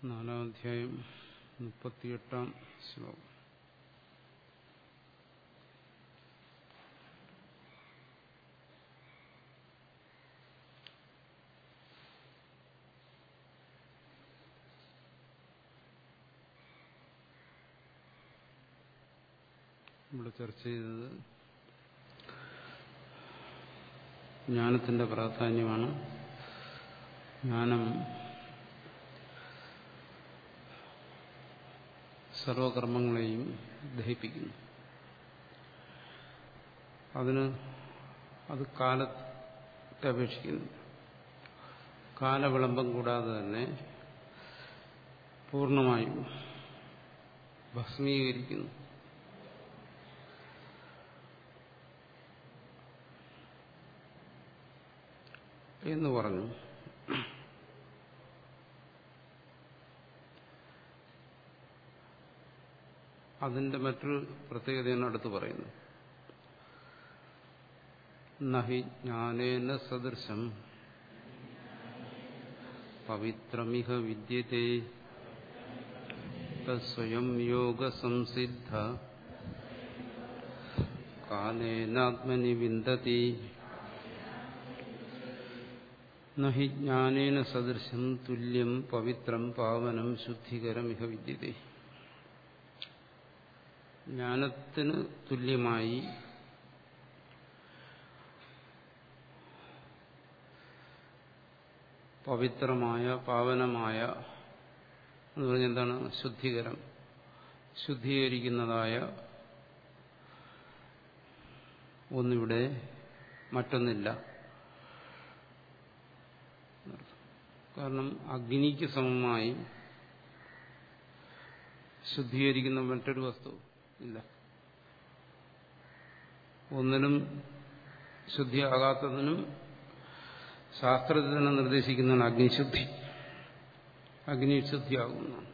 നാലാം അധ്യായം മുപ്പത്തിയെട്ടാം ശ്ലോകം ഇവിടെ ചർച്ച ചെയ്തത് ജ്ഞാനത്തിന്റെ പ്രാധാന്യമാണ് ജ്ഞാനം സർവകർമ്മങ്ങളെയും ദഹിപ്പിക്കുന്നു അതിന് അത് കാലത്തെ അപേക്ഷിക്കുന്നു കാലവിളംബം കൂടാതെ തന്നെ പൂർണ്ണമായും ഭസ്മീകരിക്കുന്നു എന്ന് പറഞ്ഞു അതിന്റെ മറ്റൊരു പ്രത്യേകതയാണ് അടുത്ത് പറയുന്നത് നഹി ജ്ഞാനേന സദൃശം പവിത്രമിഹ വിദ്യത്തെ സ്വയം യോഗ സംസിദ്ധ കാലേനാത്മനി വിന്ദതി നഹി ജ്ഞാനേന സദൃശം തുല്യം പവിത്രം പാവനം ശുദ്ധികരം ഇഹ വിദ്യത്തെ ജ്ഞാനത്തിന് തുല്യമായി പവിത്രമായ പാവനമായ എന്ന് പറഞ്ഞാൽ എന്താണ് ശുദ്ധികരം ശുദ്ധീകരിക്കുന്നതായ ഒന്നിവിടെ മറ്റൊന്നില്ല കാരണം അഗ്നിക്ക് സമമായി ശുദ്ധീകരിക്കുന്ന മറ്റൊരു വസ്തു ഇല്ല ഒന്നിനും ശുദ്ധിയാകാത്തതിനും ശാസ്ത്രത്തിൽ തന്നെ നിർദ്ദേശിക്കുന്നതാണ് അഗ്നിശുദ്ധി അഗ്നിശുദ്ധിയാകുന്നതാണ്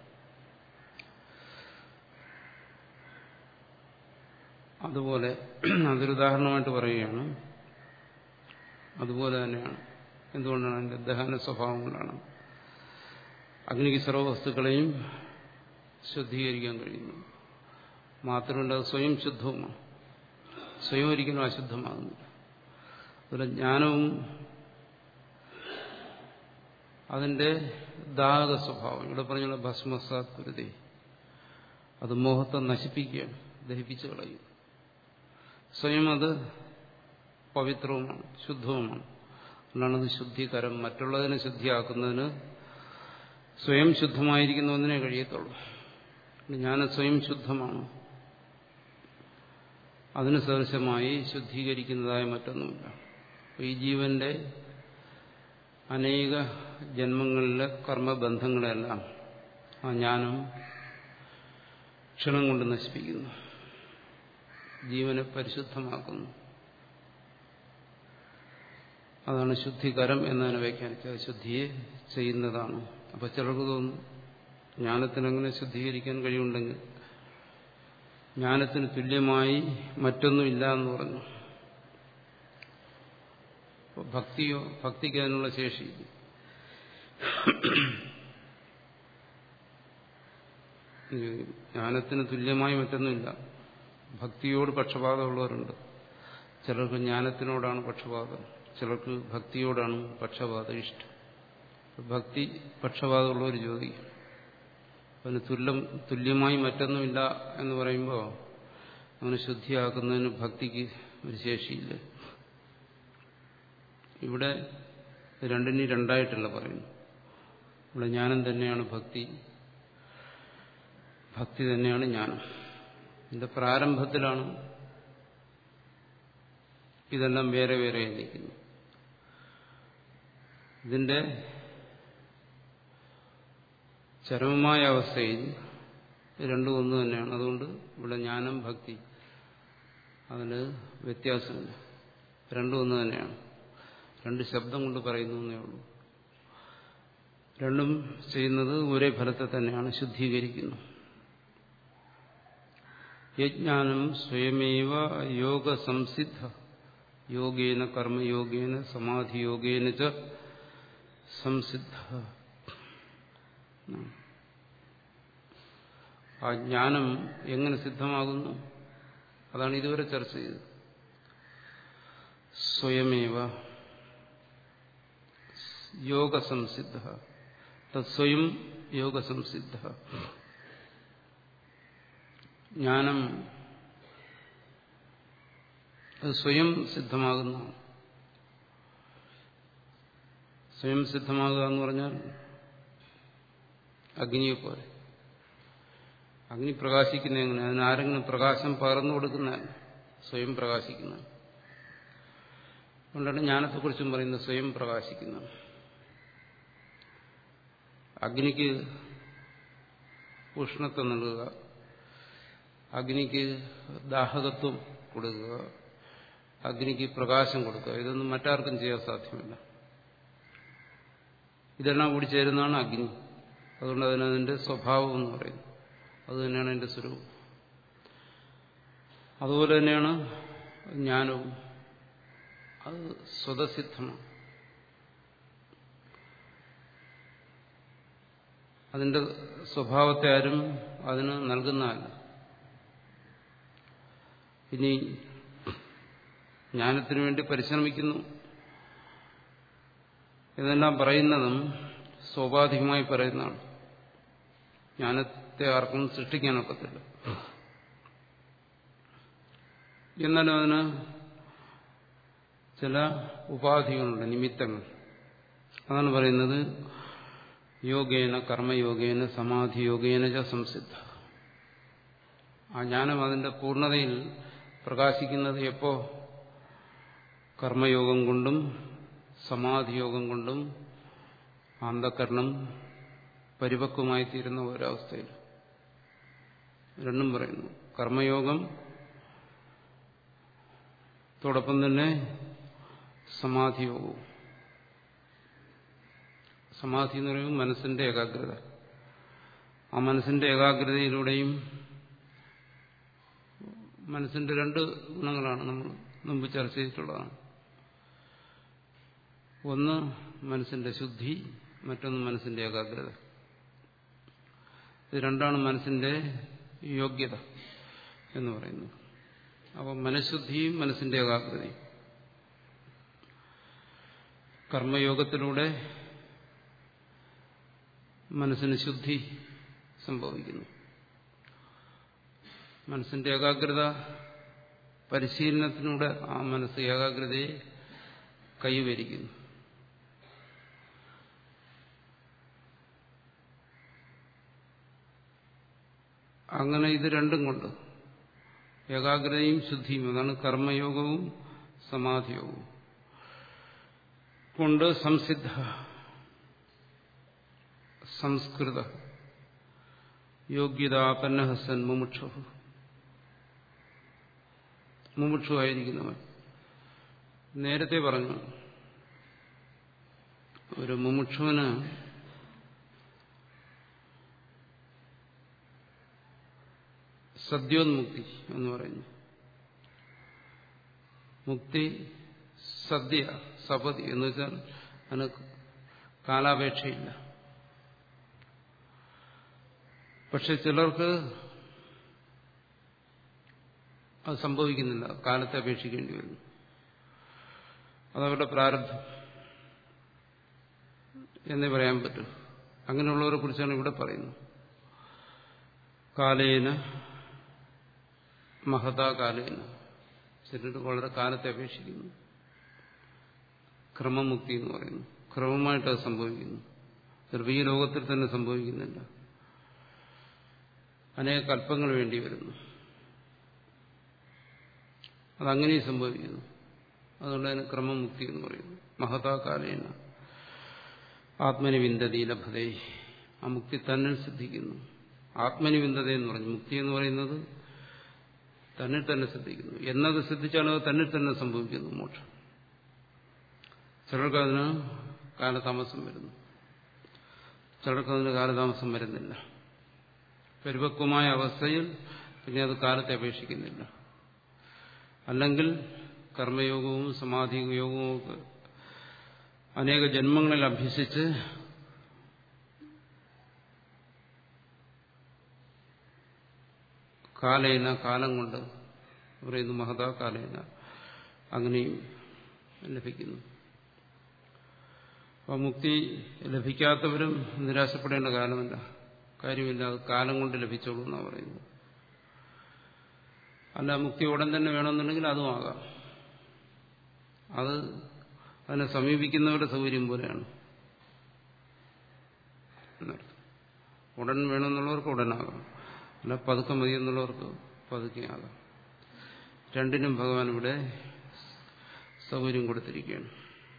അതുപോലെ അതൊരു ഉദാഹരണമായിട്ട് പറയുകയാണ് അതുപോലെ തന്നെയാണ് എന്തുകൊണ്ടാണ് അതിന്റെ ദഹന സ്വഭാവം കൊണ്ടാണ് അഗ്നിക്ക് സർവ്വ വസ്തുക്കളെയും ശുദ്ധീകരിക്കാൻ കഴിയുന്നു മാത്രമല്ല അത് സ്വയം ശുദ്ധവുമാണ് സ്വയം ഒരിക്കലും അശുദ്ധമാകുന്നില്ല അതുപോലെ ജ്ഞാനവും അതിന്റെ ദാഹക സ്വഭാവം ഇവിടെ പറഞ്ഞുള്ള ഭസ്മസാത്പുരതി അത് മോഹത്തെ നശിപ്പിക്കുകയാണ് ദഹിപ്പിച്ചു കളയും സ്വയം അത് പവിത്രവുമാണ് ശുദ്ധവുമാണ് അതുകൊണ്ടാണത് ശുദ്ധികരം മറ്റുള്ളതിനെ ശുദ്ധിയാക്കുന്നതിന് സ്വയം ശുദ്ധമായിരിക്കുന്ന ഒന്നിനെ കഴിയത്തുള്ളൂ ഞാൻ സ്വയം ശുദ്ധമാണ് അതിന് സദൃശമായി ശുദ്ധീകരിക്കുന്നതായ മറ്റൊന്നുമില്ല ഈ ജീവന്റെ അനേക ജന്മങ്ങളിലെ കർമ്മബന്ധങ്ങളെല്ലാം ആ ജ്ഞാനം ക്ഷണം കൊണ്ട് നശിപ്പിക്കുന്നു ജീവനെ പരിശുദ്ധമാക്കുന്നു അതാണ് ശുദ്ധികരം എന്നതിനെ വ്യാഖ്യാനിച്ചത് ശുദ്ധിയെ ചെയ്യുന്നതാണ് അപ്പൊ ചിലർക്ക് തോന്നും ജ്ഞാനത്തിനെങ്ങനെ ശുദ്ധീകരിക്കാൻ കഴിവുണ്ടെങ്കിൽ ജ്ഞാനത്തിന് തുല്യമായി മറ്റൊന്നുമില്ല എന്ന് പറഞ്ഞു ഭക്തിയോ ഭക്തിക്ക് അതിനുള്ള ശേഷി ജ്ഞാനത്തിന് തുല്യമായി മറ്റൊന്നുമില്ല ഭക്തിയോട് പക്ഷപാതമുള്ളവരുണ്ട് ചിലർക്ക് ജ്ഞാനത്തിനോടാണ് പക്ഷപാതം ചിലർക്ക് ഭക്തിയോടാണ് പക്ഷപാതം ഇഷ്ടം ഭക്തി പക്ഷപാതമുള്ളവർ ചോദിക്കും അതിന് തുല്യം തുല്യമായി മറ്റൊന്നുമില്ല എന്ന് പറയുമ്പോൾ അവന് ശുദ്ധിയാക്കുന്നതിന് ഭക്തിക്ക് ഒരു ശേഷിയില്ല ഇവിടെ രണ്ടിനും രണ്ടായിട്ടല്ല പറയുന്നു ഇവിടെ ജ്ഞാനം തന്നെയാണ് ഭക്തി ഭക്തി തന്നെയാണ് ജ്ഞാനം ഇതിന്റെ പ്രാരംഭത്തിലാണ് ഇതെല്ലാം വേറെ വേറെ നിൽക്കുന്നു ഇതിന്റെ ചരമമായ അവസ്ഥയിൽ രണ്ടും ഒന്ന് തന്നെയാണ് അതുകൊണ്ട് ഇവിടെ ജ്ഞാനം ഭക്തി അതിന് വ്യത്യാസമില്ല രണ്ടും ഒന്ന് തന്നെയാണ് രണ്ട് ശബ്ദം കൊണ്ട് പറയുന്നു എന്നേ ഉള്ളൂ രണ്ടും ചെയ്യുന്നത് ഒരേ ഫലത്തെ തന്നെയാണ് ശുദ്ധീകരിക്കുന്നു യജ്ഞാനം സ്വയമേവ യോഗ സംസിദ്ധ യോഗേന കർമ്മയോഗേന സമാധിയോഗേന ച സംസിദ്ധ ആ ജ്ഞാനം എങ്ങനെ സിദ്ധമാകുന്നു അതാണ് ഇതുവരെ ചർച്ച ചെയ്തത് സ്വയമേവ യോഗസംസിദ്ധ തത്സ്വയം യോഗസംസിദ്ധ ജ്ഞാനം അത് സ്വയം സിദ്ധമാകുന്നതാണ് സ്വയം സിദ്ധമാകുക എന്ന് പറഞ്ഞാൽ അഗ്നിയെ പോലെ അഗ്നി പ്രകാശിക്കുന്ന എങ്ങനെ അതിന് ആരെങ്കിലും പ്രകാശം പകർന്നു കൊടുക്കുന്ന സ്വയം പ്രകാശിക്കുന്ന അതുകൊണ്ടാണ് ജ്ഞാനത്തെക്കുറിച്ചും പറയുന്നത് സ്വയം പ്രകാശിക്കുന്ന അഗ്നിക്ക് ഉഷ്ണത്വം നൽകുക അഗ്നിക്ക് ദാഹകത്വം കൊടുക്കുക അഗ്നിക്ക് പ്രകാശം കൊടുക്കുക ഇതൊന്നും മറ്റാർക്കും ചെയ്യാൻ സാധ്യമല്ല ഇതെല്ലാം കൂടി ചേരുന്നതാണ് അഗ്നി അതുകൊണ്ട് അതിനതിന്റെ സ്വഭാവം എന്ന് പറയുന്നത് അത് തന്നെയാണ് എൻ്റെ സ്വരൂപം അതുപോലെ തന്നെയാണ് ജ്ഞാനവും അത് സ്വതസിദ്ധമാണ് അതിന്റെ സ്വഭാവത്തെ ആരും അതിന് നൽകുന്നതല്ല ഇനി ജ്ഞാനത്തിനു വേണ്ടി പരിശ്രമിക്കുന്നു ഇതെല്ലാം പറയുന്നതും സ്വാഭാവികമായി പറയുന്നതാണ് ജ്ഞാനത്തെ ആർക്കും സൃഷ്ടിക്കാനൊക്കത്തില്ല എന്നാലും അതിന് ചില ഉപാധികളുണ്ട് നിമിത്തങ്ങൾ അതാണ് പറയുന്നത് യോഗേന കർമ്മയോഗേന സമാധിയോഗേന ച സംസിദ്ധ ആ ജ്ഞാനം അതിന്റെ പൂർണ്ണതയിൽ പ്രകാശിക്കുന്നത് എപ്പോ കർമ്മയോഗം കൊണ്ടും സമാധിയോഗം കൊണ്ടും അന്ധകരണം പരിപക്വമായി തീരുന്ന ഒരവസ്ഥയിൽ രണ്ടും പറയുന്നു കർമ്മയോഗം തോടൊപ്പം തന്നെ സമാധിയോഗവും സമാധി എന്ന് പറയുമ്പോൾ മനസ്സിന്റെ ഏകാഗ്രത ആ മനസ്സിന്റെ ഏകാഗ്രതയിലൂടെയും മനസ്സിന്റെ രണ്ട് ഗുണങ്ങളാണ് നമ്മൾ മുമ്പ് ചർച്ച ചെയ്തിട്ടുള്ളതാണ് ഒന്ന് മനസ്സിന്റെ ശുദ്ധി മറ്റൊന്ന് മനസ്സിന്റെ ഏകാഗ്രത ഇത് രണ്ടാണ് മനസ്സിന്റെ യോഗ്യത എന്ന് പറയുന്നത് അപ്പം മനഃശുദ്ധിയും മനസ്സിന്റെ ഏകാഗ്രതയും കർമ്മയോഗത്തിലൂടെ മനസ്സിന് ശുദ്ധി സംഭവിക്കുന്നു മനസ്സിന്റെ ഏകാഗ്രത പരിശീലനത്തിലൂടെ ആ മനസ്സ് ഏകാഗ്രതയെ കൈവരിക്കുന്നു അങ്ങനെ ഇത് രണ്ടും കൊണ്ട് ഏകാഗ്രതയും ശുദ്ധിയും അതാണ് കർമ്മയോഗവും സമാധിയോഗവും കൊണ്ട് സംസിദ്ധ സംസ്കൃത യോഗ്യതാപന്നഹസൻ മുമുക്ഷു മുമുക്ഷു ആയിരിക്കുന്നവൻ നേരത്തെ പറഞ്ഞു ഒരു മുമുക്ഷുവിന് സദ്യോന്മുക്തി എന്ന് പറയുന്നു മുക്തി സദ്യ സപതി എന്ന് വെച്ചാൽ അതിന് കാലാപേക്ഷയില്ല പക്ഷെ ചിലർക്ക് അത് സംഭവിക്കുന്നില്ല കാലത്തെ അപേക്ഷിക്കേണ്ടി വരുന്നു അതവരുടെ പ്രാരബ്ധം എന്നേ പറയാൻ പറ്റൂ അങ്ങനെയുള്ളവരെ കുറിച്ചാണ് ഇവിടെ പറയുന്നത് കാലേന മഹതാ കാലേന ചിലർ വളരെ കാലത്തെ അപേക്ഷിക്കുന്നു ക്രമമുക്തി എന്ന് പറയുന്നു ക്രമമായിട്ട് അത് സംഭവിക്കുന്നു ചിലപ്പോൾ ഈ ലോകത്തിൽ തന്നെ സംഭവിക്കുന്നില്ല അനേക കൽപ്പങ്ങൾ വേണ്ടി വരുന്നു അതങ്ങനെയും സംഭവിക്കുന്നു അതുകൊണ്ട് അതിന് ക്രമമുക്തി എന്ന് പറയുന്നു മഹതാ കാലേന ആത്മനി വിന്ദതി ലഭതേ ആ മുക്തി തന്നെ സിദ്ധിക്കുന്നു ആത്മനി വിന്ദത എന്ന് പറഞ്ഞു മുക്തി എന്ന് പറയുന്നത് തന്നിൽ തന്നെ സിദ്ധിക്കുന്നു എന്നത് സിദ്ധിച്ചാലും അത് തന്നിൽ തന്നെ സംഭവിക്കുന്നു മോക്ഷം ചിലർക്ക് അതിന് കാലതാമസം വരുന്നു ചിലർക്ക് അതിന് കാലതാമസം വരുന്നില്ല പരിപക്വമായ അവസ്ഥയിൽ പിന്നെ അത് കാലത്തെ അപേക്ഷിക്കുന്നില്ല അല്ലെങ്കിൽ കർമ്മയോഗവും സമാധിയോഗവും ഒക്കെ അനേക ജന്മങ്ങളിൽ അഭ്യസിച്ച് കാലേന കാലം കൊണ്ട് പറയുന്നു മഹതാ കാലേന അങ്ങനെയും ലഭിക്കുന്നു അപ്പോൾ മുക്തി ലഭിക്കാത്തവരും നിരാശപ്പെടേണ്ട കാലമല്ല കാര്യമില്ല അത് കാലം കൊണ്ട് ലഭിച്ചോളൂ എന്നാണ് പറയുന്നത് അല്ല മുക്തി ഉടൻ തന്നെ വേണമെന്നുണ്ടെങ്കിൽ അതും ആകാം അത് അതിനെ സമീപിക്കുന്നവരുടെ സൗകര്യം പോലെയാണ് ഉടൻ വേണമെന്നുള്ളവർക്ക് ഉടനാകാം അല്ല പതുക്കെ മതി എന്നുള്ളവർക്ക് പതുക്കെ ആകാം രണ്ടിനും ഭഗവാൻ ഇവിടെ സൗകര്യം കൊടുത്തിരിക്കുകയാണ്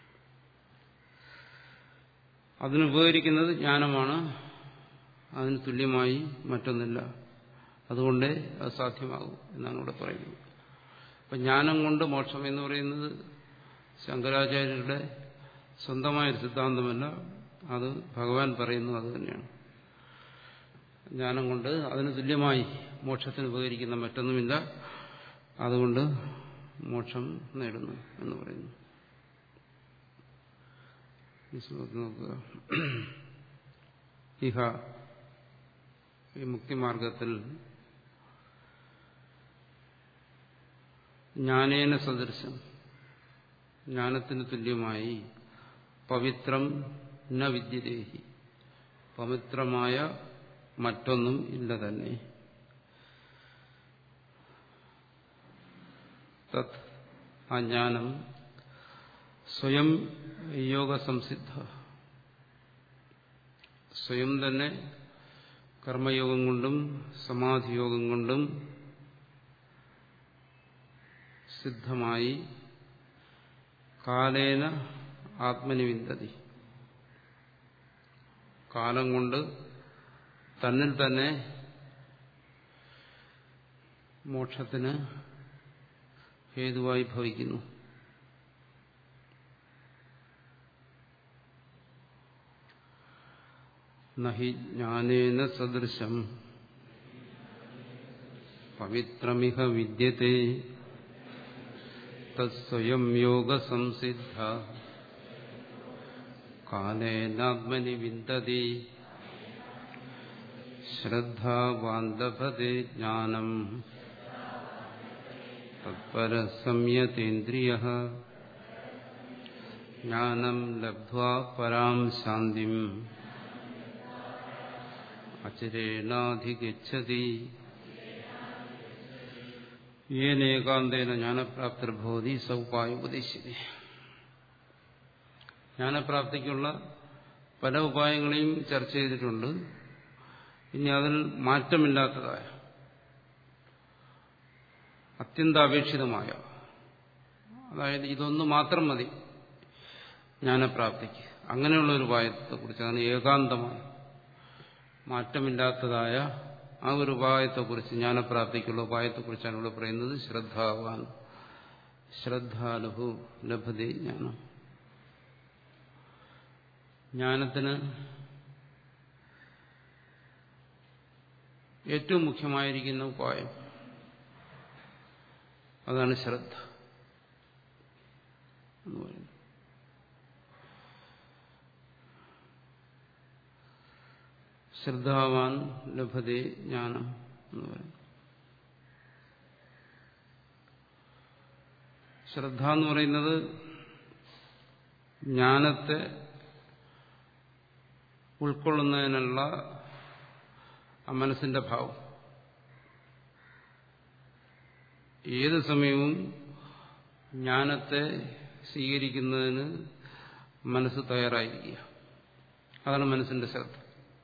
അതിനുപകരിക്കുന്നത് ജ്ഞാനമാണ് അതിന് തുല്യമായി മറ്റൊന്നില്ല അതുകൊണ്ടേ അത് സാധ്യമാകും എന്നാണ് ഇവിടെ പറയുന്നത് അപ്പം ജ്ഞാനം കൊണ്ട് മോക്ഷം എന്ന് പറയുന്നത് ശങ്കരാചാര്യരുടെ സ്വന്തമായൊരു സിദ്ധാന്തമല്ല അത് ഭഗവാൻ പറയുന്നു അത് തന്നെയാണ് ജ്ഞാനം കൊണ്ട് അതിന് തുല്യമായി മോക്ഷത്തിന് ഉപകരിക്കുന്ന മറ്റൊന്നുമില്ല അതുകൊണ്ട് മോക്ഷം നേടുന്നു എന്ന് പറയുന്നു ഈ ശ്ലോകം നോക്കുക ഇഹ ഈ മുക്തിമാർഗത്തിൽ ജ്ഞാനേന സദൃശം ജ്ഞാനത്തിന് തുല്യമായി പവിത്രം ന വിദ്യതേഹി പവിത്രമായ മറ്റൊന്നും ഇല്ല തന്നെ തത് ആ ജ്ഞാനം സ്വയം യോഗസംസിദ്ധ സ്വയം തന്നെ കർമ്മയോഗം കൊണ്ടും സമാധിയോഗം കൊണ്ടും സിദ്ധമായി കാലേന ആത്മനിവിന്ദതി കാലം കൊണ്ട് തന്നിൽ തന്നെ മോക്ഷത്തിന് ഹേതുവായി ഭവിക്കുന്നു നഹി ജ്ഞാനേന സദൃശം പവിത്രമിഹ വിദ്യത്തെ തത്സ്വയം യോഗസംസിദ്ധ കാലേനാത്മനി വിന്ദതി ശ്രദ്ധാവാന്തഭത്തെ ജ്ഞാനം തത്പരസംയതേന്ദ്രിയ ജ്ഞാനം ലബ്ധ്വാ പരാം ശാന്തിം അചിരേണാധിഗച്ഛതി ഏനേകാന്തേന ജ്ഞാനപ്രാപ്തിർഭവതി സൗപായ ഉപദേശിതി ജ്ഞാനപ്രാപ്തിക്കുള്ള പല ഉപായങ്ങളെയും ചർച്ച ചെയ്തിട്ടുണ്ട് ഇനി അതിൽ മാറ്റമില്ലാത്തതായ അത്യന്താപേക്ഷിതമായ അതായത് ഇതൊന്നു മാത്രം മതി ജ്ഞാനപ്രാപ്തിക്ക് അങ്ങനെയുള്ള ഒരു ഉപായത്തെക്കുറിച്ചാണ് ഏകാന്തമായ മാറ്റമില്ലാത്തതായ ആ ഒരു ഉപായത്തെക്കുറിച്ച് ജ്ഞാനപ്രാപ്തിക്കുള്ള ഉപായത്തെക്കുറിച്ചാണ് ഇവിടെ പറയുന്നത് ശ്രദ്ധാവാൻ ശ്രദ്ധാലുഹു ലഭതി ജ്ഞാനം ജ്ഞാനത്തിന് ഏറ്റവും മുഖ്യമായിരിക്കുന്ന ഉപായം അതാണ് ശ്രദ്ധ എന്ന് പറയുന്നത് ശ്രദ്ധാവാൻ ലഭതേ ജ്ഞാനം എന്ന് പറയുന്നു ശ്രദ്ധ എന്ന് പറയുന്നത് ജ്ഞാനത്തെ ഉൾക്കൊള്ളുന്നതിനുള്ള ആ മനസ്സിന്റെ ഭാവം ഏത് സമയവും ജ്ഞാനത്തെ സ്വീകരിക്കുന്നതിന് മനസ്സ് തയ്യാറായിരിക്കുക അതാണ് മനസ്സിന്റെ ശ്രദ്ധ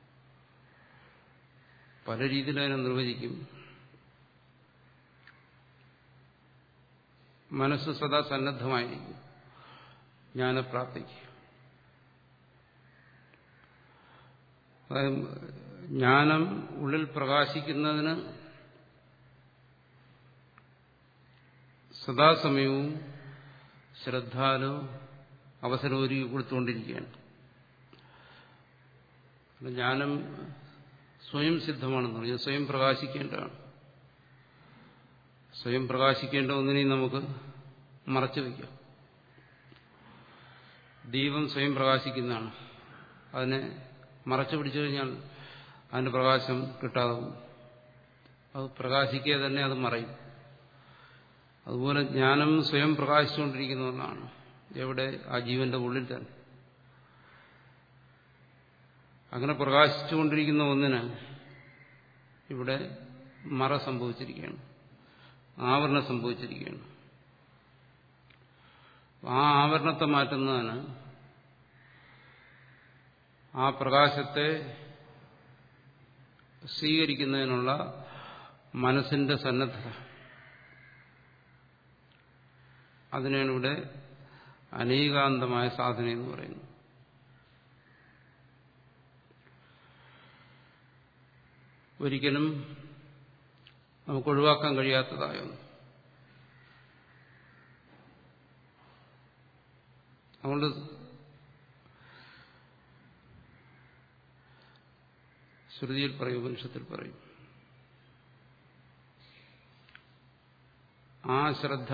പല രീതിയിൽ അതിനെ നിർവചിക്കും മനസ്സ് സദാ സന്നദ്ധമായിരിക്കും ജ്ഞാനപ്രാപ്തിക്ക് അതായത് ജ്ഞാനം ഉള്ളിൽ പ്രകാശിക്കുന്നതിന് സദാസമയവും ശ്രദ്ധാലു അവസരം ഒരുക്കി കൊടുത്തുകൊണ്ടിരിക്കുകയാണ് ജ്ഞാനം സ്വയം സിദ്ധമാണെന്ന് പറഞ്ഞാൽ സ്വയം പ്രകാശിക്കേണ്ടതാണ് സ്വയം പ്രകാശിക്കേണ്ട ഒന്നിനെയും നമുക്ക് മറച്ചു വയ്ക്കാം ദീപം സ്വയം പ്രകാശിക്കുന്നതാണ് അതിനെ മറച്ചു പിടിച്ചു കഴിഞ്ഞാൽ അതിന്റെ പ്രകാശം കിട്ടാതെ പോകും അത് പ്രകാശിക്കുക തന്നെ അത് മറയും അതുപോലെ ജ്ഞാനം സ്വയം പ്രകാശിച്ചുകൊണ്ടിരിക്കുന്ന ഒന്നാണ് എവിടെ ആ ജീവന്റെ ഉള്ളിൽ തന്നെ അങ്ങനെ പ്രകാശിച്ചുകൊണ്ടിരിക്കുന്ന ഒന്നിന് ഇവിടെ മറ സംഭവിച്ചിരിക്കുകയാണ് ആവരണം സംഭവിച്ചിരിക്കുകയാണ് ആ ആവരണത്തെ മാറ്റുന്നതിന് ആ പ്രകാശത്തെ സ്വീകരിക്കുന്നതിനുള്ള മനസ്സിന്റെ സന്നദ്ധത അതിനാണ് ഇവിടെ അനേകാന്തമായ സാധന എന്ന് പറയുന്നത് ഒരിക്കലും നമുക്ക് ഒഴിവാക്കാൻ കഴിയാത്തതായൊന്നും അതുകൊണ്ട് ശ്രുതിയിൽ പറയും ഉപനിഷത്തിൽ പറയും ആ ശ്രദ്ധ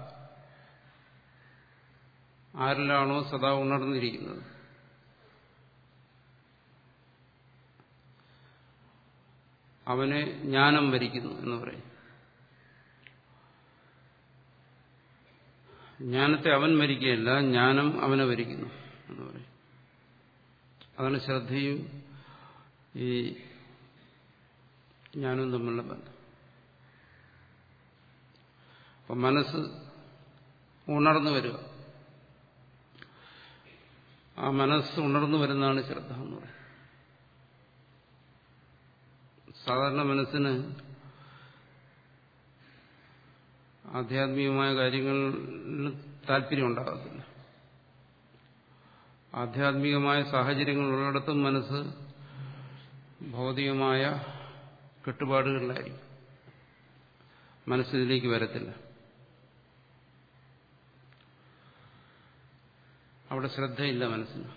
ആരിലാണോ സദാ ഉണർന്നിരിക്കുന്നത് അവനെ ജ്ഞാനം വരിക്കുന്നു എന്ന് പറയും ജ്ഞാനത്തെ അവൻ മരിക്കുകയല്ല ജ്ഞാനം അവനെ വരിക്കുന്നു എന്ന് പറയും അതാണ് ശ്രദ്ധയും ഈ ജ്ഞാനവും തമ്മിലുള്ള ബന്ധം അപ്പം മനസ്സ് ഉണർന്നു വരിക ആ മനസ്സ് ഉണർന്നു വരുന്നതാണ് ശ്രദ്ധ എന്ന് പറയുന്നത് സാധാരണ മനസ്സിന് ആധ്യാത്മികമായ കാര്യങ്ങളിൽ താല്പര്യം ഉണ്ടാകത്തില്ല ആധ്യാത്മികമായ സാഹചര്യങ്ങളുള്ളിടത്തും മനസ്സ് ഭൗതികമായ കെട്ടുപാടുകളിലായിരിക്കും മനസ്സിലേക്ക് വരത്തില്ല അവിടെ ശ്രദ്ധയില്ല മനസ്സിന്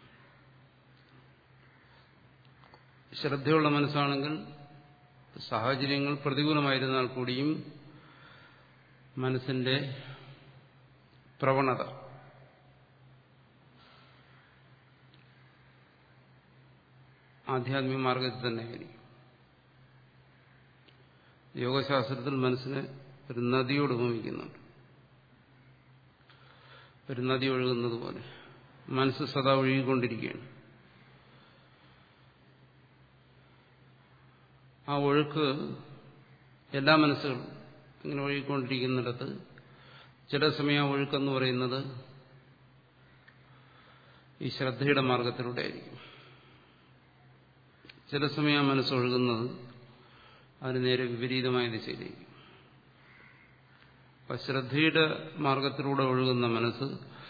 ശ്രദ്ധയുള്ള മനസ്സാണെങ്കിൽ സാഹചര്യങ്ങൾ പ്രതികൂലമായിരുന്നാൽ കൂടിയും മനസ്സിന്റെ പ്രവണത ആധ്യാത്മിക മാർഗത്തിൽ തന്നെ ആയിരിക്കും യോഗശാസ്ത്രത്തിൽ മനസ്സിനെ ഒരു നദിയോട് ഉപമിക്കുന്നുണ്ട് ഒരു നദി ഒഴുകുന്നത് പോലെ മനസ്സ് സദാ ഒഴുകിക്കൊണ്ടിരിക്കുകയാണ് ആ ഒഴുക്ക് എല്ലാ മനസ്സുകളും ഇങ്ങനെ ഒഴുകിക്കൊണ്ടിരിക്കുന്നിടത്ത് ചില സമയം ആ ഒഴുക്കെന്ന് പറയുന്നത് ഈ ശ്രദ്ധയുടെ മാർഗത്തിലൂടെ ആയിരിക്കും ചില സമയം ആ മനസ്സൊഴുകുന്നത് അതിന് നേരെ വിപരീതമായ ദിശയിലേക്ക് അപ്പൊ ശ്രദ്ധയുടെ മാർഗത്തിലൂടെ ഒഴുകുന്ന മനസ്സ്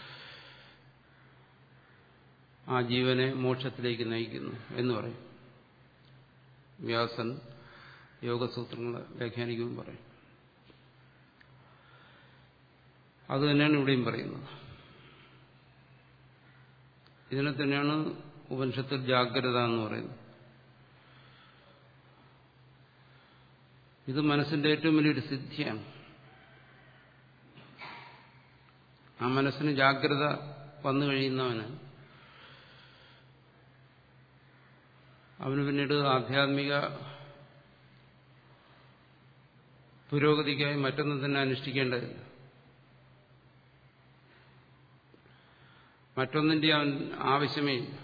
ആ ജീവനെ മോക്ഷത്തിലേക്ക് നയിക്കുന്നു എന്ന് പറയും വ്യാസൻ യോഗസൂത്രങ്ങളെ വ്യാഖ്യാനിക്കുമ്പോൾ പറയും അത് തന്നെയാണ് ഇവിടെയും പറയുന്നത് ഇതിനെ തന്നെയാണ് ഉപനിഷത്തിൽ ജാഗ്രത എന്ന് പറയുന്നത് ഇത് മനസ്സിന്റെ ഏറ്റവും വലിയൊരു സിദ്ധിയാണ് ആ മനസ്സിന് ജാഗ്രത വന്നു കഴിയുന്നവന് അവന് പിന്നീട് ആധ്യാത്മിക പുരോഗതിക്കായി മറ്റൊന്നും തന്നെ അനുഷ്ഠിക്കേണ്ടതില്ല മറ്റൊന്നിന്റെ അവൻ ആവശ്യമേ ഇല്ല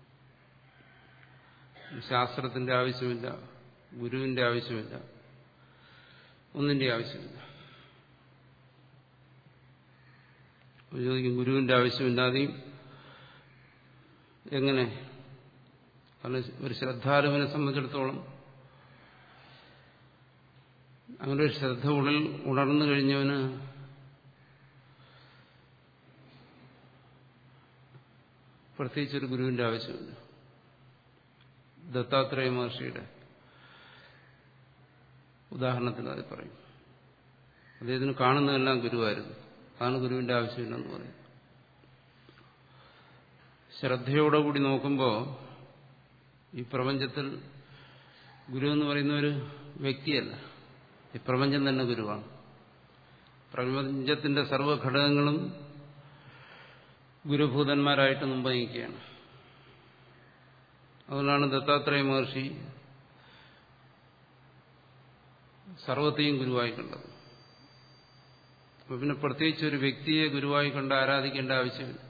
ശാസ്ത്രത്തിന്റെ ആവശ്യമില്ല ഗുരുവിന്റെ ആവശ്യമില്ല ഒന്നിന്റെ ആവശ്യമില്ല ചോദിക്കും ഗുരുവിന്റെ ആവശ്യമില്ലാതെയും എങ്ങനെ കാരണം ഒരു ശ്രദ്ധാലുവിനെ സംബന്ധിച്ചിടത്തോളം അങ്ങനെ ഒരു ശ്രദ്ധ ഉള്ളിൽ ഉണർന്നു കഴിഞ്ഞവന് പ്രത്യേകിച്ചൊരു ഗുരുവിന്റെ ആവശ്യമില്ല ദത്താത്രേയ മഹർഷിയുടെ ഉദാഹരണത്തിൽ അത് പറയും അദ്ദേഹത്തിന് കാണുന്നതെല്ലാം ഗുരുവായിരുന്നു അതാണ് ഗുരുവിന്റെ ആവശ്യമില്ലെന്ന് പറയും ശ്രദ്ധയോടുകൂടി നോക്കുമ്പോൾ ഈ പ്രപഞ്ചത്തിൽ ഗുരു എന്ന് പറയുന്ന ഒരു വ്യക്തിയല്ല ഈ പ്രപഞ്ചം തന്നെ ഗുരുവാണ് പ്രപഞ്ചത്തിന്റെ സർവ്വഘടകങ്ങളും ഗുരുഭൂതന്മാരായിട്ട് മുമ്പ് നയിക്കുകയാണ് അതുകൊണ്ടാണ് ദത്താത്രേയ മഹർഷി സർവത്തെയും ഗുരുവായി കണ്ടത് അപ്പൊ പിന്നെ പ്രത്യേകിച്ച് ഒരു വ്യക്തിയെ ഗുരുവായി കണ്ട് ആരാധിക്കേണ്ട ആവശ്യമില്ല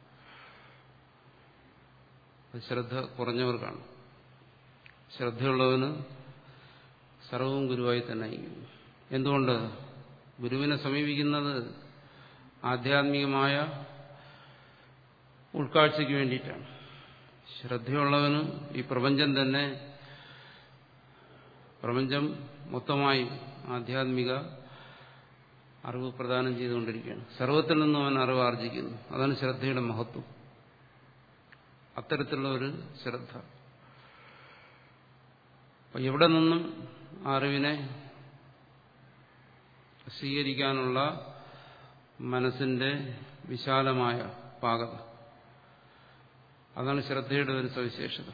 അത് ശ്രദ്ധ കുറഞ്ഞവർക്കാണ് ശ്രദ്ധയുള്ളവന് സർവവും ഗുരുവായി തന്നെ ആയിരിക്കും എന്തുകൊണ്ട് ഗുരുവിനെ സമീപിക്കുന്നത് ആധ്യാത്മികമായ ഉൾക്കാഴ്ചയ്ക്ക് വേണ്ടിയിട്ടാണ് ശ്രദ്ധയുള്ളവന് ഈ പ്രപഞ്ചം തന്നെ പ്രപഞ്ചം മൊത്തമായും ആധ്യാത്മിക അറിവ് പ്രദാനം ചെയ്തുകൊണ്ടിരിക്കുകയാണ് സർവത്തിൽ നിന്നും അവൻ അറിവ് ആർജിക്കുന്നു അതാണ് ശ്രദ്ധയുടെ മഹത്വം അത്തരത്തിലുള്ള ഒരു ശ്രദ്ധ അപ്പൊ എവിടെ നിന്നും ആ അറിവിനെ സ്വീകരിക്കാനുള്ള മനസ്സിന്റെ വിശാലമായ പാകത അതാണ് ശ്രദ്ധയുടെ ഒരു സവിശേഷത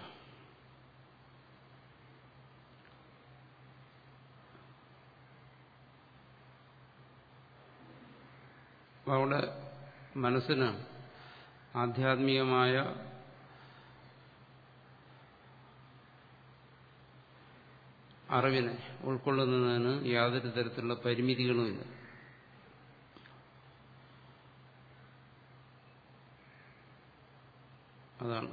അപ്പൊ അവിടെ മനസ്സിന് ആധ്യാത്മികമായ അറിവിനെ ഉൾക്കൊള്ളുന്നതിന് യാതൊരു തരത്തിലുള്ള പരിമിതികളുമില്ല അതാണ്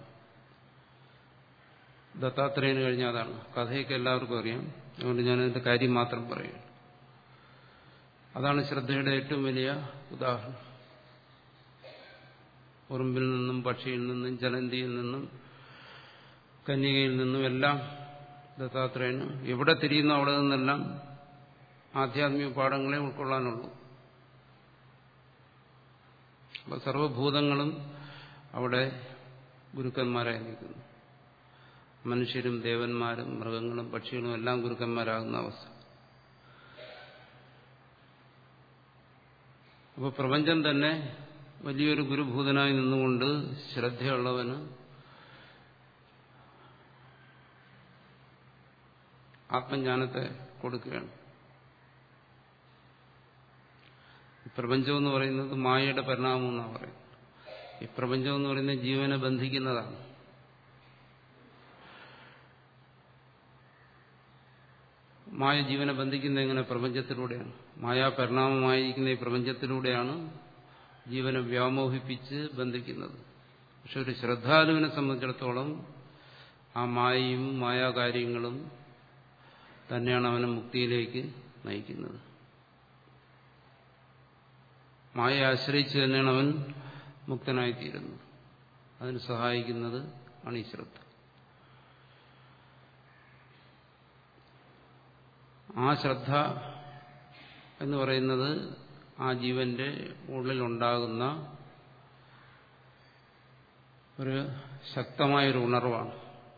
ദത്താത്രേയന് കഴിഞ്ഞ അതാണ് കഥയൊക്കെ എല്ലാവർക്കും അറിയാം അതുകൊണ്ട് ഞാനതിന്റെ കാര്യം മാത്രം പറയും അതാണ് ശ്രദ്ധയുടെ ഏറ്റവും വലിയ ഉദാഹരണം ഉറുമ്പിൽ നിന്നും പക്ഷിയിൽ നിന്നും ജലന്തിയിൽ നിന്നും കന്യകയിൽ നിന്നും എല്ലാം ദത്താത്രേയന് എവിടെ തിരിയുന്നു അവിടെ നിന്നെല്ലാം ആധ്യാത്മിക പാഠങ്ങളെ ഉൾക്കൊള്ളാനുള്ളൂ അപ്പൊ സർവഭൂതങ്ങളും അവിടെ ഗുരുക്കന്മാരായി നിൽക്കുന്നു മനുഷ്യരും ദേവന്മാരും മൃഗങ്ങളും പക്ഷികളും എല്ലാം ഗുരുക്കന്മാരാകുന്ന അവസ്ഥ അപ്പോൾ പ്രപഞ്ചം തന്നെ വലിയൊരു ഗുരുഭൂതനായി നിന്നുകൊണ്ട് ശ്രദ്ധയുള്ളവന് ആത്മജ്ഞാനത്തെ കൊടുക്കുകയാണ് പ്രപഞ്ചം എന്ന് പറയുന്നത് മായയുടെ പരിണാമം എന്നാണ് പറയുന്നത് ഈ പ്രപഞ്ചം എന്ന് പറയുന്നത് ജീവനെ ബന്ധിക്കുന്നതാണ് മായ ജീവനെ ബന്ധിക്കുന്നത് എങ്ങനെ പ്രപഞ്ചത്തിലൂടെയാണ് മായാ പരിണാമമായിരിക്കുന്ന ഈ പ്രപഞ്ചത്തിലൂടെയാണ് ജീവനെ വ്യാമോഹിപ്പിച്ച് ബന്ധിക്കുന്നത് പക്ഷെ ഒരു ശ്രദ്ധാലുവിനെ സംബന്ധിച്ചിടത്തോളം ആ മായയും മായാകാര്യങ്ങളും തന്നെയാണ് അവനെ മുക്തിയിലേക്ക് നയിക്കുന്നത് മായയെ ആശ്രയിച്ച് തന്നെയാണ് അവൻ മുക്തനായിത്തീരുന്നത് അതിന് സഹായിക്കുന്നത് ആണ് ഈ ശ്രദ്ധ ആ ശ്രദ്ധ എന്ന് പറയുന്നത് ആ ജീവന്റെ ഉള്ളിലുണ്ടാകുന്ന ഒരു ശക്തമായൊരു ഉണർവാണ്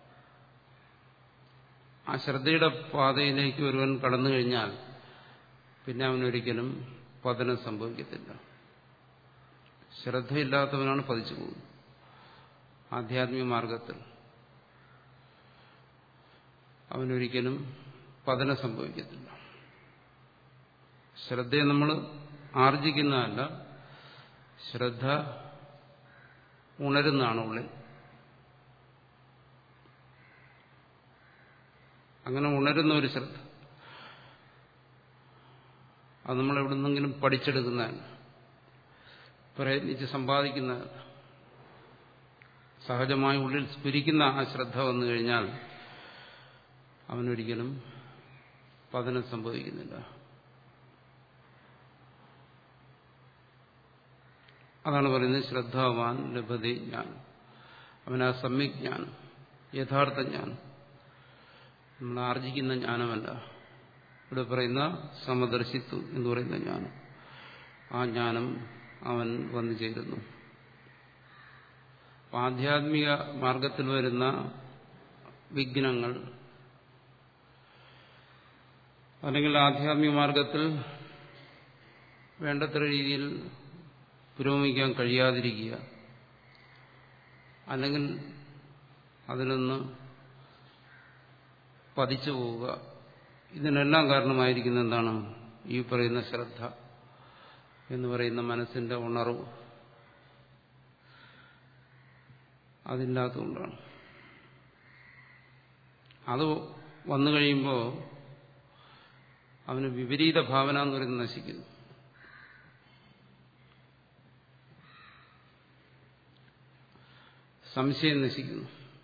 ആ ശ്രദ്ധയുടെ പാതയിലേക്ക് ഒരുവൻ കടന്നു കഴിഞ്ഞാൽ പിന്നെ അവനൊരിക്കലും പതനം സംഭവിക്കത്തില്ല ശ്രദ്ധയില്ലാത്തവനാണ് പതിച്ചു പോകുന്നത് ആധ്യാത്മിക മാർഗത്തിൽ അവനൊരിക്കലും പതനം സംഭവിക്കത്തില്ല ശ്രദ്ധയെ നമ്മൾ ആർജിക്കുന്നതല്ല ശ്രദ്ധ ഉണരുന്നതാണ് ഉള്ളിൽ അങ്ങനെ ഉണരുന്ന ഒരു ശ്രദ്ധ അത് നമ്മൾ എവിടെ നിന്നെങ്കിലും പഠിച്ചെടുക്കുന്നതല്ല പ്രയത്നിച്ച് സമ്പാദിക്കുന്നതല്ല സഹജമായി ഉള്ളിൽ സ്ഫുരിക്കുന്ന ആ ശ്രദ്ധ വന്നു കഴിഞ്ഞാൽ അവനൊരിക്കലും പതനം സംഭവിക്കുന്നില്ല അതാണ് പറയുന്നത് ശ്രദ്ധാവാൻ ലഭതി ജ്ഞാനം അവൻ ആ സമ്യജ്ഞാനം യഥാർത്ഥ ജ്ഞാനം നമ്മൾ ആർജിക്കുന്ന ജ്ഞാനമല്ല ഇവിടെ പറയുന്ന സമദർശിത്വം എന്ന് പറയുന്ന ജ്ഞാനം ആ ജ്ഞാനം അവൻ വന്നു ചേരുന്നു ആധ്യാത്മിക മാർഗത്തിൽ വരുന്ന വിഘ്നങ്ങൾ അല്ലെങ്കിൽ ആധ്യാത്മിക മാർഗത്തിൽ വേണ്ടത്ര രീതിയിൽ പുരോഗമിക്കാൻ കഴിയാതിരിക്കുക അല്ലെങ്കിൽ അതിലൊന്ന് പതിച്ചു പോവുക ഇതിനെല്ലാം കാരണമായിരിക്കുന്ന എന്താണ് ഈ പറയുന്ന ശ്രദ്ധ എന്ന് പറയുന്ന മനസ്സിന്റെ ഉണർവ് അതില്ലാത്തതുകൊണ്ടാണ് അത് വന്നു കഴിയുമ്പോൾ അവന് വിപരീത ഭാവന എന്ന് പറയുന്നത് നശിക്കുന്നു സംശയം നശിക്കുന്നു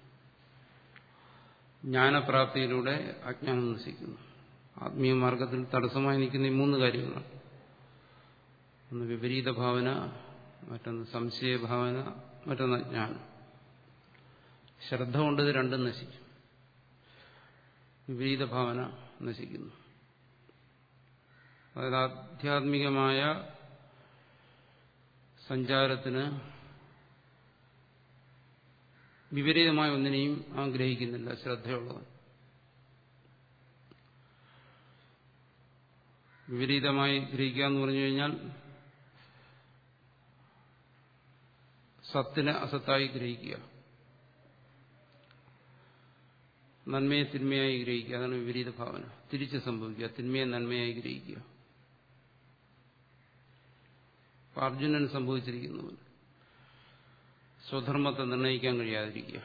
ജ്ഞാനപ്രാപ്തിയിലൂടെ അജ്ഞാനം നശിക്കുന്നു ആത്മീയ മാർഗത്തിൽ തടസ്സമായി നിൽക്കുന്ന ഈ മൂന്ന് കാര്യങ്ങളാണ് ഒന്ന് വിപരീത ഭാവന മറ്റൊന്ന് സംശയഭാവന മറ്റൊന്ന് അജ്ഞാനം ശ്രദ്ധ കൊണ്ട് ഇത് രണ്ടും നശിക്കും വിപരീത ഭാവന നശിക്കുന്നു അതായത് ആധ്യാത്മികമായ സഞ്ചാരത്തിന് വിപരീതമായ ഒന്നിനെയും ആഗ്രഹിക്കുന്നില്ല ശ്രദ്ധയുള്ളവൻ വിപരീതമായി ഗ്രഹിക്കുക എന്ന് പറഞ്ഞു കഴിഞ്ഞാൽ സത്തിനെ അസത്തായി ഗ്രഹിക്കുക നന്മയെ തിന്മയായി ഗ്രഹിക്കുക അതാണ് വിപരീത ഭാവന തിരിച്ച് സംഭവിക്കുക തിന്മയെ നന്മയായി ഗ്രഹിക്കുക അർജുനൻ സംഭവിച്ചിരിക്കുന്നു സ്വധർമ്മത്തെ നിർണ്ണയിക്കാൻ കഴിയാതിരിക്കുക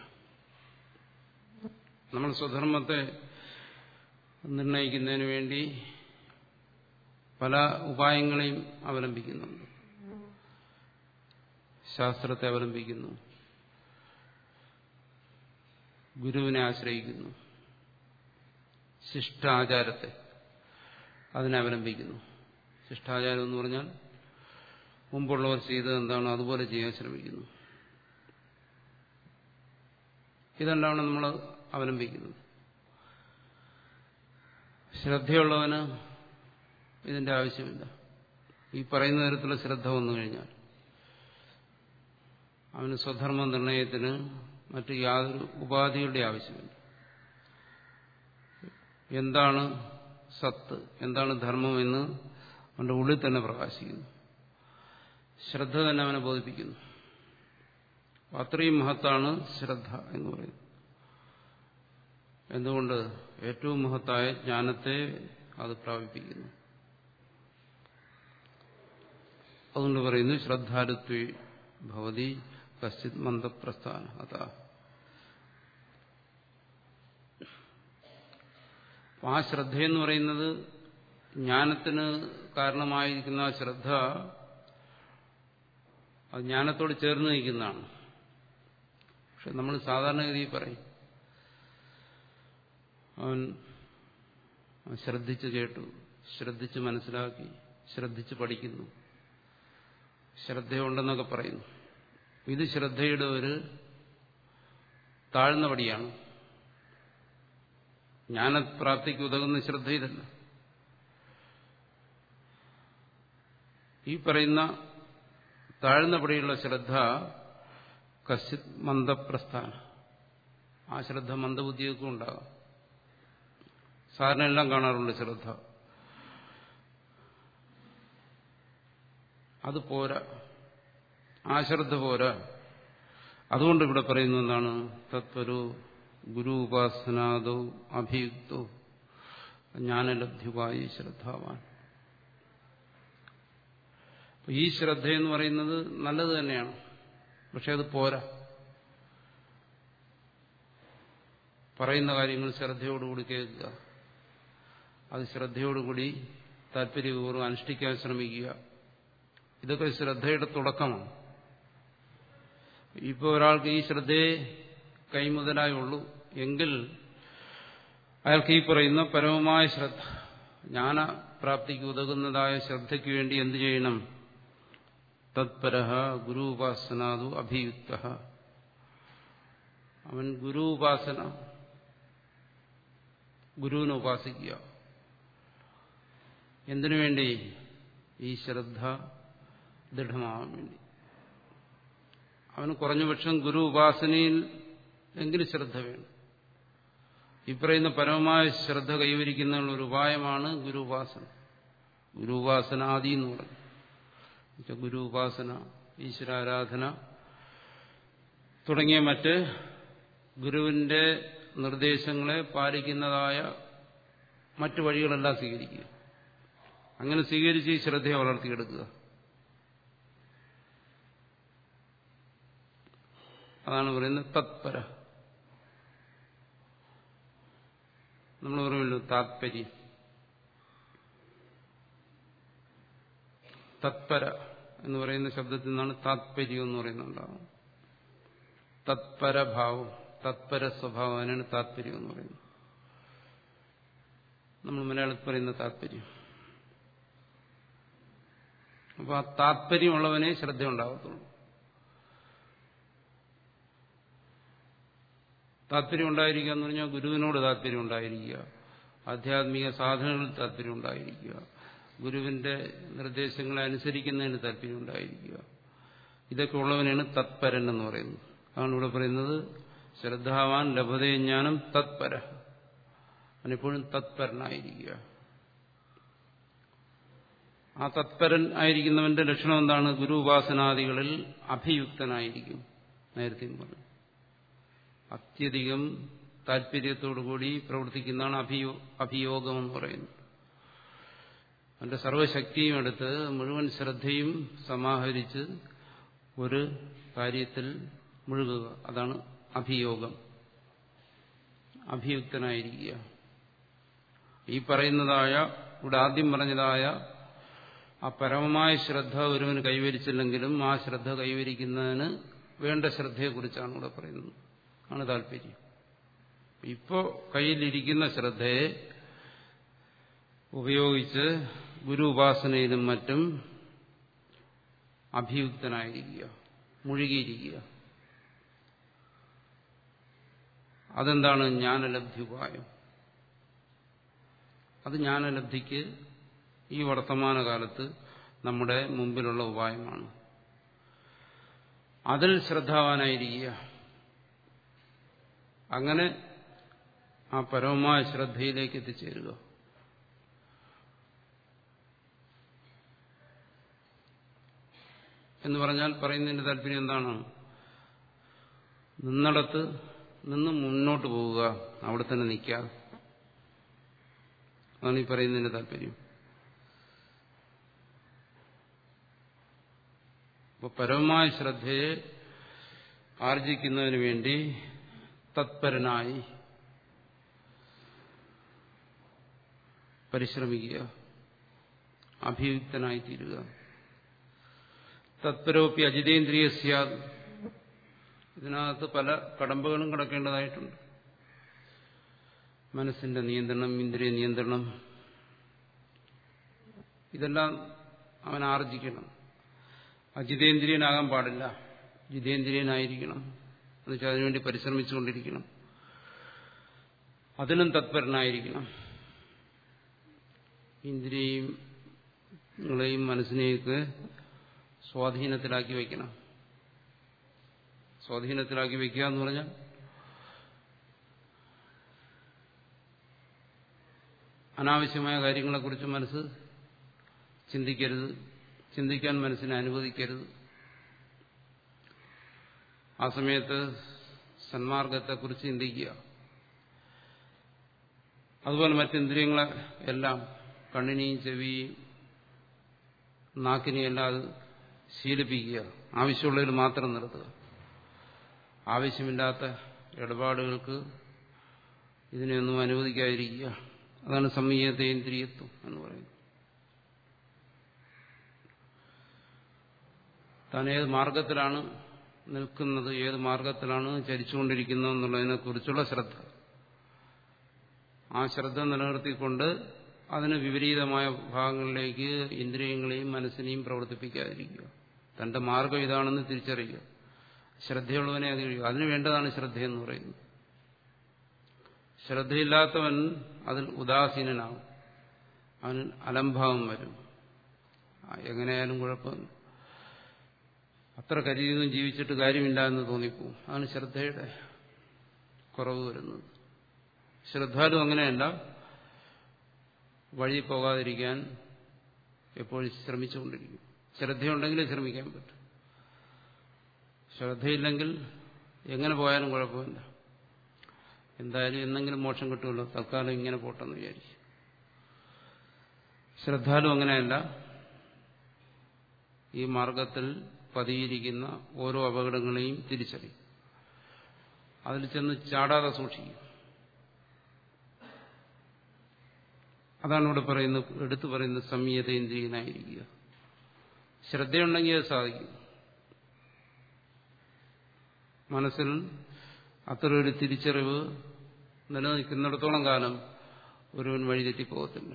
നമ്മൾ സ്വധർമ്മത്തെ നിർണ്ണയിക്കുന്നതിന് വേണ്ടി പല ഉപായങ്ങളെയും അവലംബിക്കുന്നുണ്ട് ശാസ്ത്രത്തെ അവലംബിക്കുന്നു ഗുരുവിനെ ആശ്രയിക്കുന്നു ശിഷ്ടാചാരത്തെ അതിനെ അവലംബിക്കുന്നു ശിഷ്ടാചാരം എന്ന് പറഞ്ഞാൽ മുമ്പുള്ളവർ ചെയ്തത് എന്താണോ അതുപോലെ ചെയ്യാൻ ശ്രമിക്കുന്നു ഇതെല്ലാമാണ് നമ്മൾ അവലംബിക്കുന്നത് ശ്രദ്ധയുള്ളവന് ഇതിന്റെ ആവശ്യമില്ല ഈ പറയുന്ന തരത്തിലുള്ള ശ്രദ്ധ വന്നു കഴിഞ്ഞാൽ അവന് സ്വധർമ്മ നിർണയത്തിന് മറ്റു യാതൊരു ഉപാധികളുടെ ആവശ്യമില്ല എന്താണ് സത്ത് എന്താണ് ധർമ്മം എന്ന് അവന്റെ ഉള്ളിൽ തന്നെ പ്രകാശിക്കുന്നു ശ്രദ്ധ തന്നെ അവനെ ബോധിപ്പിക്കുന്നു അത്രയും മഹത്താണ് ശ്രദ്ധ എന്ന് പറയുന്നത് എന്തുകൊണ്ട് ഏറ്റവും മഹത്തായ ജ്ഞാനത്തെ അത് പ്രാപിപ്പിക്കുന്നു അതുകൊണ്ട് പറയുന്നു ശ്രദ്ധാലുത്വ ഭവതി കശ്ചിത് മന്ദപ്രസ്ഥാന അതാ ആ ശ്രദ്ധയെന്ന് പറയുന്നത് ജ്ഞാനത്തിന് കാരണമായിരിക്കുന്ന ആ ശ്രദ്ധ അത് ജ്ഞാനത്തോട് ചേർന്ന് നിൽക്കുന്നതാണ് പക്ഷെ നമ്മൾ സാധാരണഗതിയിൽ പറയും അവൻ ശ്രദ്ധിച്ചു കേട്ടു ശ്രദ്ധിച്ച് മനസ്സിലാക്കി ശ്രദ്ധിച്ച് പഠിക്കുന്നു ശ്രദ്ധയുണ്ടെന്നൊക്കെ പറയുന്നു ഇത് ശ്രദ്ധയുടെ ഒരു താഴ്ന്ന പടിയാണ് ജ്ഞാനപ്രാപ്തിക്ക് ഉതകുന്ന ശ്രദ്ധ ഇതല്ല ഈ പറയുന്ന താഴ്ന്ന പടിയുള്ള ശ്രദ്ധ കശ്ചിത് മന്ദപ്രസ്ഥാന ആ ശ്രദ്ധ മന്ദബുദ്ധിയൊക്കെ ഉണ്ടാകാം സാറിന് എല്ലാം കാണാറുണ്ട് ശ്രദ്ധ അത് പോരാ ആ ശ്രദ്ധ പോരാ അതുകൊണ്ട് ഇവിടെ പറയുന്നു എന്താണ് തത്വരു ഗുരു ഉപാസനാദോ അഭിയുക്തോ ജ്ഞാനലബ്ധിവായി ശ്രദ്ധാവാൻ ഈ ശ്രദ്ധയെന്ന് പറയുന്നത് നല്ലത് തന്നെയാണ് പക്ഷെ അത് പോരാ പറയുന്ന കാര്യങ്ങൾ ശ്രദ്ധയോടുകൂടി കേൾക്കുക അത് ശ്രദ്ധയോടുകൂടി താല്പര്യപൂർവ്വം അനുഷ്ഠിക്കാൻ ശ്രമിക്കുക ഇതൊക്കെ ശ്രദ്ധയുടെ തുടക്കമാണ് ഇപ്പോൾ ഒരാൾക്ക് ഈ ശ്രദ്ധയെ കൈമുതലായുള്ളൂ എങ്കിൽ അയാൾക്ക് ഈ പറയുന്ന പരമമായ ശ്രദ്ധ ജ്ഞാനപ്രാപ്തിക്ക് ഉതകുന്നതായ ശ്രദ്ധയ്ക്ക് വേണ്ടി എന്തു ചെയ്യണം തത്പര ഗുരു ഉപാസനാതു അഭിയുക്ത അവൻ ഗുരു ഉപാസന ഗുരുവിനെ ഉപാസിക്കുക എന്തിനു വേണ്ടി ഈ ശ്രദ്ധ ദൃഢമാവാൻ വേണ്ടി അവന് കുറഞ്ഞപക്ഷം ഗുരു ഉപാസനയിൽ എങ്കിലും ശ്രദ്ധ വേണം ഈ പറയുന്ന പരമമായ ശ്രദ്ധ കൈവരിക്കുന്ന ഒരു ഉപായമാണ് ഗുരു ഉപാസന ഗുരു ഉപാസന ആദി എന്ന് പറഞ്ഞു ഗുരു ഉപാസന ഈശ്വരാരാധന തുടങ്ങിയ മറ്റ് ഗുരുവിന്റെ നിർദ്ദേശങ്ങളെ പാലിക്കുന്നതായ മറ്റു വഴികളെല്ലാം സ്വീകരിക്കുക അങ്ങനെ സ്വീകരിച്ച് ഈ ശ്രദ്ധയെ വളർത്തിയെടുക്കുക അതാണ് പറയുന്നത് തത്പര നമ്മൾ പറയുമല്ലോ താത്പര്യം തത്പര എന്ന് പറയുന്ന ശബ്ദത്തിൽ നിന്നാണ് താത്പര്യം എന്ന് പറയുന്നുണ്ടാകും തത്പരഭാവം തത്പര സ്വഭാവം അതിനാണ് താത്പര്യം എന്ന് പറയുന്നത് നമ്മൾ മലയാളത്തിൽ പറയുന്ന താത്പര്യം അപ്പോൾ ആ താത്പര്യമുള്ളവനെ ശ്രദ്ധ ഉണ്ടാകത്തുള്ളൂ താല്പര്യം ഉണ്ടായിരിക്കുക എന്ന് പറഞ്ഞാൽ ഗുരുവിനോട് താല്പര്യം ഉണ്ടായിരിക്കുക ആധ്യാത്മിക സാധനങ്ങളിൽ താല്പര്യം ഉണ്ടായിരിക്കുക ഗുരുവിന്റെ നിർദ്ദേശങ്ങളെ അനുസരിക്കുന്നതിന് താല്പര്യം ഉണ്ടായിരിക്കുക ഇതൊക്കെ ഉള്ളവനാണ് തത്പരൻ എന്ന് പറയുന്നത് അതാണ് ഇവിടെ പറയുന്നത് ശ്രദ്ധാവാൻ ലഭതജ്ഞാനം തത്പര അവനെപ്പോഴും തത്പരനായിരിക്കുക ആ തത്പരൻ ആയിരിക്കുന്നവന്റെ ലക്ഷണം എന്താണ് ഗുരു ഉപാസനാദികളിൽ അഭിയുക്തനായിരിക്കും നേരത്തെ പറഞ്ഞു അത്യധികം താല്പര്യത്തോടുകൂടി പ്രവർത്തിക്കുന്നതാണ് അഭിയോ അഭിയോഗം എന്ന് പറയുന്നത് അവന്റെ സർവശക്തിയും എടുത്ത് മുഴുവൻ ശ്രദ്ധയും സമാഹരിച്ച് ഒരു കാര്യത്തിൽ മുഴുകുക അതാണ് അഭിയോഗം അഭിയുക്തനായിരിക്കുക ഈ പറയുന്നതായ ഇവിടെ ആദ്യം പറഞ്ഞതായ ആ പരമമായ ശ്രദ്ധ ഒരുവന് കൈവരിച്ചില്ലെങ്കിലും ആ ശ്രദ്ധ കൈവരിക്കുന്നതിന് വേണ്ട ശ്രദ്ധയെക്കുറിച്ചാണ് ഇവിടെ പറയുന്നത് ആണ് താല്പര്യം ഇപ്പോ കയ്യിലിരിക്കുന്ന ശ്രദ്ധയെ ഉപയോഗിച്ച് ഗുരു ഉപാസനയിലും മറ്റും അഭിയുക്തനായിരിക്കുക മുഴുകിയിരിക്കുക അതെന്താണ് ജ്ഞാനലബ്ധി ഉപായം അത് ജ്ഞാനലബ്ധിക്ക് ഈ വർത്തമാനകാലത്ത് നമ്മുടെ മുമ്പിലുള്ള ഉപായമാണ് അതിൽ ശ്രദ്ധാവാനായിരിക്കുക അങ്ങനെ ആ പരമമായ ശ്രദ്ധയിലേക്ക് എത്തിച്ചേരുക എന്ന് പറഞ്ഞാൽ പറയുന്നതിന്റെ താല്പര്യം എന്താണ് നിന്നിടത്ത് നിന്ന് മുന്നോട്ട് പോവുക അവിടെ തന്നെ നിൽക്കാതെ അതാണ് ഈ പറയുന്നതിന്റെ താല്പര്യം അപ്പൊ പരമമായ ശ്രദ്ധയെ ആർജിക്കുന്നതിന് വേണ്ടി തത്പരനായി പരിശ്രമിക്കുക അഭിയുക്തനായി തീരുക തത്പരോപ്പി അജിതേന്ദ്രിയ സ്യാദ് ഇതിനകത്ത് പല കടമ്പകളും കിടക്കേണ്ടതായിട്ടുണ്ട് മനസ്സിന്റെ നിയന്ത്രണം ഇന്ദ്രിയ നിയന്ത്രണം ഇതെല്ലാം അവൻ ആർജിക്കണം അജിതേന്ദ്രിയനാകാൻ പാടില്ല ജിതേന്ദ്രിയനായിരിക്കണം എന്നുവെച്ചാൽ അതിനുവേണ്ടി പരിശ്രമിച്ചുകൊണ്ടിരിക്കണം അതിനും തത്പരനായിരിക്കണം ഇന്ദ്രിയങ്ങളെയും മനസ്സിനെയൊക്കെ സ്വാധീനത്തിലാക്കി വയ്ക്കണം സ്വാധീനത്തിലാക്കി വയ്ക്കുക എന്ന് പറഞ്ഞാൽ അനാവശ്യമായ കാര്യങ്ങളെക്കുറിച്ച് മനസ്സ് ചിന്തിക്കരുത് ചിന്തിക്കാൻ മനസ്സിനെ അനുവദിക്കരുത് ആ സമയത്ത് സന്മാർഗത്തെക്കുറിച്ച് ചിന്തിക്കുക അതുപോലെ മറ്റിന്ദ്രിയങ്ങളെ എല്ലാം കണ്ണിനെയും ചെവിയും നാക്കിനെയും എല്ലാം അത് ശീലിപ്പിക്കുക ആവശ്യമുള്ളതിൽ മാത്രം നിർത്തുക ആവശ്യമില്ലാത്ത ഇടപാടുകൾക്ക് ഇതിനെയൊന്നും അനുവദിക്കാതിരിക്കുക അതാണ് സംയതേന്ദ്രിയത്വം എന്ന് പറയുന്നത് താൻ ഏത് മാർഗത്തിലാണ് നിൽക്കുന്നത് ഏത് മാർഗത്തിലാണ് ചരിച്ചുകൊണ്ടിരിക്കുന്നത് എന്നുള്ളതിനെക്കുറിച്ചുള്ള ശ്രദ്ധ ആ ശ്രദ്ധ നിലനിർത്തിക്കൊണ്ട് അതിന് വിപരീതമായ ഭാഗങ്ങളിലേക്ക് ഇന്ദ്രിയങ്ങളെയും മനസ്സിനെയും പ്രവർത്തിപ്പിക്കാതിരിക്കുക തന്റെ മാർഗം ഇതാണെന്ന് തിരിച്ചറിയുക ശ്രദ്ധയുള്ളവനെ അത് കഴിയുക അതിന് വേണ്ടതാണ് ശ്രദ്ധയെന്ന് പറയുന്നത് ശ്രദ്ധയില്ലാത്തവൻ അതിൽ ഉദാസീനനാവും അവന് അലംഭാവം വരും എങ്ങനെയായാലും കുഴപ്പമില്ല അത്ര കരുതിയൊന്നും ജീവിച്ചിട്ട് കാര്യമില്ല എന്ന് തോന്നിപ്പോവും അതാണ് ശ്രദ്ധയുടെ കുറവ് വരുന്നത് ശ്രദ്ധാലും അങ്ങനെയല്ല വഴി പോകാതിരിക്കാൻ എപ്പോഴും ശ്രമിച്ചുകൊണ്ടിരിക്കും ശ്രദ്ധയുണ്ടെങ്കിലേ ശ്രമിക്കാൻ പറ്റും ശ്രദ്ധയില്ലെങ്കിൽ എങ്ങനെ പോയാലും കുഴപ്പമില്ല എന്തായാലും എന്തെങ്കിലും മോക്ഷം കിട്ടുമല്ലോ തൽക്കാലം ഇങ്ങനെ പോട്ടെന്ന് വിചാരിക്കും ശ്രദ്ധാലും അങ്ങനെയല്ല ഈ മാർഗത്തിൽ പതിയിരിക്കുന്ന ഓരോ അപകടങ്ങളെയും തിരിച്ചറിയും അതിൽ ചെന്ന് ചാടാതെ സൂക്ഷിക്കും അതാണ് ഇവിടെ പറയുന്നത് എടുത്തു പറയുന്നത് സംയതേന്ദ്രിയനായിരിക്കുക ശ്രദ്ധയുണ്ടെങ്കിൽ അത് സാധിക്കും മനസ്സിൽ അത്ര ഒരു തിരിച്ചറിവ് നിലനിൽക്കുന്നിടത്തോളം കാലം ഒരുവൻ വഴിതെറ്റിപ്പോകത്തില്ല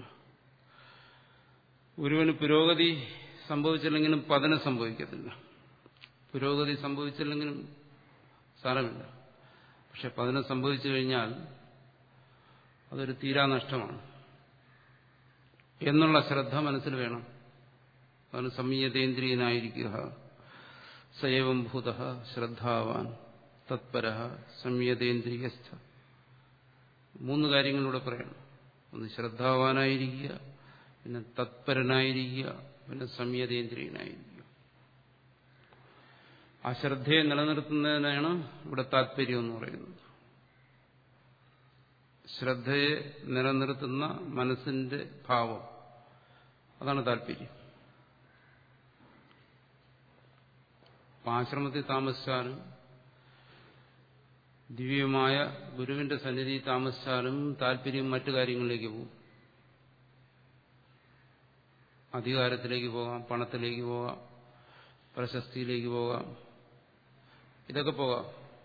ഒരുവന് പുരോഗതി സംഭവിച്ചില്ലെങ്കിലും പതനം സംഭവിക്കത്തില്ല പുരോഗതി സംഭവിച്ചില്ലെങ്കിലും സാരമില്ല പക്ഷെ പതനം സംഭവിച്ചു കഴിഞ്ഞാൽ അതൊരു തീരാനഷ്ടമാണ് എന്നുള്ള ശ്രദ്ധ മനസ്സിൽ വേണം അതാണ് സംയതേന്ദ്രിയനായിരിക്കുക സയവം ഭൂത ശ്രദ്ധാവാൻ തത്പര സംയതേന്ദ്രിയസ്ഥ മൂന്ന് കാര്യങ്ങളിലൂടെ പറയണം ഒന്ന് ശ്രദ്ധാവാനായിരിക്കുക പിന്നെ തത്പരനായിരിക്കുക പിന്നെ സംയതേന്ദ്രിയനായിരിക്കുക ആ ശ്രദ്ധയെ നിലനിർത്തുന്നതിനാണ് ഇവിടെ താല്പര്യം എന്ന് പറയുന്നത് ശ്രദ്ധയെ നിലനിർത്തുന്ന മനസ്സിന്റെ ഭാവം അതാണ് താല്പര്യം ആശ്രമത്തിൽ താമസിച്ചാലും ദിവ്യമായ ഗുരുവിന്റെ സന്നിധി താമസിച്ചാലും താല്പര്യം മറ്റു കാര്യങ്ങളിലേക്ക് പോകും അധികാരത്തിലേക്ക് പോകാം പണത്തിലേക്ക് പോകാം പ്രശസ്തിയിലേക്ക് പോകാം ഇതൊക്കെ പോകാം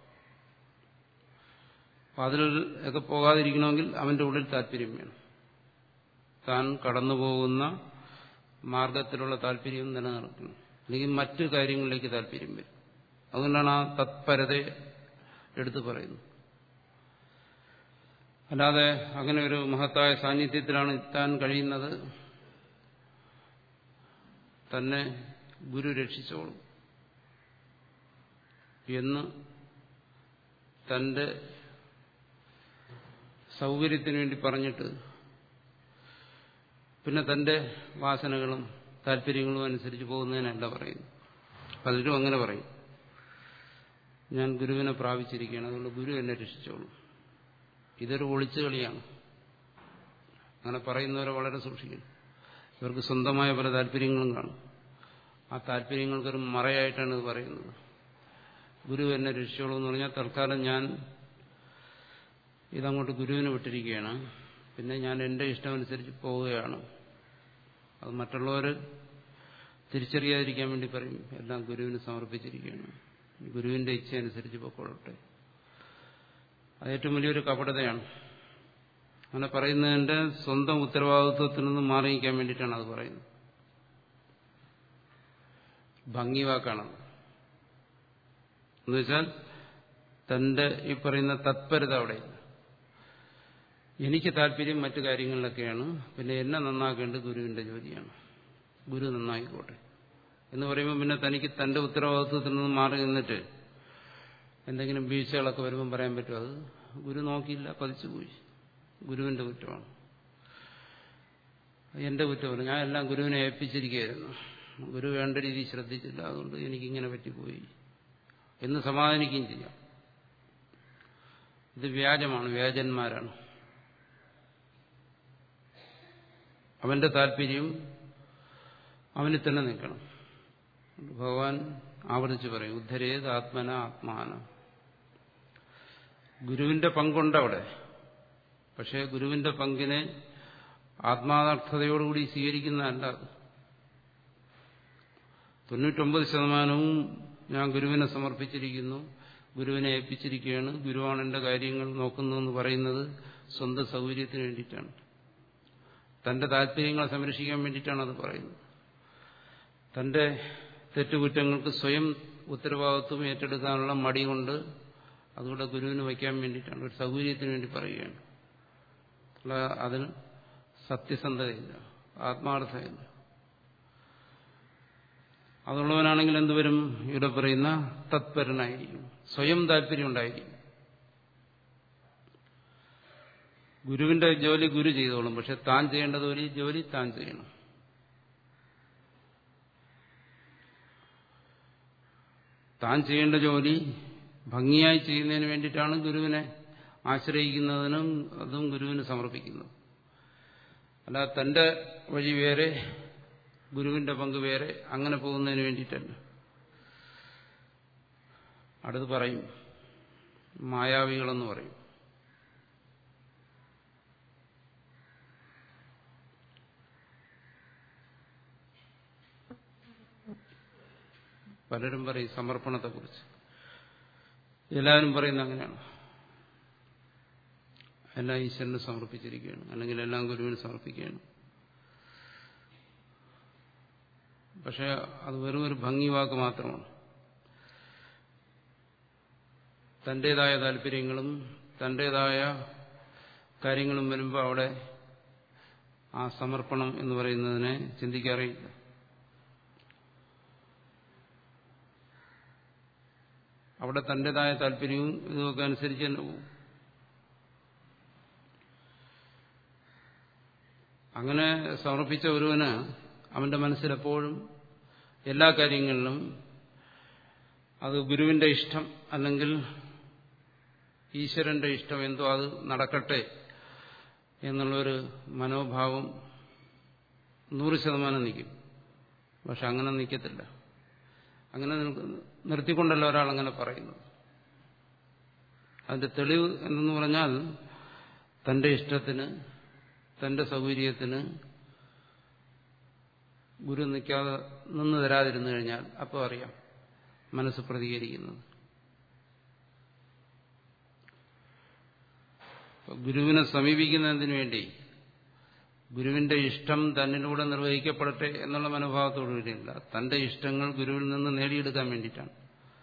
അപ്പൊ അതിൽ ഒക്കെ പോകാതിരിക്കണമെങ്കിൽ അവന്റെ ഉള്ളിൽ താല്പര്യം വേണം താൻ കടന്നു പോകുന്ന മാർഗത്തിലുള്ള താല്പര്യം നിലനിർത്തണം അല്ലെങ്കിൽ മറ്റു കാര്യങ്ങളിലേക്ക് താല്പര്യം വരും അതുകൊണ്ടാണ് ആ തത്പരത എടുത്തു പറയുന്നത് അല്ലാതെ അങ്ങനെ ഒരു മഹത്തായ സാന്നിധ്യത്തിലാണ് എത്താൻ കഴിയുന്നത് തന്നെ ഗുരു രക്ഷിച്ചോളും എന്ന് തന്റെ സൗകര്യത്തിന് വേണ്ടി പറഞ്ഞിട്ട് പിന്നെ തന്റെ വാസനകളും താല്പര്യങ്ങളും അനുസരിച്ച് പോകുന്നതിനല്ല പറയുന്നു പലരും അങ്ങനെ പറയും ഞാൻ ഗുരുവിനെ പ്രാപിച്ചിരിക്കുകയാണ് അതുകൊണ്ട് ഗുരു എന്നെ രക്ഷിച്ചോളൂ ഇതൊരു ഒളിച്ചുകളിയാണ് അങ്ങനെ പറയുന്നവരെ വളരെ സൂക്ഷിക്കണം ഇവർക്ക് സ്വന്തമായ പല താല്പര്യങ്ങളും കാണും ആ താല്പര്യങ്ങൾക്കൊരു മറയായിട്ടാണ് ഇത് പറയുന്നത് ഗുരു എന്നെ രക്ഷിച്ചോളൂ എന്ന് പറഞ്ഞാൽ തൽക്കാലം ഞാൻ ഇതങ്ങോട്ട് ഗുരുവിന് വിട്ടിരിക്കുകയാണ് പിന്നെ ഞാൻ എന്റെ ഇഷ്ടമനുസരിച്ച് പോവുകയാണ് അത് മറ്റുള്ളവർ തിരിച്ചറിയാതിരിക്കാൻ വേണ്ടി പറയും എല്ലാം ഗുരുവിന് സമർപ്പിച്ചിരിക്കുകയാണ് ഗുരുവിന്റെ ഇച്ഛ അനുസരിച്ച് പൊക്കോളട്ടെ അത് ഏറ്റവും വലിയൊരു കപടതയാണ് അങ്ങനെ പറയുന്നതിന്റെ സ്വന്തം ഉത്തരവാദിത്വത്തിൽ നിന്ന് മാറിയിക്കാൻ വേണ്ടിയിട്ടാണ് അത് പറയുന്നത് ഭംഗി വാക്കാണത് എന്നുവെച്ചാൽ തന്റെ ഈ പറയുന്ന തത്പരത അവിടെയില്ല എനിക്ക് താല്പര്യം മറ്റു കാര്യങ്ങളിലൊക്കെയാണ് പിന്നെ എന്നെ നന്നാക്കേണ്ടത് ഗുരുവിന്റെ ജോലിയാണ് ഗുരു നന്നായിക്കോട്ടെ എന്ന് പറയുമ്പോൾ പിന്നെ തനിക്ക് തന്റെ ഉത്തരവാദിത്വത്തിൽ നിന്ന് മാറി നിന്നിട്ട് എന്തെങ്കിലും വീഴ്ചകളൊക്കെ വരുമ്പം പറയാൻ പറ്റും അത് ഗുരു നോക്കിയില്ല പതിച്ചുപോയി ഗുരുവിന്റെ കുറ്റമാണ് എന്റെ കുറ്റമല്ല ഞാൻ എല്ലാം ഗുരുവിനെ ഏൽപ്പിച്ചിരിക്കുകയായിരുന്നു ഗുരു വേണ്ട രീതിയിൽ ശ്രദ്ധിച്ചില്ല അതുകൊണ്ട് എനിക്കിങ്ങനെ പറ്റിപ്പോയി എന്ന് സമാധാനിക്കുകയും ചെയ്യാം ഇത് വ്യാജമാണ് വ്യാജന്മാരാണ് അവന്റെ താല്പര്യം അവനിൽ തന്നെ നിൽക്കണം ഭഗവാൻ ആവർത്തിച്ച് പറയും ഉദ്ധരേത് ആത്മന ആത്മാന ഗുരുവിന്റെ പങ്കുണ്ട് അവിടെ പക്ഷേ ഗുരുവിന്റെ പങ്കിനെ ആത്മാർത്ഥതയോടുകൂടി സ്വീകരിക്കുന്നതല്ല അത് തൊണ്ണൂറ്റൊമ്പത് ശതമാനവും ഞാൻ ഗുരുവിനെ സമർപ്പിച്ചിരിക്കുന്നു ഗുരുവിനെ ഏൽപ്പിച്ചിരിക്കുകയാണ് ഗുരുവാണ് എന്റെ കാര്യങ്ങൾ നോക്കുന്നതെന്ന് പറയുന്നത് സ്വന്തം സൗകര്യത്തിന് വേണ്ടിയിട്ടാണ് തന്റെ താല്പര്യങ്ങളെ സംരക്ഷിക്കാൻ വേണ്ടിയിട്ടാണ് അത് പറയുന്നത് തന്റെ തെറ്റുകുറ്റങ്ങൾക്ക് സ്വയം ഉത്തരവാദിത്വം ഏറ്റെടുക്കാനുള്ള മടി കൊണ്ട് അതുകൂടെ ഗുരുവിന് വയ്ക്കാൻ വേണ്ടിയിട്ടാണ് ഒരു സൗകര്യത്തിന് വേണ്ടി പറയുകയാണ് അല്ല അതിൽ സത്യസന്ധതയില്ല ആത്മാർത്ഥതയില്ല അതുള്ളവനാണെങ്കിൽ എന്തുവരും ഇവിടെ പറയുന്ന തത്പരനായിരിക്കും സ്വയം താല്പര്യം ഉണ്ടായിരിക്കും ഗുരുവിന്റെ ജോലി ഗുരു ചെയ്തോളും പക്ഷെ താൻ ചെയ്യേണ്ട ജോലി ജോലി താൻ ചെയ്യണം താൻ ചെയ്യേണ്ട ജോലി ഭംഗിയായി ചെയ്യുന്നതിന് വേണ്ടിയിട്ടാണ് ഗുരുവിനെ ആശ്രയിക്കുന്നതിനും അതും ഗുരുവിന് സമർപ്പിക്കുന്നത് അല്ല തന്റെ വഴി വേറെ ഗുരുവിന്റെ പങ്ക് വേറെ അങ്ങനെ പോകുന്നതിന് വേണ്ടിയിട്ടല്ല അടുത്ത് പറയും മായാവികളെന്ന് പറയും പലരും പറയും സമർപ്പണത്തെക്കുറിച്ച് എല്ലാവരും പറയുന്നത് അങ്ങനെയാണ് എല്ലാം ഈശ്വരന് സമർപ്പിച്ചിരിക്കുകയാണ് അല്ലെങ്കിൽ എല്ലാം ഗുരുവിന് സമർപ്പിക്കുകയാണ് പക്ഷെ അത് വെറും ഒരു ഭംഗി വാക്ക് മാത്രമാണ് തന്റേതായ താല്പര്യങ്ങളും തന്റേതായ കാര്യങ്ങളും വരുമ്പോൾ അവിടെ ആ സമർപ്പണം എന്ന് പറയുന്നതിനെ ചിന്തിക്കാറിയില്ല അവിടെ തന്റേതായ താല്പര്യവും ഇതുമൊക്കെ അനുസരിച്ച് തന്നെ പോകും അങ്ങനെ സമർപ്പിച്ച ഒരുവന് അവന്റെ മനസ്സിലെപ്പോഴും എല്ലാ കാര്യങ്ങളിലും അത് ഗുരുവിന്റെ ഇഷ്ടം അല്ലെങ്കിൽ ഈശ്വരന്റെ ഇഷ്ടം എന്തോ അത് നടക്കട്ടെ എന്നുള്ളൊരു മനോഭാവം നൂറ് ശതമാനം നിൽക്കും പക്ഷെ അങ്ങനെ നിൽക്കത്തില്ല അങ്ങനെ നിർത്തിക്കൊണ്ടല്ല ഒരാൾ അങ്ങനെ പറയുന്നത് അതിന്റെ തെളിവ് എന്തെന്ന് പറഞ്ഞാൽ തന്റെ ഇഷ്ടത്തിന് തന്റെ സൗകര്യത്തിന് ഗുരു നിൽക്കാതെ നിന്ന് തരാതിരുന്നു കഴിഞ്ഞാൽ അപ്പോൾ അറിയാം മനസ്സ് പ്രതികരിക്കുന്നത് ഗുരുവിനെ സമീപിക്കുന്നതിന് വേണ്ടി ഗുരുവിന്റെ ഇഷ്ടം തന്നിലൂടെ നിർവഹിക്കപ്പെടട്ടെ എന്നുള്ള മനോഭാവത്തോടു കൂടിയില്ല തന്റെ ഇഷ്ടങ്ങൾ ഗുരുവിൽ നിന്ന് നേടിയെടുക്കാൻ വേണ്ടിയിട്ടാണ്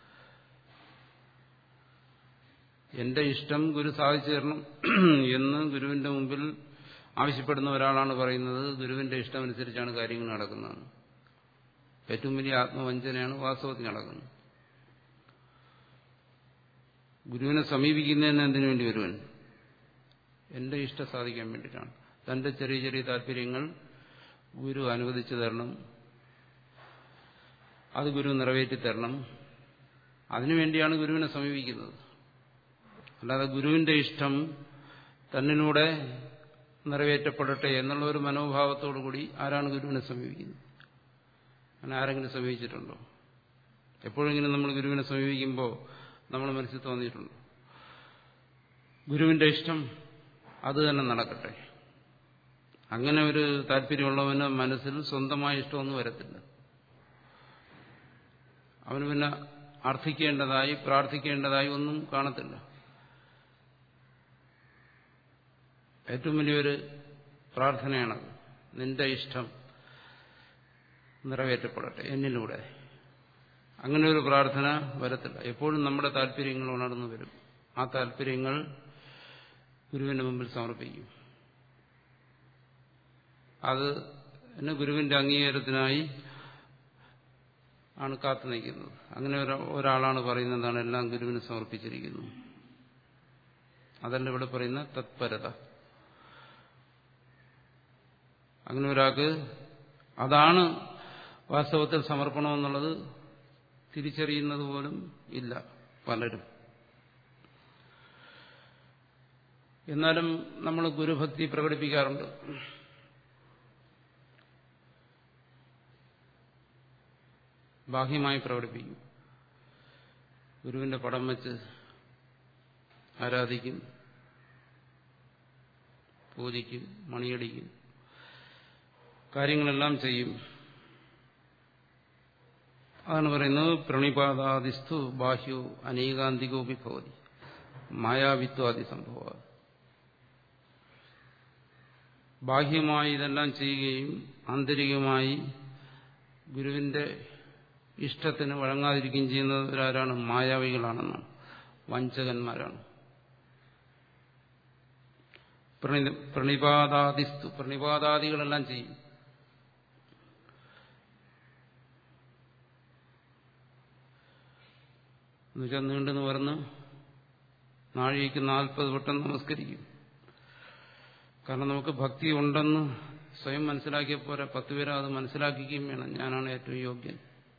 എന്റെ ഇഷ്ടം ഗുരു സാധിച്ചു തരണം എന്ന് ഗുരുവിന്റെ മുമ്പിൽ ആവശ്യപ്പെടുന്ന ഒരാളാണ് പറയുന്നത് ഗുരുവിന്റെ ഇഷ്ടമനുസരിച്ചാണ് കാര്യങ്ങൾ നടക്കുന്നത് ഏറ്റവും വലിയ ആത്മവഞ്ചനയാണ് വാസ്തവത്തിൽ നടക്കുന്നത് ഗുരുവിനെ സമീപിക്കുന്നതിന് എന്തിനു വേണ്ടി വരുവൻ എന്റെ ഇഷ്ടം സാധിക്കാൻ വേണ്ടിയിട്ടാണ് തന്റെ ചെറിയ ചെറിയ താല്പര്യങ്ങൾ ഗുരു അനുവദിച്ചു തരണം അത് ഗുരു നിറവേറ്റി തരണം അതിനുവേണ്ടിയാണ് ഗുരുവിനെ സമീപിക്കുന്നത് അല്ലാതെ ഗുരുവിന്റെ ഇഷ്ടം തന്നിലൂടെ നിറവേറ്റപ്പെടട്ടെ എന്നുള്ള ഒരു മനോഭാവത്തോടു കൂടി ആരാണ് ഗുരുവിനെ സമീപിക്കുന്നത് അങ്ങനെ ആരെങ്കിലും സമീപിച്ചിട്ടുണ്ടോ എപ്പോഴെങ്കിലും നമ്മൾ ഗുരുവിനെ സമീപിക്കുമ്പോൾ നമ്മൾ മനസ്സിൽ തോന്നിയിട്ടുണ്ടോ ഗുരുവിന്റെ ഇഷ്ടം അത് തന്നെ നടക്കട്ടെ അങ്ങനെ ഒരു താല്പര്യമുള്ളവന് മനസ്സിൽ സ്വന്തമായ ഇഷ്ടമൊന്നും വരത്തില്ല അവന് പിന്നെ അർത്ഥിക്കേണ്ടതായി പ്രാർത്ഥിക്കേണ്ടതായി ഒന്നും കാണത്തില്ല ഏറ്റവും വലിയൊരു പ്രാർത്ഥനയാണത് നിന്റെ ഇഷ്ടം നിറവേറ്റപ്പെടട്ടെ എന്നിലൂടെ അങ്ങനെ ഒരു പ്രാർത്ഥന വരത്തില്ല എപ്പോഴും നമ്മുടെ താല്പര്യങ്ങൾ ഉണർന്നു വരും ആ താല്പര്യങ്ങൾ ഗുരുവിന്റെ മുമ്പിൽ സമർപ്പിക്കും അത് എന്നെ ഗുരുവിന്റെ അംഗീകാരത്തിനായി ആണ് കാത്തു നിൽക്കുന്നത് അങ്ങനെ ഒരാളാണ് പറയുന്നത് എന്താണ് എല്ലാം ഗുരുവിന് സമർപ്പിച്ചിരിക്കുന്നു അതല്ല ഇവിടെ പറയുന്ന തത്പരത അങ്ങനെ ഒരാൾക്ക് അതാണ് വാസ്തവത്തിൽ സമർപ്പണം എന്നുള്ളത് തിരിച്ചറിയുന്നത് പോലും ഇല്ല പലരും എന്നാലും നമ്മൾ ഗുരുഭക്തി പ്രകടിപ്പിക്കാറുണ്ട് ബാഹ്യമായി പ്രകടിപ്പിക്കും ഗുരുവിന്റെ പടം വെച്ച് ആരാധിക്കും പൂജിക്കും മണിയടിക്കും കാര്യങ്ങളെല്ലാം ചെയ്യും അതാണ് പറയുന്നത് പ്രണിപാതാദിസ്തു ബാഹ്യോ അനേകാന്തികോപി ഭവതി മായാവിത്വാദി സംഭവ ബാഹ്യമായി ഇതെല്ലാം ചെയ്യുകയും ആന്തരികമായി ഗുരുവിന്റെ ഇഷ്ടത്തിന് വഴങ്ങാതിരിക്കുകയും ചെയ്യുന്നവരാരാണ് മായാവികളാണെന്നാണ് വഞ്ചകന്മാരാണ് പ്രണിപാതാദിസ്തു പ്രണിപാതാദികളെല്ലാം ചെയ്യും എന്നുവെച്ചാൽ നീണ്ടെന്ന് പറഞ്ഞ് നാഴികയ്ക്ക് നാൽപ്പത് വട്ടം നമസ്കരിക്കും കാരണം നമുക്ക് ഭക്തി ഉണ്ടെന്ന് സ്വയം മനസ്സിലാക്കിയ പോരാ പത്ത് പേരെ അത് മനസ്സിലാക്കുകയും വേണം ഞാനാണ് ഏറ്റവും യോഗ്യൻ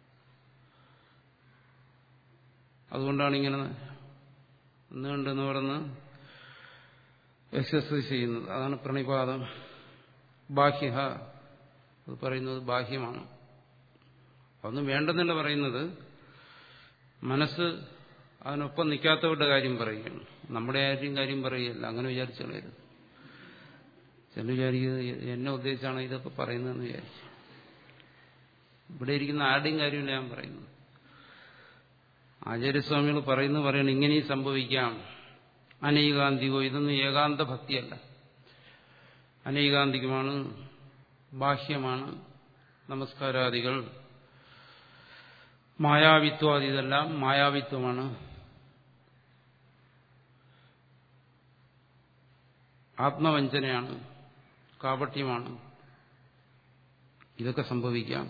അതുകൊണ്ടാണ് ഇങ്ങനെ നീണ്ടെന്ന് പറഞ്ഞ് എക്സസൈസ് ചെയ്യുന്നത് അതാണ് പ്രണിപാതം ബാഹ്യ അത് പറയുന്നത് ബാഹ്യമാണ് അതൊന്നും വേണ്ടെന്നല്ല പറയുന്നത് മനസ്സ് അതിനൊപ്പം നിൽക്കാത്തവരുടെ കാര്യം പറയുകയാണ് നമ്മുടെ ആരുടെയും കാര്യം പറയുകയല്ല അങ്ങനെ വിചാരിച്ചു കളയരുത് ചില വിചാരിക്കുന്നത് എന്നെ ഉദ്ദേശിച്ചാണ് ഇതൊക്കെ പറയുന്നതെന്ന് വിചാരിച്ചു ഇവിടെ ഇരിക്കുന്ന ആരുടെയും കാര്യമില്ല ഞാൻ പറയുന്നത് ആചാര്യസ്വാമികൾ പറയുന്നു പറയണം ഇങ്ങനെയും സംഭവിക്കാം അനൈകാന്തികോ ഇതൊന്നും ഏകാന്ത ഭക്തിയല്ല അനൈകാന്തികമാണ് ബാഹ്യമാണ് നമസ്കാരാദികൾ മായാവിത്വാദി ഇതെല്ലാം മായാവിത്വമാണ് ആത്മവഞ്ചനയാണ് കാപട്യമാണ് ഇതൊക്കെ സംഭവിക്കാം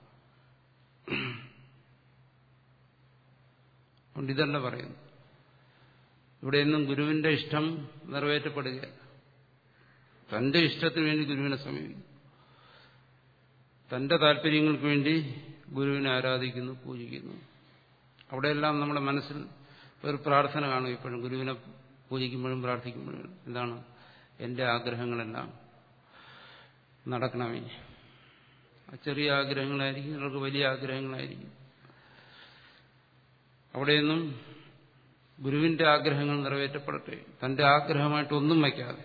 അതുകൊണ്ട് ഇതല്ല പറയുന്നു ഇവിടെയൊന്നും ഗുരുവിന്റെ ഇഷ്ടം നിറവേറ്റപ്പെടുകയല്ല തന്റെ ഇഷ്ടത്തിന് വേണ്ടി ഗുരുവിനെ സമീപിക്കും തന്റെ താല്പര്യങ്ങൾക്ക് വേണ്ടി ഗുരുവിനെ ആരാധിക്കുന്നു പൂജിക്കുന്നു അവിടെയെല്ലാം നമ്മുടെ മനസ്സിൽ ഒരു പ്രാർത്ഥന കാണും ഇപ്പോഴും ഗുരുവിനെ പൂജിക്കുമ്പോഴും പ്രാർത്ഥിക്കുമ്പോഴും എന്താണ് എന്റെ ആഗ്രഹങ്ങളെല്ലാം നടക്കണമേ ചെറിയ ആഗ്രഹങ്ങളായിരിക്കും ചിലർക്ക് വലിയ ആഗ്രഹങ്ങളായിരിക്കും അവിടെയൊന്നും ഗുരുവിന്റെ ആഗ്രഹങ്ങൾ നിറവേറ്റപ്പെടട്ടെ തന്റെ ആഗ്രഹമായിട്ടൊന്നും വയ്ക്കാതെ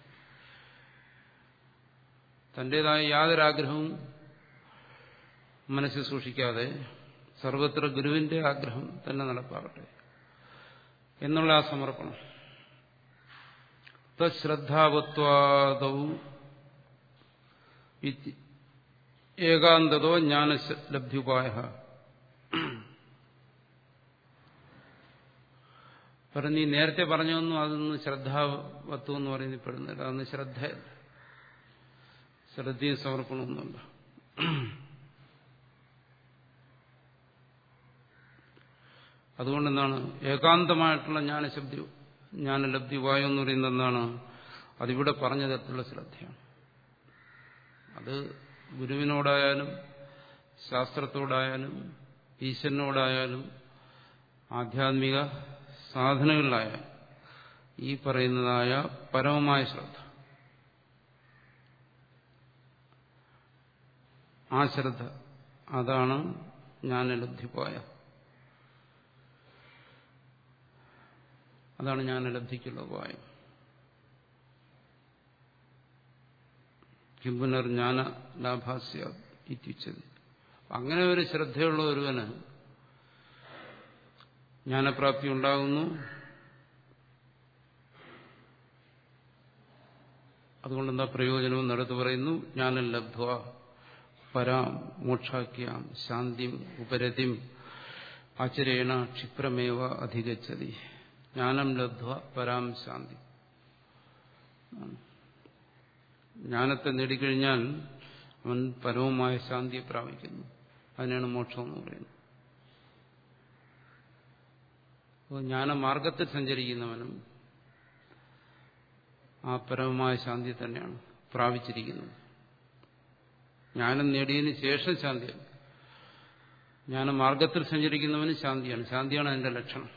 തന്റേതായ യാതൊരാഗ്രഹവും മനസ്സിൽ സൂക്ഷിക്കാതെ സർവത്ര ഗുരുവിന്റെ ആഗ്രഹം തന്നെ നടപ്പാകട്ടെ എന്നുള്ള ആ സമർപ്പണം തശ്രദ്ധാവത്വാദവും ഏകാന്തതോ ജ്ഞാനലബ്ധ്യുപായ പറഞ്ഞു നീ നേരത്തെ പറഞ്ഞൊന്നും അതൊന്നും ശ്രദ്ധാവത്വം എന്ന് പറയുന്നത് പെടുന്നില്ല അതൊന്നും ശ്രദ്ധയല്ല ശ്രദ്ധയും സമർപ്പണമൊന്നുമല്ല അതുകൊണ്ടെന്താണ് ഏകാന്തമായിട്ടുള്ള ജ്ഞാനശബ്ദി ജ്ഞാനലബ്ധി ഉപായം എന്ന് പറയുന്നത് എന്താണ് അതിവിടെ പറഞ്ഞ തരത്തിലുള്ള ശ്രദ്ധയാണ് അത് ഗുരുവിനോടായാലും ശാസ്ത്രത്തോടായാലും ഈശ്വരനോടായാലും ആധ്യാത്മിക സാധനങ്ങളിലായാലും ഈ പറയുന്നതായ പരമമായ ശ്രദ്ധ ആ ശ്രദ്ധ അതാണ് ജ്ഞാനലബ്ധിപ്പായ അതാണ് ജ്ഞാനലബ്ധിക്കുള്ള ഉപായം കിംപുനർ ജ്ഞാന ലാഭാസ്യ ഇത്യുച്ചത് അങ്ങനെ ഒരു ശ്രദ്ധയുള്ള ഒരുവന് ജ്ഞാനപ്രാപ്തി ഉണ്ടാകുന്നു അതുകൊണ്ട് എന്താ പ്രയോജനവും നടത്തു പറയുന്നു ജ്ഞാനം ലബ്ധ്വ പരാം മോക്ഷാഖ്യാം ശാന്തിം ഉപരതിം ആചരേണ ക്ഷിപ്രമേവ അധികച്ചതി ജ്ഞാനം ലബ്ധ്വ പരാം ശാന്തി ജ്ഞാനത്തെ നേടിക്കഴിഞ്ഞാൽ അവൻ പരമമായ ശാന്തിയെ പ്രാപിക്കുന്നു അതിനാണ് മോക്ഷം എന്ന് പറയുന്നത് അപ്പോൾ ജ്ഞാനമാർഗത്തിൽ സഞ്ചരിക്കുന്നവനും ആ പരമമായ ശാന്തി തന്നെയാണ് പ്രാപിച്ചിരിക്കുന്നത് ജ്ഞാനം നേടിയതിന് ശേഷം ശാന്തിയാണ് ജ്ഞാനമാർഗത്തിൽ സഞ്ചരിക്കുന്നവന് ശാന്തിയാണ് ശാന്തിയാണ് അതിന്റെ ലക്ഷണം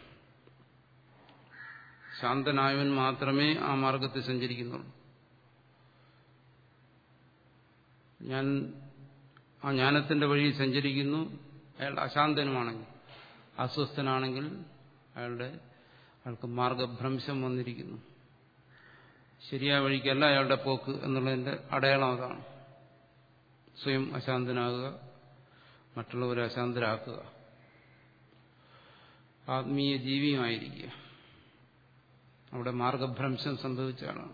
ശാന്തനായവൻ മാത്രമേ ആ മാർഗത്തിൽ സഞ്ചരിക്കുന്നുള്ളൂ ഞാൻ ആ ജ്ഞാനത്തിന്റെ വഴിയിൽ സഞ്ചരിക്കുന്നു അയാൾ അശാന്തനുമാണെങ്കിൽ അസ്വസ്ഥനാണെങ്കിൽ അയാളുടെ അയാൾക്ക് മാർഗഭ്രംശം വന്നിരിക്കുന്നു ശരിയായ വഴിക്കല്ല അയാളുടെ പോക്ക് എന്നുള്ളതിന്റെ അടയാളം അതാണ് സ്വയം അശാന്തനാകുക മറ്റുള്ളവരെ അശാന്തരാക്കുക ആത്മീയ ജീവിയുമായിരിക്കുക അവിടെ മാർഗഭ്രംശം സംഭവിച്ച ആളാണ്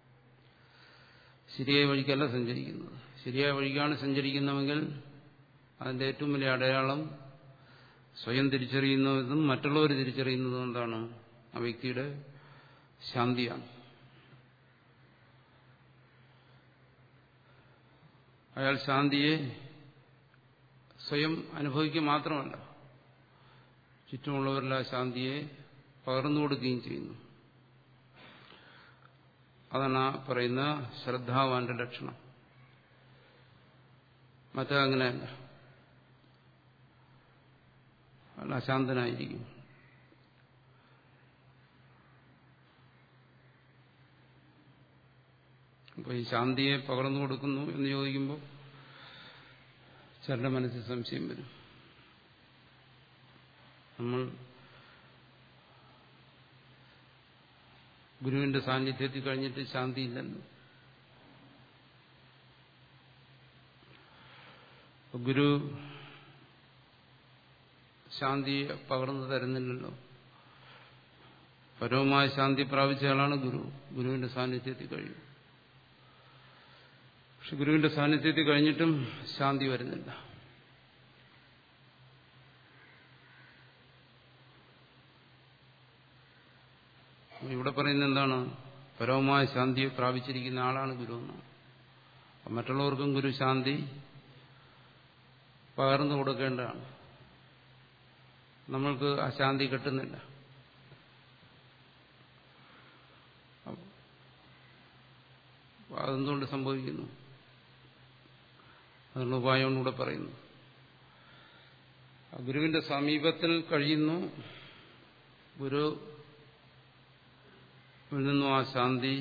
ശരിയായ വഴിക്കല്ല സഞ്ചരിക്കുന്നത് ശരിയായ വഴിക്കാണ് സഞ്ചരിക്കുന്നതെങ്കിൽ അതിന്റെ ഏറ്റവും വലിയ അടയാളം സ്വയം തിരിച്ചറിയുന്നതും മറ്റുള്ളവർ തിരിച്ചറിയുന്നതും എന്താണ് ആ വ്യക്തിയുടെ ശാന്തിയാണ് അയാൾ ശാന്തിയെ സ്വയം അനുഭവിക്കുക മാത്രമല്ല ചുറ്റുമുള്ളവരിൽ ആ ശാന്തിയെ പകർന്നു കൊടുക്കുകയും ചെയ്യുന്നു അതാണ് ആ പറയുന്ന ശ്രദ്ധാവാന്റെ ലക്ഷണം മറ്റങ്ങനെയല്ല അയാൾ അശാന്തനായിരിക്കും അപ്പോൾ ഈ ശാന്തിയെ പകർന്നു കൊടുക്കുന്നു എന്ന് ചോദിക്കുമ്പോൾ ചിലരുടെ മനസ്സിൽ സംശയം വരും നമ്മൾ ഗുരുവിന്റെ സാന്നിധ്യത്തിൽ കഴിഞ്ഞിട്ട് ശാന്തിയില്ലല്ലോ ഗുരു ശാന്തിയെ പകർന്നു തരുന്നില്ലല്ലോ പരവുമായ ശാന്തി പ്രാപിച്ചയാളാണ് ഗുരു ഗുരുവിന്റെ സാന്നിധ്യത്തിൽ കഴിയും പക്ഷെ ഗുരുവിന്റെ സാന്നിധ്യത്തിൽ കഴിഞ്ഞിട്ടും ശാന്തി വരുന്നില്ല ഇവിടെ പറയുന്നത് എന്താണ് പരവുമായ ശാന്തിയെ പ്രാപിച്ചിരിക്കുന്ന ആളാണ് ഗുരു എന്നാണ് മറ്റുള്ളവർക്കും ഗുരു ശാന്തി പകർന്നു കൊടുക്കേണ്ടതാണ് നമ്മൾക്ക് ആ ശാന്തി കിട്ടുന്നില്ല അതെന്തുകൊണ്ട് സംഭവിക്കുന്നു അതിനുള്ള ഉപായം കൂടെ പറയുന്നു ഗുരുവിന്റെ സമീപത്തിൽ കഴിയുന്നു ഗുരു നിന്നും ആ ശാന്തി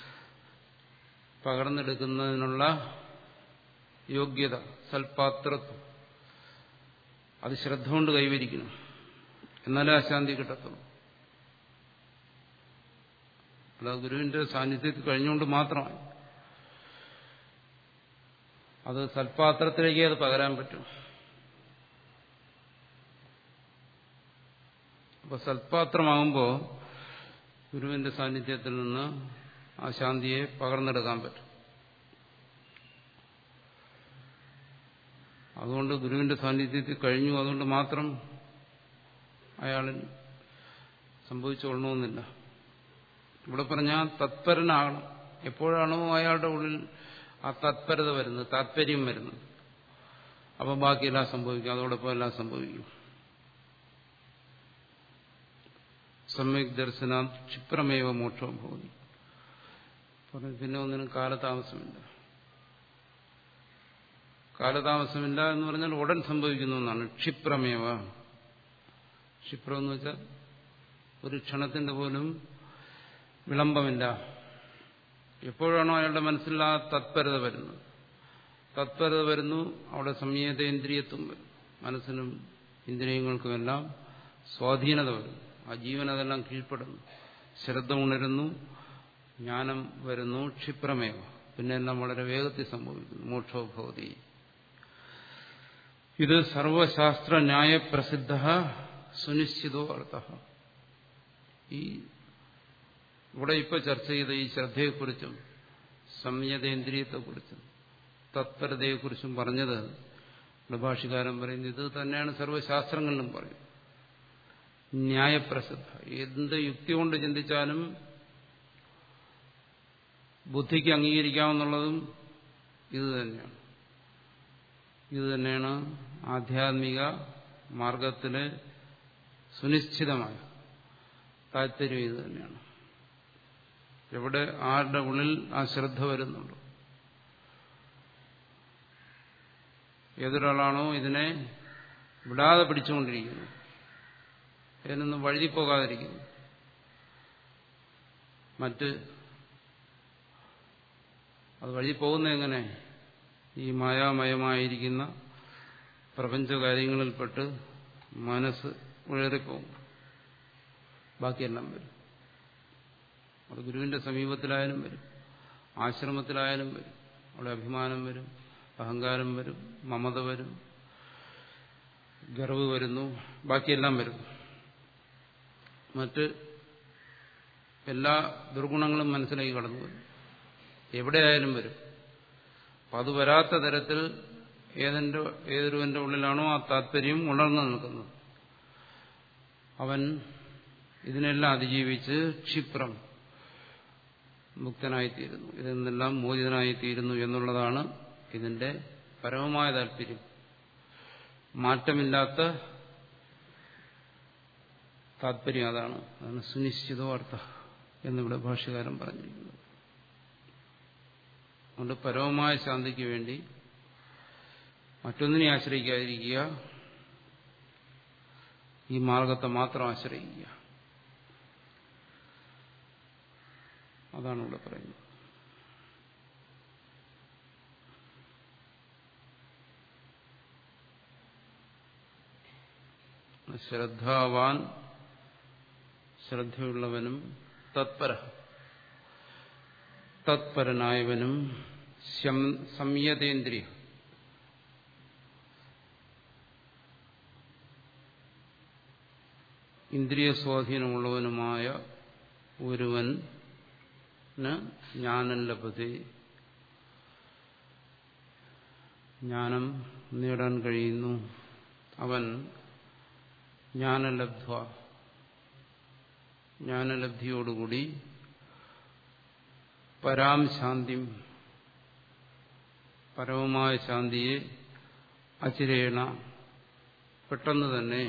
പകർന്നെടുക്കുന്നതിനുള്ള യോഗ്യത സൽപാത്രത്വം അത് ശ്രദ്ധ കൊണ്ട് കൈവരിക്കണം എന്നാലേ ആ ശാന്തി കിട്ടത്തുള്ളൂ അല്ല ഗുരുവിന്റെ സാന്നിധ്യത്തിൽ കഴിഞ്ഞുകൊണ്ട് മാത്രമായി അത് സൽപാത്രത്തിലേക്ക് അത് പകരാൻ പറ്റും അപ്പൊ സൽപാത്രമാകുമ്പോൾ ഗുരുവിന്റെ സാന്നിധ്യത്തിൽ നിന്ന് ആ ശാന്തിയെ പകർന്നെടുക്കാൻ പറ്റും അതുകൊണ്ട് ഗുരുവിന്റെ സാന്നിധ്യത്തിൽ കഴിഞ്ഞു അതുകൊണ്ട് മാത്രം അയാളിൽ സംഭവിച്ചുകൊള്ളണമെന്നില്ല ഇവിടെ പറഞ്ഞാൽ തത്പരനാകണം എപ്പോഴാണോ അയാളുടെ ഉള്ളിൽ ആ തത്പരത വരുന്നത് താത്പര്യം വരുന്നത് അപ്പൊ ബാക്കിയെല്ലാം സംഭവിക്കും അതോടൊപ്പം എല്ലാം സംഭവിക്കും സമ്യക് ദർശന ക്ഷിപ്രമേവ മോക്ഷവും ഭവതി പിന്നെ ഒന്നിനും കാലതാമസമില്ല കാലതാമസമില്ല എന്ന് പറഞ്ഞാൽ ഉടൻ സംഭവിക്കുന്ന ഒന്നാണ് ക്ഷിപ്രമേവ ക്ഷിപ്രം എന്ന് വെച്ചാൽ ഒരു ക്ഷണത്തിന്റെ പോലും വിളംബമില്ല എപ്പോഴാണോ അയാളുടെ മനസ്സിൽ ആ തത്പരത വരുന്നത് തത്പരത വരുന്നു അവിടെ സംയേതേന്ദ്രിയത്വം വരും മനസ്സിനും ഇന്ദ്രിയങ്ങൾക്കുമെല്ലാം സ്വാധീനത വരും ആ ജീവൻ അതെല്ലാം കീഴ്പ്പെടുന്നു ശ്രദ്ധ ഉണരുന്നു ജ്ഞാനം വരുന്നു ക്ഷിപ്രമേവ പിന്നെ എല്ലാം വളരെ വേഗത്തിൽ സംഭവിക്കുന്നു മോക്ഷോഭവതി ഇത് സർവശാസ്ത്ര ന്യായ പ്രസിദ്ധ സുനിശ്ചിതോ അർത്ഥ ഈ ഇവിടെ ഇപ്പൊ ചർച്ച ചെയ്ത ഈ ശ്രദ്ധയെക്കുറിച്ചും സംയതേന്ദ്രിയത്തെക്കുറിച്ചും തത്പരതയെക്കുറിച്ചും പറഞ്ഞത് ഭാഷകാരൻ പറയുന്നത് ഇത് തന്നെയാണ് സർവ്വശാസ്ത്രങ്ങളിലും പറയും ന്യായപ്രസിദ്ധ എന്ത് യുക്തി കൊണ്ട് ചിന്തിച്ചാലും ബുദ്ധിക്ക് അംഗീകരിക്കാമെന്നുള്ളതും ഇത് തന്നെയാണ് ഇത് തന്നെയാണ് ആധ്യാത്മിക മാർഗത്തിലെ സുനിശ്ചിതമായ താല്പര്യം ഇത് തന്നെയാണ് എവിടെ ആരുടെ ഉള്ളിൽ ആ ശ്രദ്ധ വരുന്നുണ്ടോ ഏതൊരാളാണോ ഇതിനെ വിടാതെ പിടിച്ചുകൊണ്ടിരിക്കുന്നത് ഇതിനൊന്നും വഴുതി പോകാതിരിക്കുന്നു മറ്റ് അത് വഴി പോകുന്ന എങ്ങനെ ഈ മായാമയമായിരിക്കുന്ന പ്രപഞ്ച കാര്യങ്ങളിൽപ്പെട്ട് മനസ്സ് ഉഴറിപ്പോകും ബാക്കിയെല്ലാം വരും അത് ഗുരുവിന്റെ സമീപത്തിലായാലും വരും ആശ്രമത്തിലായാലും വരും അവിടെ അഭിമാനം വരും അഹങ്കാരം വരും മമത വരും ഗർവ് വരുന്നു ബാക്കിയെല്ലാം വരും മറ്റ് എല്ലാ ദുർഗുണങ്ങളും മനസ്സിലാക്കി കടന്നു വരും എവിടെയായാലും വരും അപ്പം അത് വരാത്ത തരത്തിൽ ഏതെന്റെ ഏതൊരുവന്റെ ഉള്ളിലാണോ ആ താല്പര്യം ഉണർന്നു നിൽക്കുന്നത് അവൻ ഇതിനെല്ലാം അതിജീവിച്ച് ക്ഷിപ്രം മുക്തനായിത്തീരുന്നു ഇതിൽ നിന്നെല്ലാം മോചിതനായിത്തീരുന്നു എന്നുള്ളതാണ് ഇതിന്റെ പരമമായ താല്പര്യം മാറ്റമില്ലാത്ത താല്പര്യം അതാണ് അതാണ് സുനിശ്ചിതോ അർത്ഥ എന്നിവിടെ ഭാഷ്യകാരൻ പറഞ്ഞിരിക്കുന്നത് അതുകൊണ്ട് പരമമായ ശാന്തിക്ക് വേണ്ടി മറ്റൊന്നിനെ ആശ്രയിക്കാതിരിക്കുക ഈ മാർഗത്തെ മാത്രം ആശ്രയിക്കുക അതാണ് ഇവിടെ പറയുന്നത് ശ്രദ്ധാവാൻ ശ്രദ്ധയുള്ളവനും തത്പര തത്പരനായവനും സംയതേന്ദ്രിയ ഇന്ദ്രിയ സ്വാധീനമുള്ളവനുമായ ഒരുവന് ജ്ഞാനം ലഭത്തെ ജ്ഞാനം നേടാൻ കഴിയുന്നു അവൻ ജ്ഞാനലബ്ധ ജ്ഞാനലബ്ധിയോടുകൂടി പരാം ശാന്തി പരമമായ ശാന്തിയെ അചിരേണ പെട്ടെന്ന് തന്നെ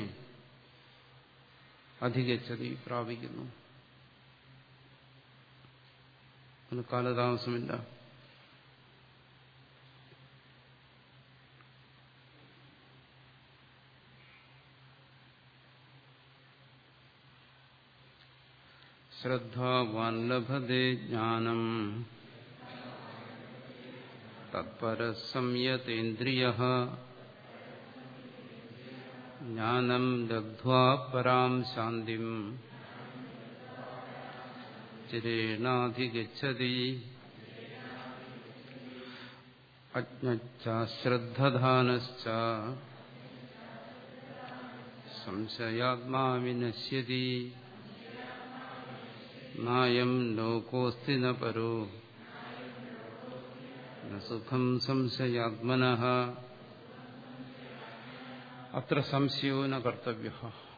അധികച്ചതി പ്രാപിക്കുന്നു അതിന് കാലതാമസമില്ല ശ്രദ്ധാവാൻ ലഭത്തെ ജ്ഞാനം തത്പരസംയതേന്ദ്രിയ ജ്ഞാനം ലബ്ധ്വാ പരാം ശാന്തിം ചിരേണാധിഗച്ഛതി അജ്ഞശ്ച ശ്രദ്ധധാനശ്ച സംശയാത്മാ വിനശ്യതി നായം ലോകോസ്തി ന പരോ ന സുഖം സംശയാത്മന അത്ര സംശയോ ന കർത്തവ്യ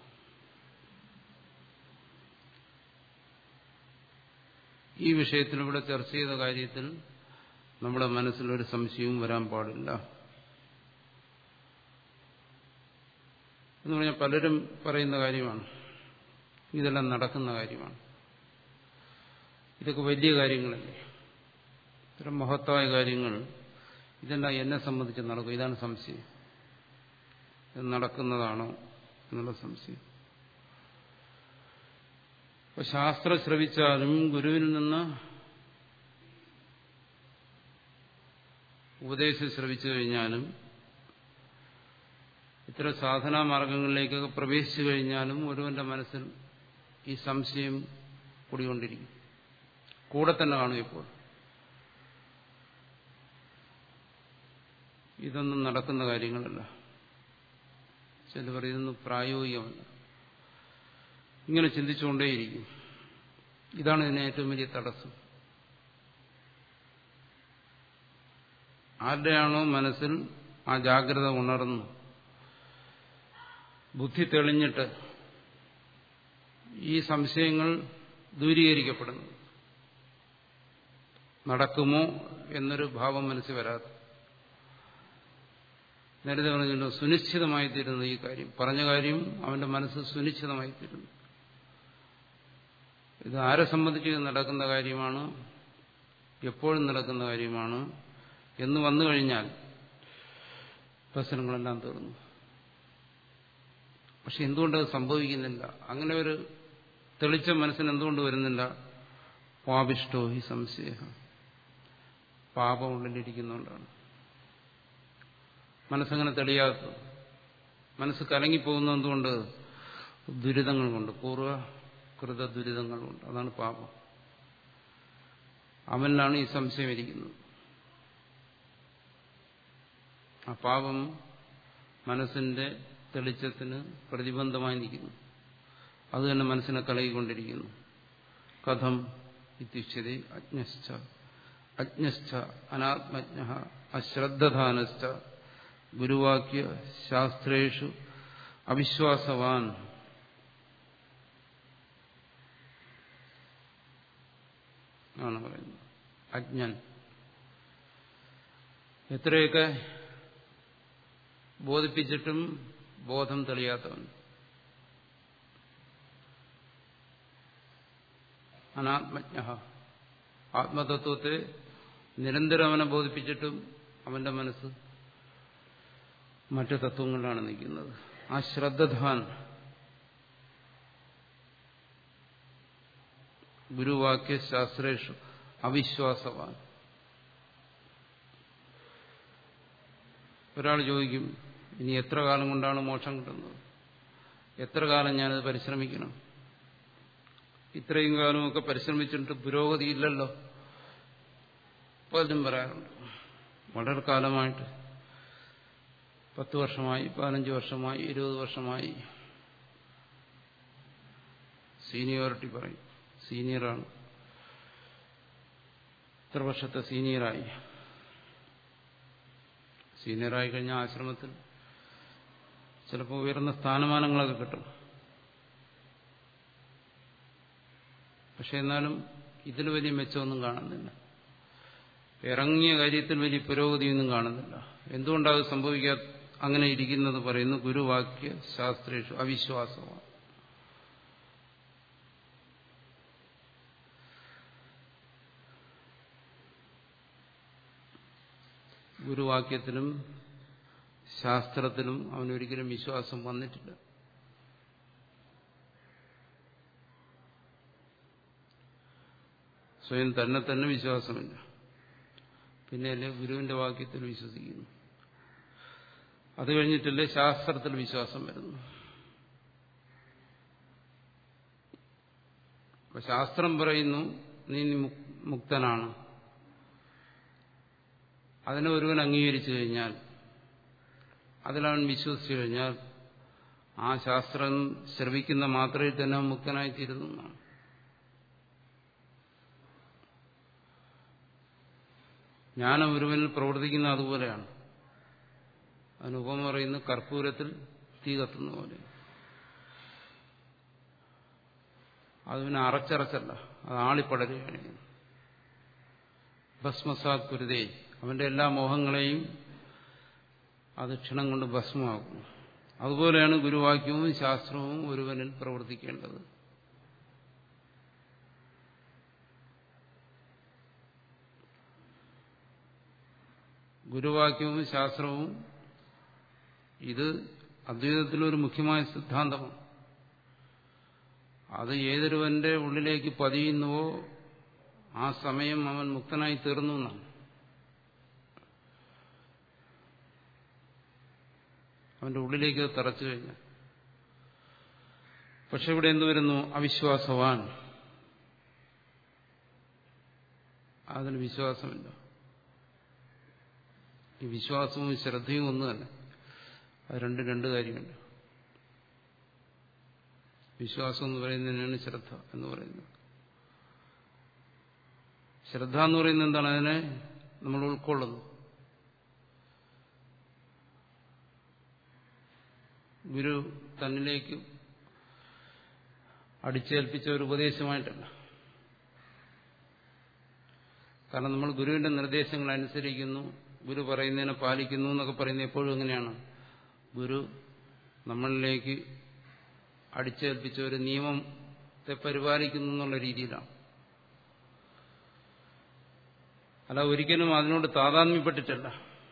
ഈ വിഷയത്തിൽ ഇവിടെ ചർച്ച ചെയ്ത കാര്യത്തിൽ നമ്മുടെ മനസ്സിലൊരു സംശയവും വരാൻ പാടില്ല എന്ന് പറഞ്ഞാൽ പലരും പറയുന്ന കാര്യമാണ് ഇതെല്ലാം നടക്കുന്ന കാര്യമാണ് ഇതൊക്കെ വലിയ കാര്യങ്ങളല്ലേ ഇത്തരം മഹത്തായ കാര്യങ്ങൾ ഇതെല്ലാം എന്നെ സംബന്ധിച്ച് നടക്കും ഇതാണ് സംശയം ഇത് നടക്കുന്നതാണോ എന്നുള്ള സംശയം ഇപ്പൊ ശാസ്ത്രം ശ്രവിച്ചാലും ഗുരുവിൽ നിന്ന് ഉപദേശം ശ്രവിച്ചു കഴിഞ്ഞാലും ഇത്തരം സാധനാ മാർഗങ്ങളിലേക്കൊക്കെ പ്രവേശിച്ചു കഴിഞ്ഞാലും ഒരുവന്റെ മനസ്സിൽ ഈ സംശയം കൂടിക്കൊണ്ടിരിക്കും കൂടെ തന്നെ കാണും ഇപ്പോൾ ഇതൊന്നും നടക്കുന്ന കാര്യങ്ങളല്ല ചിലവർ ഇതൊന്നും പ്രായോഗികമല്ല ഇങ്ങനെ ചിന്തിച്ചുകൊണ്ടേയിരിക്കും ഇതാണ് ഇതിന് ഏറ്റവും വലിയ തടസ്സം ആരുടെയാണോ മനസ്സിൽ ആ ജാഗ്രത ഉണർന്നു ബുദ്ധി തെളിഞ്ഞിട്ട് ഈ സംശയങ്ങൾ ദൂരീകരിക്കപ്പെടുന്നു നടക്കുമോ എന്നൊരു ഭാവം മനസ്സിൽ വരാതെ നേരത്തെ പറഞ്ഞല്ലോ സുനിശ്ചിതമായി തീരുന്നു ഈ കാര്യം പറഞ്ഞ കാര്യം അവന്റെ മനസ്സ് സുനിശ്ചിതമായി തീരുന്നു ഇത് ആരെ സംബന്ധിച്ച് നടക്കുന്ന കാര്യമാണ് എപ്പോഴും നടക്കുന്ന കാര്യമാണ് എന്ന് വന്നു കഴിഞ്ഞാൽ പ്രശ്നങ്ങളെല്ലാം തീർന്നു പക്ഷെ എന്തുകൊണ്ടത് സംഭവിക്കുന്നില്ല അങ്ങനെ ഒരു തെളിച്ച മനസ്സിന് എന്തുകൊണ്ട് വരുന്നില്ല പാപിഷ്ടോ ഹി സംശയ പാപം ഉള്ളിലിരിക്കുന്നുകൊണ്ടാണ് മനസ്സങ്ങനെ തെളിയാത്ത മനസ്സ് കലങ്ങിപ്പോകുന്ന എന്തുകൊണ്ട് ദുരിതങ്ങൾ കൊണ്ട് പൂർവ്വകൃത ദുരിതങ്ങൾ കൊണ്ട് അതാണ് പാപം അവനിലാണ് ഈ സംശയം ഇരിക്കുന്നത് ആ പാപം മനസ്സിന്റെ തെളിച്ചത്തിന് പ്രതിബന്ധമായി നിൽക്കുന്നു അത് തന്നെ മനസ്സിനെ കലകിക്കൊണ്ടിരിക്കുന്നു കഥം ഇത്യുച്യത അജ്ഞശ്ച അജ്ഞശ്ച അനാത്മജ്ഞ അശ്രദ്ധാനശ്ച ഗുരുവാക്യ ശാസ്ത്രേഷു അവിശ്വാസവാൻ ആണ് പറയുന്നത് അജ്ഞൻ എത്രയൊക്കെ ബോധിപ്പിച്ചിട്ടും ബോധം തെളിയാത്തവൻ അനാത്മജ്ഞ ആത്മതത്വത്തെ നിരന്തരം അവനെ ബോധിപ്പിച്ചിട്ടും അവന്റെ മനസ്സ് മറ്റു തത്വങ്ങളിലാണ് നിൽക്കുന്നത് ആ ശ്രദ്ധാൻ ഗുരുവാക്യ ശാസ്ത്രേഷു അവിശ്വാസവാൻ ഒരാൾ ചോദിക്കും ഇനി എത്ര കാലം കൊണ്ടാണ് മോക്ഷം കിട്ടുന്നത് എത്ര കാലം ഞാനത് പരിശ്രമിക്കണം ഇത്രയും കാലമൊക്കെ പരിശ്രമിച്ചിട്ട് പുരോഗതി ഇല്ലല്ലോ പലരും പറയാറുണ്ട് വളരെ കാലമായിട്ട് പത്ത് വർഷമായി പതിനഞ്ച് വർഷമായി ഇരുപത് വർഷമായി സീനിയോറിറ്റി പറയും സീനിയറാണ് ഇത്ര വർഷത്തെ സീനിയറായി സീനിയറായി കഴിഞ്ഞാൽ ആശ്രമത്തിൽ ചിലപ്പോൾ ഉയർന്ന സ്ഥാനമാനങ്ങളൊക്കെ കിട്ടും പക്ഷെ എന്നാലും ഇതിൽ വലിയ മെച്ചമൊന്നും കാണുന്നില്ല ഇറങ്ങിയ കാര്യത്തിൽ വലിയ പുരോഗതിയൊന്നും കാണുന്നില്ല എന്തുകൊണ്ടത് സംഭവിക്കാ അങ്ങനെ ഇരിക്കുന്നത് പറയുന്നു ഗുരുവാക്യ ശാസ്ത്രേഷു അവിശ്വാസമാണ് ഗുരുവാക്യത്തിലും ശാസ്ത്രത്തിലും അവനൊരിക്കലും വിശ്വാസം വന്നിട്ടില്ല സ്വയം തന്നെ തന്നെ വിശ്വാസമില്ല പിന്നെയല്ലേ ഗുരുവിന്റെ വാക്യത്തിൽ വിശ്വസിക്കുന്നു അത് കഴിഞ്ഞിട്ടല്ലേ ശാസ്ത്രത്തിൽ വിശ്വാസം വരുന്നു അപ്പൊ ശാസ്ത്രം പറയുന്നു നീ മുക്തനാണ് അതിനെ ഒരുവൻ അംഗീകരിച്ചു കഴിഞ്ഞാൽ അതിലവൻ വിശ്വസിച്ചു കഴിഞ്ഞാൽ ആ ശാസ്ത്രം ശ്രവിക്കുന്ന മാത്രയിൽ തന്നെ അവൻ മുക്തനായിത്തീരുന്നു എന്നാണ് ജ്ഞാനം ഒരുവനിൽ പ്രവർത്തിക്കുന്ന അതുപോലെയാണ് അതിന് ഉപമ പറയുന്ന കർപ്പൂരത്തിൽ തീ കത്തുന്ന പോലെ അത് പിന്നെ അറച്ചറച്ചല്ല അത് ആളിപ്പടരുകയാണ് ഭസ്മസാത് കുരുതേ അവന്റെ എല്ലാ മോഹങ്ങളെയും അത് ക്ഷണം കൊണ്ട് ഭസ്മമാകുന്നു അതുപോലെയാണ് ഗുരുവാക്യവും ശാസ്ത്രവും ഒരുവനിൽ പ്രവർത്തിക്കേണ്ടത് ഗുരുവാക്യവും ശാസ്ത്രവും ഇത് അദ്വൈതത്തിലൊരു മുഖ്യമായ സിദ്ധാന്തമാണ് അത് ഏതൊരുവന്റെ ഉള്ളിലേക്ക് പതിയുന്നുവോ ആ സമയം അവൻ മുക്തനായി തീർന്നു എന്നാണ് അവന്റെ ഉള്ളിലേക്ക് അത് തറച്ചു കഴിഞ്ഞാൽ പക്ഷെ ഇവിടെ എന്തു വരുന്നു അവിശ്വാസവാൻ അതിന് വിശ്വാസമില്ല ഈ വിശ്വാസവും ശ്രദ്ധയും ഒന്ന് തന്നെ അത് രണ്ട് രണ്ട് കാര്യമുണ്ട് വിശ്വാസം എന്ന് പറയുന്നതിനാണ് ശ്രദ്ധ എന്ന് പറയുന്നത് ശ്രദ്ധ എന്ന് പറയുന്നത് എന്താണ് അതിനെ നമ്മൾ ഉൾക്കൊള്ളുന്നു ഗുരു തന്നിലേക്ക് അടിച്ചേൽപ്പിച്ച ഒരു ഉപദേശമായിട്ടല്ല കാരണം നമ്മൾ ഗുരുവിന്റെ നിർദ്ദേശങ്ങൾ അനുസരിക്കുന്നു ഗുരു പറയുന്നതിനെ പാലിക്കുന്നു എന്നൊക്കെ പറയുന്നത് എപ്പോഴും എങ്ങനെയാണ് ഗുരു നമ്മളിലേക്ക് അടിച്ചേൽപ്പിച്ച ഒരു നിയമത്തെ പരിപാലിക്കുന്നു എന്നുള്ള രീതിയിലാണ് അല്ല ഒരിക്കലും അതിനോട് താതാത്മ്യപ്പെട്ടിട്ടല്ല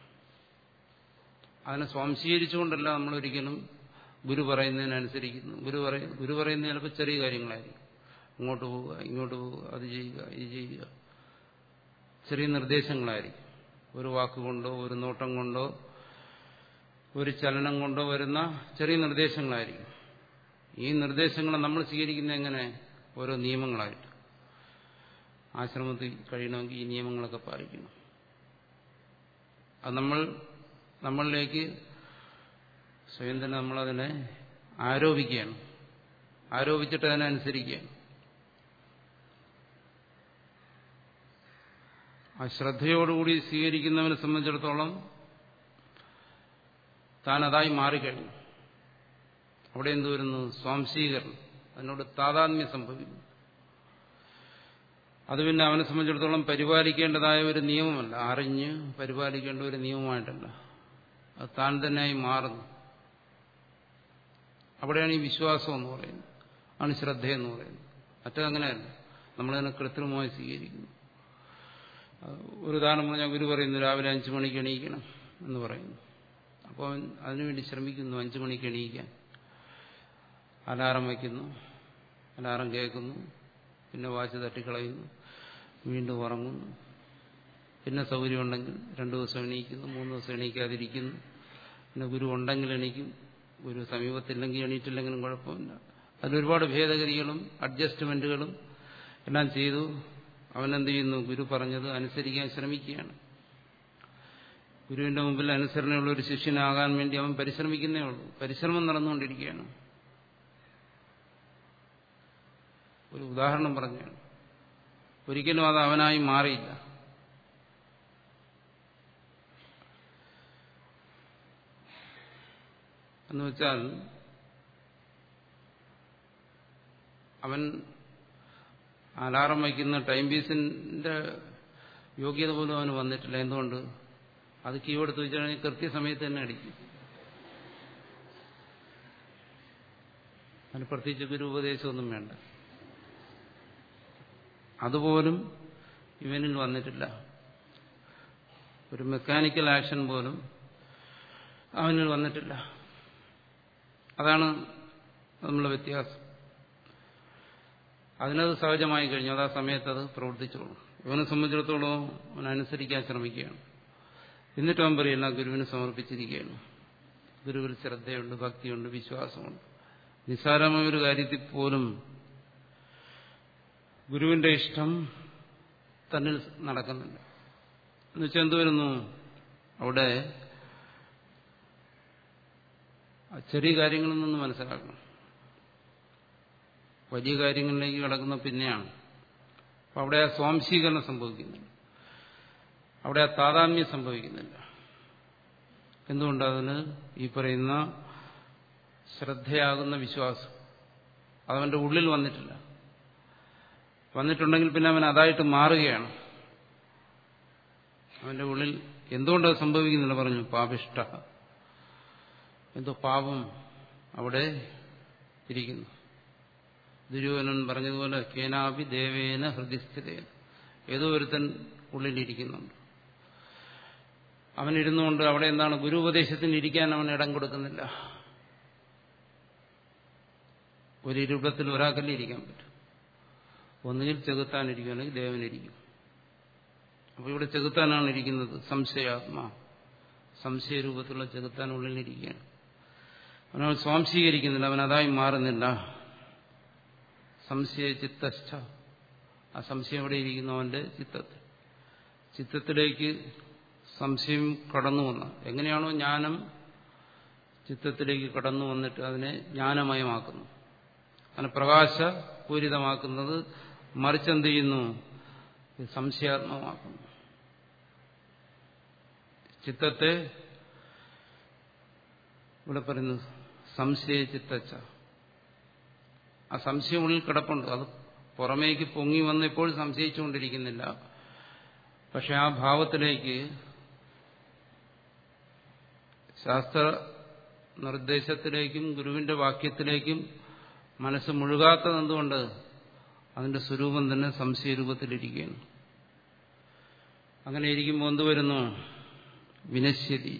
അതിനെ സ്വാംശീകരിച്ചുകൊണ്ടല്ല നമ്മൾ ഒരിക്കലും ഗുരു പറയുന്നതിനനുസരിക്കുന്നു ഗുരു പറയ ഗുരു പറയുന്ന ചിലപ്പോൾ ചെറിയ കാര്യങ്ങളായിരിക്കും അങ്ങോട്ട് പോവുക ഇങ്ങോട്ട് പോവുക അത് ചെയ്യുക ഇത് ചെയ്യുക ചെറിയ നിർദ്ദേശങ്ങളായിരിക്കും ഒരു വാക്കുകൊണ്ടോ ഒരു നോട്ടം കൊണ്ടോ ഒരു ചലനം കൊണ്ടോ വരുന്ന ചെറിയ നിർദ്ദേശങ്ങളായിരിക്കും ഈ നിർദ്ദേശങ്ങൾ നമ്മൾ സ്വീകരിക്കുന്ന എങ്ങനെ ഓരോ നിയമങ്ങളായിട്ട് ആശ്രമത്തിൽ കഴിയണമെങ്കിൽ ഈ നിയമങ്ങളൊക്കെ പാലിക്കണം അത് നമ്മൾ നമ്മളിലേക്ക് സ്വയം തന്നെ നമ്മളതിനെ ആരോപിക്കുകയാണ് ആരോപിച്ചിട്ട് അതിനനുസരിക്കുകയാണ് ആ ശ്രദ്ധയോടുകൂടി സ്വീകരിക്കുന്നവനെ സംബന്ധിച്ചിടത്തോളം താൻ അതായി മാറിക്കഴിഞ്ഞു അവിടെ എന്ത് വരുന്നു സ്വാംശീകരണം അതിനോട് താതാത്മ്യം സംഭവിക്കുന്നു അത് പിന്നെ അവനെ സംബന്ധിച്ചിടത്തോളം പരിപാലിക്കേണ്ടതായ ഒരു നിയമമല്ല അറിഞ്ഞ് പരിപാലിക്കേണ്ട ഒരു നിയമമായിട്ടല്ല അത് താൻ തന്നെയായി മാറുന്നു അവിടെയാണ് ഈ വിശ്വാസം എന്ന് പറയുന്നത് ആണ് ശ്രദ്ധയെന്ന് പറയുന്നത് മറ്റതങ്ങനെയല്ല നമ്മളതിനെ കൃത്രിമമായി സ്വീകരിക്കുന്നു ഒരു ഉദാഹരണം പറഞ്ഞാൽ ഗുരു പറയുന്നു രാവിലെ അഞ്ചു മണിക്ക് എണീക്കണം എന്ന് പറയുന്നു അപ്പോൾ അവൻ അതിനുവേണ്ടി ശ്രമിക്കുന്നു അഞ്ചു മണിക്ക് എണീക്കാൻ അലാറം വയ്ക്കുന്നു അലാറം കേൾക്കുന്നു പിന്നെ വാച്ച് തട്ടിക്കളയുന്നു വീണ്ടും ഉറങ്ങുന്നു പിന്നെ സൗകര്യമുണ്ടെങ്കിൽ രണ്ടു ദിവസം എണീക്കുന്നു മൂന്ന് ദിവസം എണീക്കാതിരിക്കുന്നു പിന്നെ ഗുരു ഉണ്ടെങ്കിൽ എണീക്കും ഗുരു സമീപത്തില്ലെങ്കിൽ എണീറ്റില്ലെങ്കിലും കുഴപ്പമില്ല അതിലൊരുപാട് ഭേദഗതികളും അഡ്ജസ്റ്റ്മെന്റുകളും എല്ലാം ചെയ്തു അവനെന്ത് ചെയ്യുന്നു ഗുരു പറഞ്ഞത് അനുസരിക്കാൻ ശ്രമിക്കുകയാണ് ഗുരുവിന്റെ മുമ്പിൽ അനുസരണയുള്ള ഒരു ശിഷ്യനാകാൻ വേണ്ടി അവൻ പരിശ്രമിക്കുന്നേ ഉള്ളൂ പരിശ്രമം നടന്നുകൊണ്ടിരിക്കുകയാണ് ഒരു ഉദാഹരണം പറഞ്ഞാണ് ഒരിക്കലും അത് അവനായി മാറിയില്ല എന്ന് വെച്ചാൽ അവൻ അലാറം വയ്ക്കുന്ന ടൈം പീസിന്റെ യോഗ്യത പോലും അവന് വന്നിട്ടില്ല എന്തുകൊണ്ട് അത് കീ കൊടുത്ത് വെച്ചാണെങ്കിൽ കൃത്യസമയത്ത് തന്നെ അടിക്കും അതിന് പ്രത്യേകിച്ച് ഗുരു ഉപദേശമൊന്നും വേണ്ട അതുപോലും ഇവനിൽ വന്നിട്ടില്ല ഒരു മെക്കാനിക്കൽ ആക്ഷൻ പോലും അവനിൽ വന്നിട്ടില്ല അതാണ് നമ്മളുടെ വ്യത്യാസം അതിനത് സഹജമായി കഴിഞ്ഞു അത് ആ സമയത്ത് അത് പ്രവർത്തിച്ചോളൂ ഇവനെ സംബന്ധിച്ചിടത്തോളം അവൻ അനുസരിക്കാൻ ശ്രമിക്കുകയാണ് എന്നിട്ട് അവൻ പറയില്ല ഗുരുവിന് സമർപ്പിച്ചിരിക്കുകയാണ് ഗുരുവിൽ ശ്രദ്ധയുണ്ട് ഭക്തിയുണ്ട് വിശ്വാസമുണ്ട് നിസ്സാരമായ ഒരു കാര്യത്തിൽ പോലും ഗുരുവിന്റെ ഇഷ്ടം തന്നിൽ നടക്കുന്നില്ല എന്നുവെച്ചാൽ എന്ത് വരുന്നു അവിടെ ചെറിയ കാര്യങ്ങളിൽ നിന്ന് മനസ്സിലാക്കണം വലിയ കാര്യങ്ങളിലേക്ക് കിടക്കുന്ന പിന്നെയാണ് അപ്പം അവിടെ ആ സ്വാംശീകരണം സംഭവിക്കുന്നില്ല അവിടെ ആ താതാത്മ്യം സംഭവിക്കുന്നില്ല എന്തുകൊണ്ടതിന് ഈ പറയുന്ന ശ്രദ്ധയാകുന്ന വിശ്വാസം അതവന്റെ ഉള്ളിൽ വന്നിട്ടില്ല വന്നിട്ടുണ്ടെങ്കിൽ പിന്നെ അവൻ അതായിട്ട് മാറുകയാണ് അവന്റെ ഉള്ളിൽ എന്തുകൊണ്ടത് സംഭവിക്കുന്നില്ല പറഞ്ഞു പാപിഷ്ട എന്തോ പാപം അവിടെ ഇരിക്കുന്നു ദുര്യോധനൻ പറഞ്ഞതുപോലെ കേനാപി ദേവേന ഹൃദയസ്ഥിതേന ഏതോ ഒരുത്തൻ ഉള്ളിലിരിക്കുന്നുണ്ട് അവനിരുന്നുകൊണ്ട് അവിടെ എന്താണ് ഗുരു ഉപദേശത്തിന് ഇരിക്കാൻ അവൻ ഇടം കൊടുക്കുന്നില്ല ഒരു രൂപത്തിൽ ഒരാൾക്കല്ലേ ഇരിക്കാൻ പറ്റും ഒന്നുകിൽ ചെകുത്താനിരിക്കും അല്ലെങ്കിൽ ദേവനിരിക്കും അപ്പോൾ ഇവിടെ ചെകുത്താനാണ് ഇരിക്കുന്നത് സംശയാത്മാ സംശയരൂപത്തിലുള്ള ചെകുത്താൻ ഉള്ളിലിരിക്കുകയാണ് അവനവൻ സ്വാംശീകരിക്കുന്നില്ല അവൻ അതായി മാറുന്നില്ല സംശയ ചിത്തസ്ഥ ആ സംശയം എവിടെ ഇരിക്കുന്നു അവന്റെ ചിത്തത്തിൽ ചിത്തത്തിലേക്ക് സംശയം കടന്നു വന്ന എങ്ങനെയാണോ ജ്ഞാനം ചിത്തത്തിലേക്ക് കടന്നു വന്നിട്ട് അതിനെ ജ്ഞാനമയമാക്കുന്നു അതിനെ പ്രകാശപൂരിതമാക്കുന്നത് മറിച്ചെന്ത് ചെയ്യുന്നു സംശയാത്മകമാക്കുന്നു ചിത്തത്തെ ഇവിടെ പറയുന്നു സംശയ ചിത്തച്ച ആ സംശയം ഉള്ളിൽ കിടപ്പുണ്ട് അത് പുറമേക്ക് പൊങ്ങി വന്നപ്പോൾ സംശയിച്ചുകൊണ്ടിരിക്കുന്നില്ല പക്ഷെ ആ ഭാവത്തിലേക്ക് ശാസ്ത്ര നിർദ്ദേശത്തിലേക്കും ഗുരുവിന്റെ വാക്യത്തിലേക്കും മനസ്സ് മുഴുകാത്തത് എന്തുകൊണ്ട് അതിന്റെ സ്വരൂപം തന്നെ സംശയരൂപത്തിലിരിക്കുകയാണ് അങ്ങനെ ഇരിക്കുമ്പോൾ എന്ത് വരുന്നു വിനശ്യതി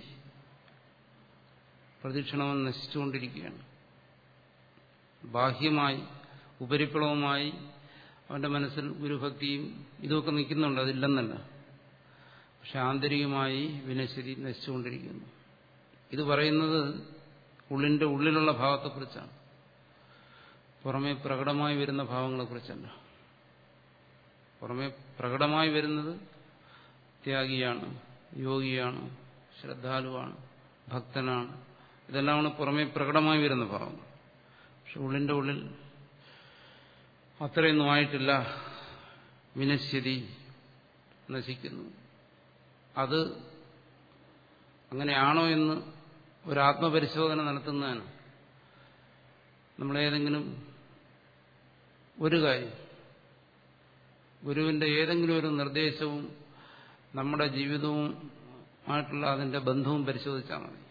പ്രദക്ഷിണവൻ നശിച്ചുകൊണ്ടിരിക്കുകയാണ് ബാഹ്യമായി ഉപരിപ്ലവമായി അവന്റെ മനസ്സിൽ ഗുരുഭക്തിയും ഇതൊക്കെ നിൽക്കുന്നുണ്ട് അതില്ലെന്നല്ല പക്ഷെ ആന്തരികമായി വിനശ്യതി നശിച്ചുകൊണ്ടിരിക്കുന്നു ഇത് പറയുന്നത് ഉള്ളിന്റെ ഉള്ളിലുള്ള ഭാവത്തെക്കുറിച്ചാണ് പുറമെ പ്രകടമായി വരുന്ന ഭാവങ്ങളെക്കുറിച്ചല്ല പുറമെ പ്രകടമായി വരുന്നത് ത്യാഗിയാണ് യോഗിയാണ് ശ്രദ്ധാലുവാണ് ഭക്തനാണ് ഇതെല്ലാമാണ് പുറമെ പ്രകടമായി വരുന്ന ഭാവങ്ങൾ പക്ഷെ ഉള്ളിന്റെ ഉള്ളിൽ അത്രയൊന്നും ആയിട്ടില്ല വിനശ്യതി നശിക്കുന്നു അത് അങ്ങനെയാണോ എന്ന് ഒരു ആത്മപരിശോധന നടത്തുന്നതാണ് നമ്മളേതെങ്കിലും ഒരു കാര്യം ഗുരുവിന്റെ ഏതെങ്കിലും ഒരു നിർദ്ദേശവും നമ്മുടെ ജീവിതവും ആയിട്ടുള്ള അതിന്റെ ബന്ധവും പരിശോധിച്ചാൽ മതി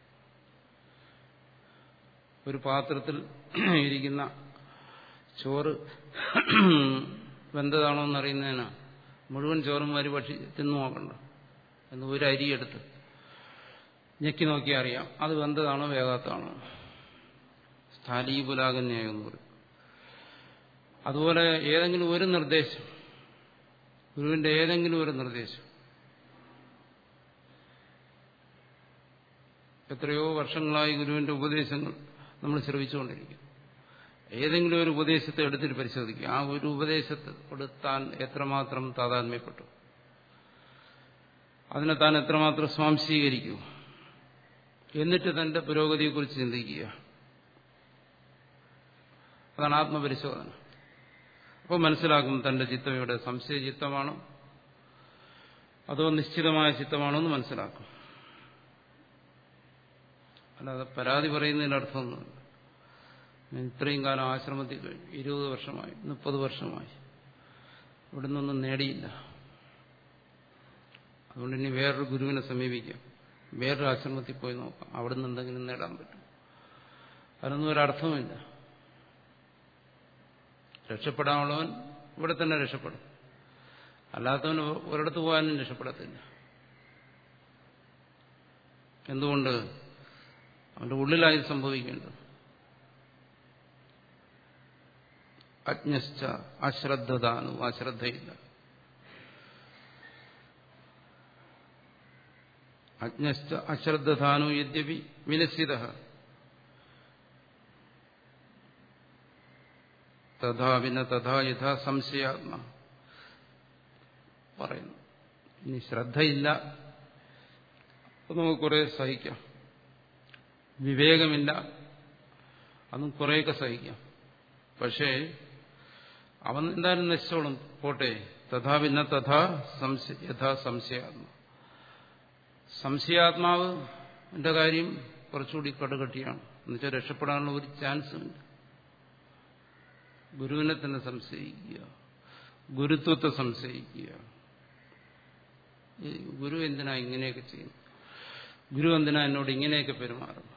ഒരു പാത്രത്തിൽ ഇരിക്കുന്ന ചോറ് വെന്തതാണോ എന്നറിയുന്നതിന് മുഴുവൻ ചോറും വാരി ഭക്ഷി തിന്നു നോക്കണ്ട എന്ന് ഒരു അരിയെടുത്ത് ഞെക്കി നോക്കിയാൽ അറിയാം അത് വെന്തതാണോ വേഗാത്താണോ സ്ഥാലീപുലാകന്യായം എന്ന് പറയും അതുപോലെ ഏതെങ്കിലും ഒരു നിർദ്ദേശം ഗുരുവിന്റെ ഏതെങ്കിലും ഒരു നിർദ്ദേശം എത്രയോ വർഷങ്ങളായി ഗുരുവിന്റെ ഉപദേശങ്ങൾ നമ്മൾ ശ്രമിച്ചുകൊണ്ടിരിക്കും ഏതെങ്കിലും ഒരു ഉപദേശത്തെ എടുത്തിട്ട് പരിശോധിക്കുക ആ ഒരു ഉപദേശത്തെ കൊടുത്താൻ എത്രമാത്രം താതാത്മ്യപ്പെട്ടു അതിനെ താൻ എത്രമാത്രം സ്വാംശീകരിക്കൂ എന്നിട്ട് തന്റെ പുരോഗതിയെക്കുറിച്ച് ചിന്തിക്കുക അതാണ് ആത്മപരിശോധന അപ്പോൾ മനസ്സിലാക്കും തന്റെ ചിത്തം ഇവിടെ സംശയ ചിത്തമാണോ അതോ നിശ്ചിതമായ ചിത്തമാണോ എന്ന് മനസ്സിലാക്കും അല്ലാതെ പരാതി പറയുന്നതിന് അർത്ഥമൊന്നുമില്ല ഞാൻ ഇത്രയും കാലം ആശ്രമത്തിൽ കഴിഞ്ഞു ഇരുപത് വർഷമായി മുപ്പത് വർഷമായി ഇവിടെ നിന്നൊന്നും നേടിയില്ല അതുകൊണ്ട് ഇനി വേറൊരു ഗുരുവിനെ സമീപിക്കാം വേറൊരു ആശ്രമത്തിൽ പോയി നോക്കാം അവിടെ നിന്ന് എന്തെങ്കിലും നേടാൻ പറ്റും അതിനൊന്നും ഒരർത്ഥമില്ല രക്ഷപ്പെടാനുള്ളവൻ ഇവിടെ തന്നെ രക്ഷപ്പെടും അല്ലാത്തവന് ഒരിടത്ത് പോകാനും രക്ഷപ്പെടത്തില്ല എന്തുകൊണ്ട് അവന്റെ ഉള്ളിലായി സംഭവിക്കേണ്ടത് അജ്ഞശ്ച അശ്രദ്ധതാനു അശ്രദ്ധയില്ല അജ്ഞശ്ച അശ്രദ്ധാനു യദ്യപി വിനശ്ചിത തഥാ വിന തഥാ യഥാ സംശയാത്മ പറയുന്നു ഇനി ശ്രദ്ധയില്ല അത് നമുക്ക് കുറെ സഹിക്കാം വിവേകമില്ല അതും കുറേയൊക്കെ സഹിക്കാം പക്ഷേ അവൻ എന്തായാലും നശിച്ചോളും പോട്ടെ തഥാ ഭിന്ന തഥാ യഥാ സംശയാത്മ സംശയാത്മാവ് എന്റെ കാര്യം കുറച്ചുകൂടി കടുകട്ടിയാണ് എന്നുവെച്ചാൽ രക്ഷപ്പെടാനുള്ള ഒരു ചാൻസും ഇല്ല ഗുരുവിനെ തന്നെ സംശയിക്കുക ഗുരുത്വത്തെ സംശയിക്കുക ഗുരു എന്തിനാ ഇങ്ങനെയൊക്കെ ചെയ്യുന്നു ഗുരു എന്തിനാ എന്നോട് ഇങ്ങനെയൊക്കെ പെരുമാറുന്നു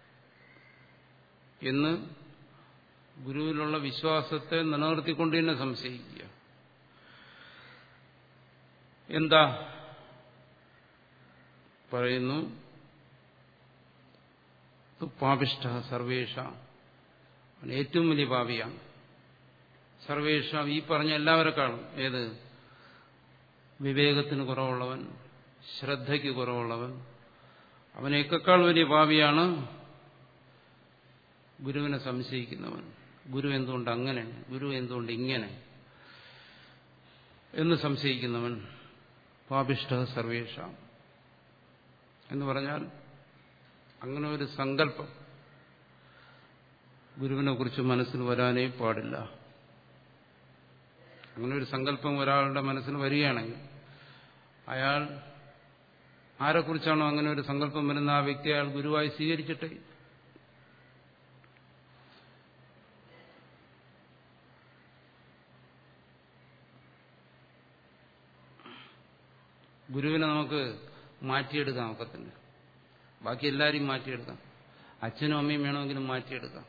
എന്ന് ഗുരുവിലുള്ള വിശ്വാസത്തെ നിലനിർത്തിക്കൊണ്ട് തന്നെ സംശയിക്കുക എന്താ പറയുന്നു പാപിഷ്ട സർവേഷ ഏറ്റവും വലിയ പാപിയാണ് സർവേഷാം ഈ പറഞ്ഞ എല്ലാവരെക്കാളും ഏത് വിവേകത്തിന് കുറവുള്ളവൻ ശ്രദ്ധയ്ക്ക് കുറവുള്ളവൻ അവനേക്കാൾ വലിയ പാപിയാണ് ഗുരുവിനെ സംശയിക്കുന്നവൻ ഗുരു എന്തുകൊണ്ട് അങ്ങനെ ഗുരു എന്തുകൊണ്ട് ഇങ്ങനെ എന്ന് സംശയിക്കുന്നവൻ പാപിഷ്ട സർവേഷാം എന്ന് പറഞ്ഞാൽ അങ്ങനെ ഒരു സങ്കല്പം ഗുരുവിനെ കുറിച്ച് മനസ്സിൽ വരാനേ പാടില്ല അങ്ങനെ ഒരു സങ്കല്പം ഒരാളുടെ മനസ്സിൽ വരികയാണെങ്കിൽ അയാൾ ആരെക്കുറിച്ചാണോ അങ്ങനെ ഒരു സങ്കല്പം വരുന്ന ആ വ്യക്തി അയാൾ ഗുരുവായി സ്വീകരിച്ചിട്ടേ ഗുരുവിനെ നമുക്ക് മാറ്റിയെടുക്കാം ഒക്കത്തില്ല ബാക്കി എല്ലാവരെയും മാറ്റിയെടുക്കാം അച്ഛനും അമ്മയും വേണമെങ്കിലും മാറ്റിയെടുക്കാം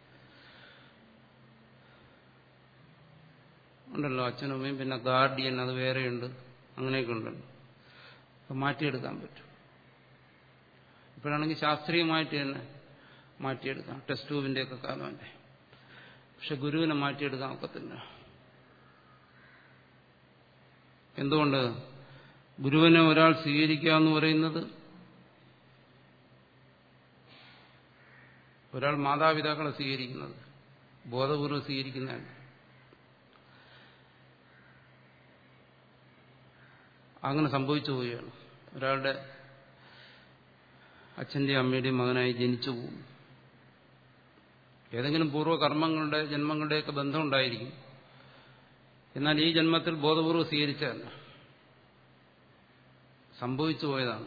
ഉണ്ടല്ലോ അച്ഛനും അമ്മയും പിന്നെ ഗാർഡിയൻ അത് വേറെയുണ്ട് അങ്ങനെയൊക്കെ ഉണ്ടല്ലോ അപ്പം മാറ്റിയെടുക്കാൻ പറ്റും ഇപ്പോഴാണെങ്കിൽ ശാസ്ത്രീയമായിട്ട് തന്നെ മാറ്റിയെടുക്കാം ടെസ്റ്റ് ട്യൂബിന്റെ ഒക്കെ കാലമല്ലേ പക്ഷെ ഗുരുവിനെ മാറ്റിയെടുക്കാൻ ഒക്കത്തില്ല എന്തുകൊണ്ട് ഗുരുവിനെ ഒരാൾ സ്വീകരിക്കുക എന്ന് പറയുന്നത് ഒരാൾ മാതാപിതാക്കളെ സ്വീകരിക്കുന്നത് ബോധപൂർവ്വം സ്വീകരിക്കുന്നതാണ് അങ്ങനെ സംഭവിച്ചു പോവുകയാണ് ഒരാളുടെ അച്ഛന്റെയും അമ്മയുടെയും മകനായി ജനിച്ചു പോകും ഏതെങ്കിലും പൂർവ്വകർമ്മങ്ങളുടെ ജന്മങ്ങളുടെയൊക്കെ ബന്ധം ഉണ്ടായിരിക്കും എന്നാൽ ഈ ജന്മത്തിൽ ബോധപൂർവ്വം സ്വീകരിച്ചതല്ല സംഭവിച്ചു പോയതാണ്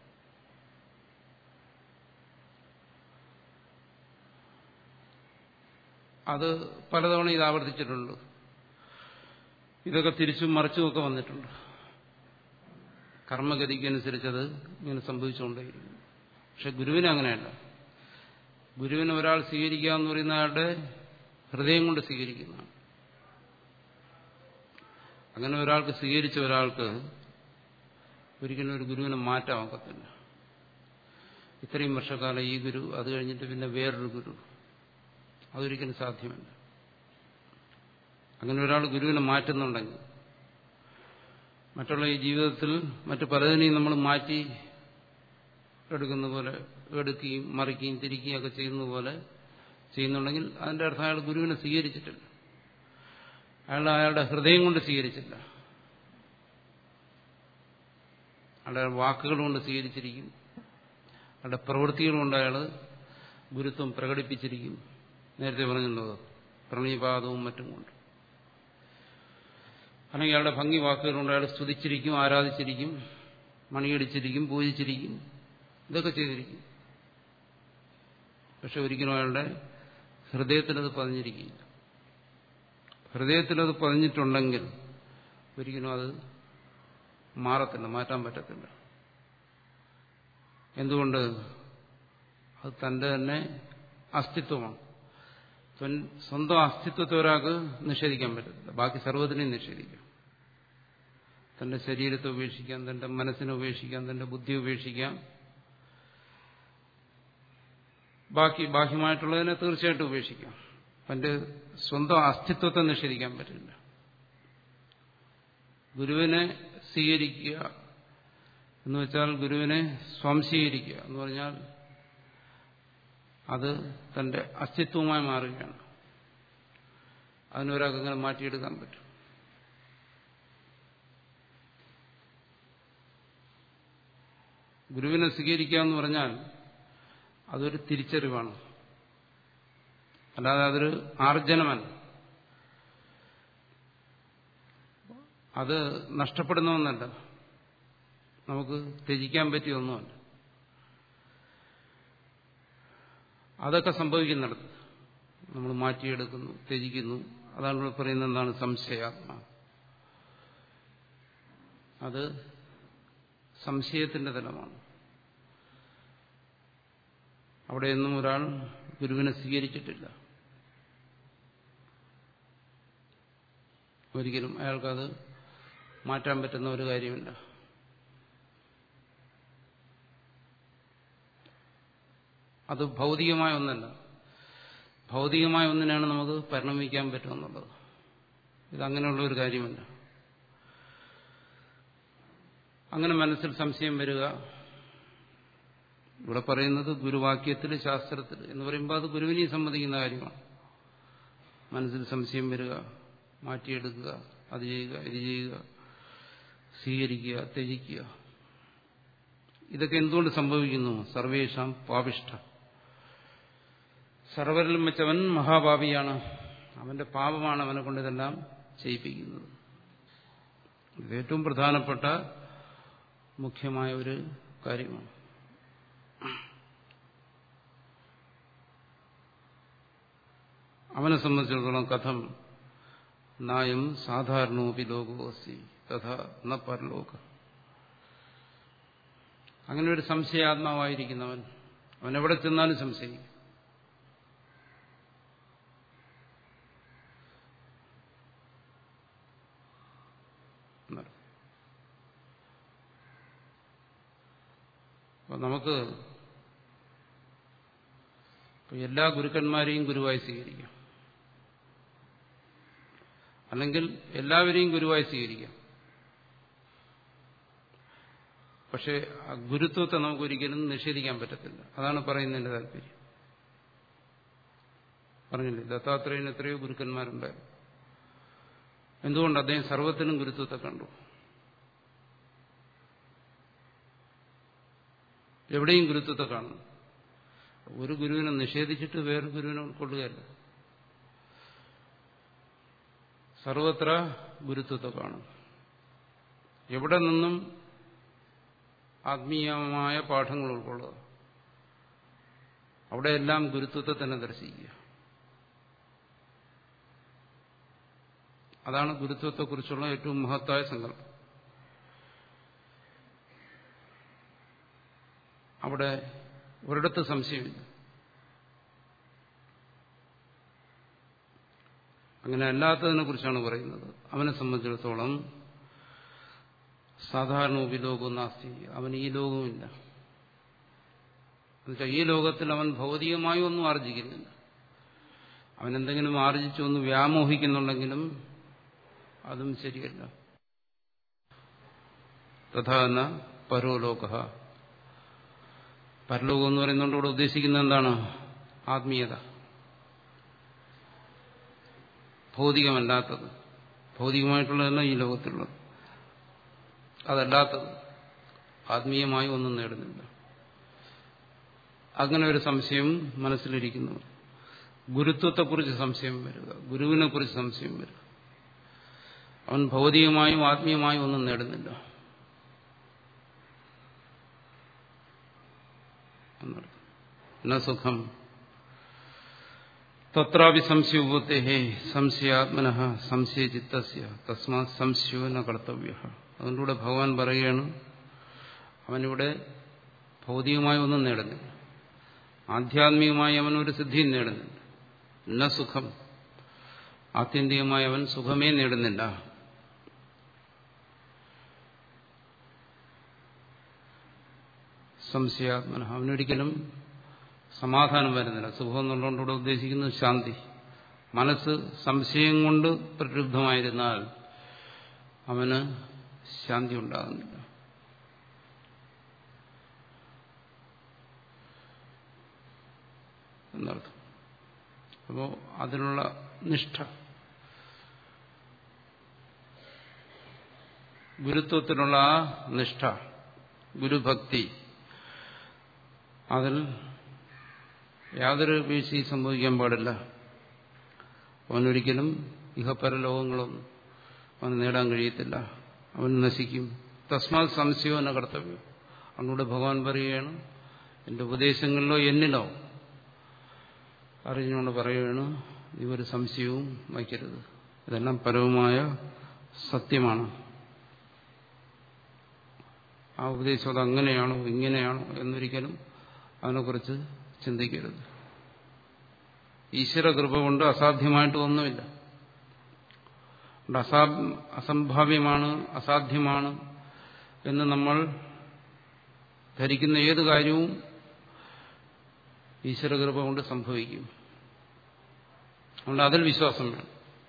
അത് പലതവണ ഇത് ആവർത്തിച്ചിട്ടുണ്ട് ഇതൊക്കെ തിരിച്ചും മറിച്ചുമൊക്കെ വന്നിട്ടുണ്ട് കർമ്മഗതിക്കനുസരിച്ചത് ഇങ്ങനെ സംഭവിച്ചുകൊണ്ടേയിരിക്കും പക്ഷെ ഗുരുവിനെ അങ്ങനെയല്ല ഗുരുവിനെ ഒരാൾ സ്വീകരിക്കുക എന്ന് പറയുന്ന അയാളുടെ ഹൃദയം കൊണ്ട് സ്വീകരിക്കുന്നതാണ് അങ്ങനെ ഒരാൾക്ക് സ്വീകരിച്ച ഒരാൾക്ക് ഒരിക്കലും ഒരു ഗുരുവിനെ മാറ്റാൻ ഒക്കത്തില്ല ഇത്രയും വർഷക്കാലം ഈ ഗുരു അത് കഴിഞ്ഞിട്ട് പിന്നെ വേറൊരു ഗുരു അതൊരിക്കലും സാധ്യമല്ല അങ്ങനെ ഒരാൾ ഗുരുവിനെ മാറ്റുന്നുണ്ടെങ്കിൽ മറ്റുള്ള ഈ ജീവിതത്തിൽ മറ്റു പലതിനെയും നമ്മൾ മാറ്റി എടുക്കുന്ന പോലെ എടുക്കുകയും മറിക്കുകയും തിരിക്കുകയും ഒക്കെ ചെയ്യുന്ന പോലെ ചെയ്യുന്നുണ്ടെങ്കിൽ അതിന്റെ അർത്ഥം അയാൾ ഗുരുവിനെ സ്വീകരിച്ചിട്ടില്ല അയാൾ അയാളുടെ ഹൃദയം കൊണ്ട് സ്വീകരിച്ചില്ല അയാളുടെ വാക്കുകൾ കൊണ്ട് സ്വീകരിച്ചിരിക്കും അയാളുടെ പ്രവൃത്തികൾ കൊണ്ട് അയാൾ ഗുരുത്വം പ്രകടിപ്പിച്ചിരിക്കും നേരത്തെ പറഞ്ഞല്ലോ പ്രണീപാദവും മറ്റും കൊണ്ട് അല്ലെങ്കിൽ അയാളുടെ ഭംഗി വാക്കുകളുണ്ട് അയാൾ സ്തുതിച്ചിരിക്കും ആരാധിച്ചിരിക്കും മണിയടിച്ചിരിക്കും പൂജിച്ചിരിക്കും ഇതൊക്കെ ചെയ്തിരിക്കും പക്ഷെ ഒരിക്കലും അയാളുടെ ഹൃദയത്തിലത് പതിഞ്ഞിരിക്കില്ല ഹൃദയത്തിലത് പതിഞ്ഞിട്ടുണ്ടെങ്കിൽ ഒരിക്കലും അത് മാറത്തില്ല മാറ്റാൻ പറ്റത്തില്ല എന്തുകൊണ്ട് അത് തന്റെ തന്നെ അസ്തിത്വമാണ് സ്വന്തം അസ്തിത്വത്തെ ഒരാൾക്ക് നിഷേധിക്കാൻ പറ്റത്തില്ല ബാക്കി സർവ്വത്തിനെയും നിഷേധിക്കാം തന്റെ ശരീരത്തെ ഉപേക്ഷിക്കാം തന്റെ മനസ്സിനെ ഉപേക്ഷിക്കാം തന്റെ ബുദ്ധി ഉപേക്ഷിക്കാം ബാക്കി ബാഹ്യമായിട്ടുള്ളതിനെ തീർച്ചയായിട്ടും ഉപേക്ഷിക്കാം തന്റെ സ്വന്തം അസ്തിത്വത്തെ നിഷേധിക്കാൻ പറ്റില്ല ഗുരുവിനെ സ്വീകരിക്കുക എന്ന് വെച്ചാൽ ഗുരുവിനെ സ്വാംശീകരിക്കുക എന്ന് പറഞ്ഞാൽ അത് തന്റെ അസ്തിത്വമായി മാറുകയാണ് അതിനൊരാൾക്ക് അങ്ങനെ മാറ്റിയെടുക്കാൻ പറ്റും ഗുരുവിനെ സ്വീകരിക്കുക എന്ന് പറഞ്ഞാൽ അതൊരു തിരിച്ചറിവാണ് അല്ലാതെ അതൊരു ആർജനമല്ല അത് നഷ്ടപ്പെടുന്ന ഒന്നല്ല നമുക്ക് ത്യജിക്കാൻ പറ്റിയ ഒന്നുമല്ല അതൊക്കെ സംഭവിക്കുന്നിടത്ത് നമ്മൾ മാറ്റിയെടുക്കുന്നു ത്യജിക്കുന്നു അതാണ് ഇവിടെ പറയുന്നത് എന്താണ് സംശയാത്മ അത് സംശയത്തിന്റെ തലമാണ് അവിടെയൊന്നും ഒരാൾ ഗുരുവിനെ സ്വീകരിച്ചിട്ടില്ല ഒരിക്കലും അയാൾക്കത് മാറ്റാൻ പറ്റുന്ന ഒരു കാര്യമില്ല അത് ഭൗതികമായ ഒന്നല്ല ഭൗതികമായ ഒന്നിനാണ് നമുക്ക് പരിണമിക്കാൻ പറ്റുമെന്നുള്ളത് ഇതങ്ങനെയുള്ള ഒരു കാര്യമല്ല അങ്ങനെ മനസ്സിൽ സംശയം വരിക ഇവിടെ പറയുന്നത് ഗുരുവാക്യത്തിൽ ശാസ്ത്രത്തിൽ എന്ന് പറയുമ്പോൾ അത് ഗുരുവിനെയും സംബന്ധിക്കുന്ന കാര്യമാണ് മനസ്സിൽ സംശയം വരിക മാറ്റിയെടുക്കുക അത് ചെയ്യുക ഇത് ചെയ്യുക സ്വീകരിക്കുക ത്യജിക്കുക ഇതൊക്കെ എന്തുകൊണ്ട് സംഭവിക്കുന്നു സർവേഷാം പാപിഷ്ഠ സർവരിലും വെച്ചവൻ മഹാപാപിയാണ് അവന്റെ പാപമാണ് അവനെ കൊണ്ട് ഇതെല്ലാം ചെയ്യിപ്പിക്കുന്നത് ഇത് ഏറ്റവും പ്രധാനപ്പെട്ട മുഖ്യമായ ഒരു കാര്യമാണ് അവനെ സംബന്ധിച്ചിടത്തോളം കഥം നായം സാധാരണോപി ലോകോസി തഥാ ന പരലോക അങ്ങനെ ഒരു സംശയാത്മാവായിരിക്കുന്നവൻ അവൻ എവിടെ ചെന്നാലും സംശയിക്കും അപ്പൊ നമുക്ക് എല്ലാ ഗുരുക്കന്മാരെയും ഗുരുവായി സ്വീകരിക്കാം അല്ലെങ്കിൽ എല്ലാവരെയും ഗുരുവായി സ്വീകരിക്കാം പക്ഷെ ആ ഗുരുത്വത്തെ നമുക്ക് ഒരിക്കലും നിഷേധിക്കാൻ പറ്റത്തില്ല അതാണ് പറയുന്നതിന്റെ താല്പര്യം പറഞ്ഞില്ലേ ദത്താത്രേയന് എത്രയോ ഗുരുക്കന്മാരുണ്ടായിരുന്നു എന്തുകൊണ്ട് അദ്ദേഹം സർവത്തിനും ഗുരുത്വത്തെ കണ്ടു എവിടെയും ഗുരുത്വത്തെ കാണുന്നു ഒരു ഗുരുവിനെ നിഷേധിച്ചിട്ട് വേറൊരു ഗുരുവിനെ ഉൾക്കൊള്ളുകയല്ല സർവത്ര ഗുരുത്വത്തെ കാണും എവിടെ നിന്നും ആത്മീയമായ പാഠങ്ങൾ ഉൾക്കൊള്ളുക അവിടെയെല്ലാം ഗുരുത്വത്തെ തന്നെ ദർശിക്കുക അതാണ് ഗുരുത്വത്തെക്കുറിച്ചുള്ള ഏറ്റവും മഹത്തായ സങ്കല്പം അവിടെ ഒരിടത്ത് സംശയമില്ല അങ്ങനെ അല്ലാത്തതിനെ കുറിച്ചാണ് പറയുന്നത് അവനെ സംബന്ധിച്ചിടത്തോളം സാധാരണ ഉപലോകം നാസ്തി അവൻ ഈ ലോകവുമില്ല എന്നുവെച്ചാൽ ഈ ലോകത്തിൽ അവൻ ഭൗതികമായി ഒന്നും ആർജിക്കുന്നില്ല അവൻ എന്തെങ്കിലും ആർജിച്ചു ഒന്ന് വ്യാമോഹിക്കുന്നുണ്ടെങ്കിലും അതും ശരിയല്ല തഥാ എന്ന പരോലോക പരലോകം എന്ന് പറയുന്നതുകൊണ്ട് ഇവിടെ ഉദ്ദേശിക്കുന്നത് എന്താണ് ആത്മീയത ഭൗതികമല്ലാത്തത് ഭൗതികമായിട്ടുള്ളതല്ല ഈ ലോകത്തിലുള്ളത് അതല്ലാത്തത് ആത്മീയമായി ഒന്നും നേടുന്നില്ല അങ്ങനെ ഒരു സംശയം മനസ്സിലിരിക്കുന്നു ഗുരുത്വത്തെക്കുറിച്ച് സംശയം വരിക ഗുരുവിനെ കുറിച്ച് സംശയം വരിക അവൻ ഭൗതികമായും ആത്മീയമായും ഒന്നും നേടുന്നില്ല എന്നർത്ഥം ന സുഖം തത്രാപി സംശയോപത്തെ സംശയാത്മന സംശയചിത്തസ്യ തസ്മാ സംശയോ ന കർത്തവ്യ അതുകൊണ്ടിവിടെ ഭഗവാൻ പറയുകയാണ് അവനിവിടെ ഭൗതികമായി ഒന്നും നേടുന്നില്ല ആധ്യാത്മികമായി അവൻ ഒരു സിദ്ധിയും നേടുന്നില്ല ന സുഖം ആത്യന്തികമായി അവൻ സുഖമേ നേടുന്നില്ല സംശയാത്മന അവനൊരിക്കലും സമാധാനം വരുന്നില്ല സുഖം എന്നുള്ളതുകൊണ്ട് ഇവിടെ ഉദ്ദേശിക്കുന്നത് ശാന്തി മനസ്സ് സംശയം കൊണ്ട് പ്രക്ഷുബ്ധമായിരുന്നാൽ അവന് ശാന്തി ഉണ്ടാകുന്നില്ല എന്നർത്ഥം അപ്പോൾ അതിനുള്ള നിഷ്ഠ ഗുരുത്വത്തിനുള്ള ആ നിഷ്ഠ ഗുരുഭക്തി അതിൽ യാതൊരു വീഴ്ചയും സംഭവിക്കാൻ പാടില്ല അവനൊരിക്കലും ഇഹപര ലോകങ്ങളൊന്നും അവന് നേടാൻ കഴിയത്തില്ല അവൻ നശിക്കും തസ്മാത് സംശയമോ എന്ന കർത്തവ്യം അതുകൊണ്ട് ഭഗവാൻ പറയുകയാണ് എന്റെ ഉപദേശങ്ങളിലോ എന്നിലോ അറിഞ്ഞുകൊണ്ട് പറയുകയാണ് ഈ ഒരു സംശയവും വയ്ക്കരുത് ഇതെല്ലാം പരവുമായ സത്യമാണ് ആ ഉപദേശം അത് അങ്ങനെയാണോ ഇങ്ങനെയാണോ എന്നൊരിക്കലും അതിനെക്കുറിച്ച് ചിന്തിക്കരുത് ഈശ്വര കൃപ കൊണ്ട് അസാധ്യമായിട്ട് ഒന്നുമില്ല അസാ അസംഭാവ്യമാണ് അസാധ്യമാണ് എന്ന് നമ്മൾ ധരിക്കുന്ന ഏത് കാര്യവും ഈശ്വരകൃപ കൊണ്ട് സംഭവിക്കും അതുകൊണ്ട് അതിൽ വിശ്വാസം വേണം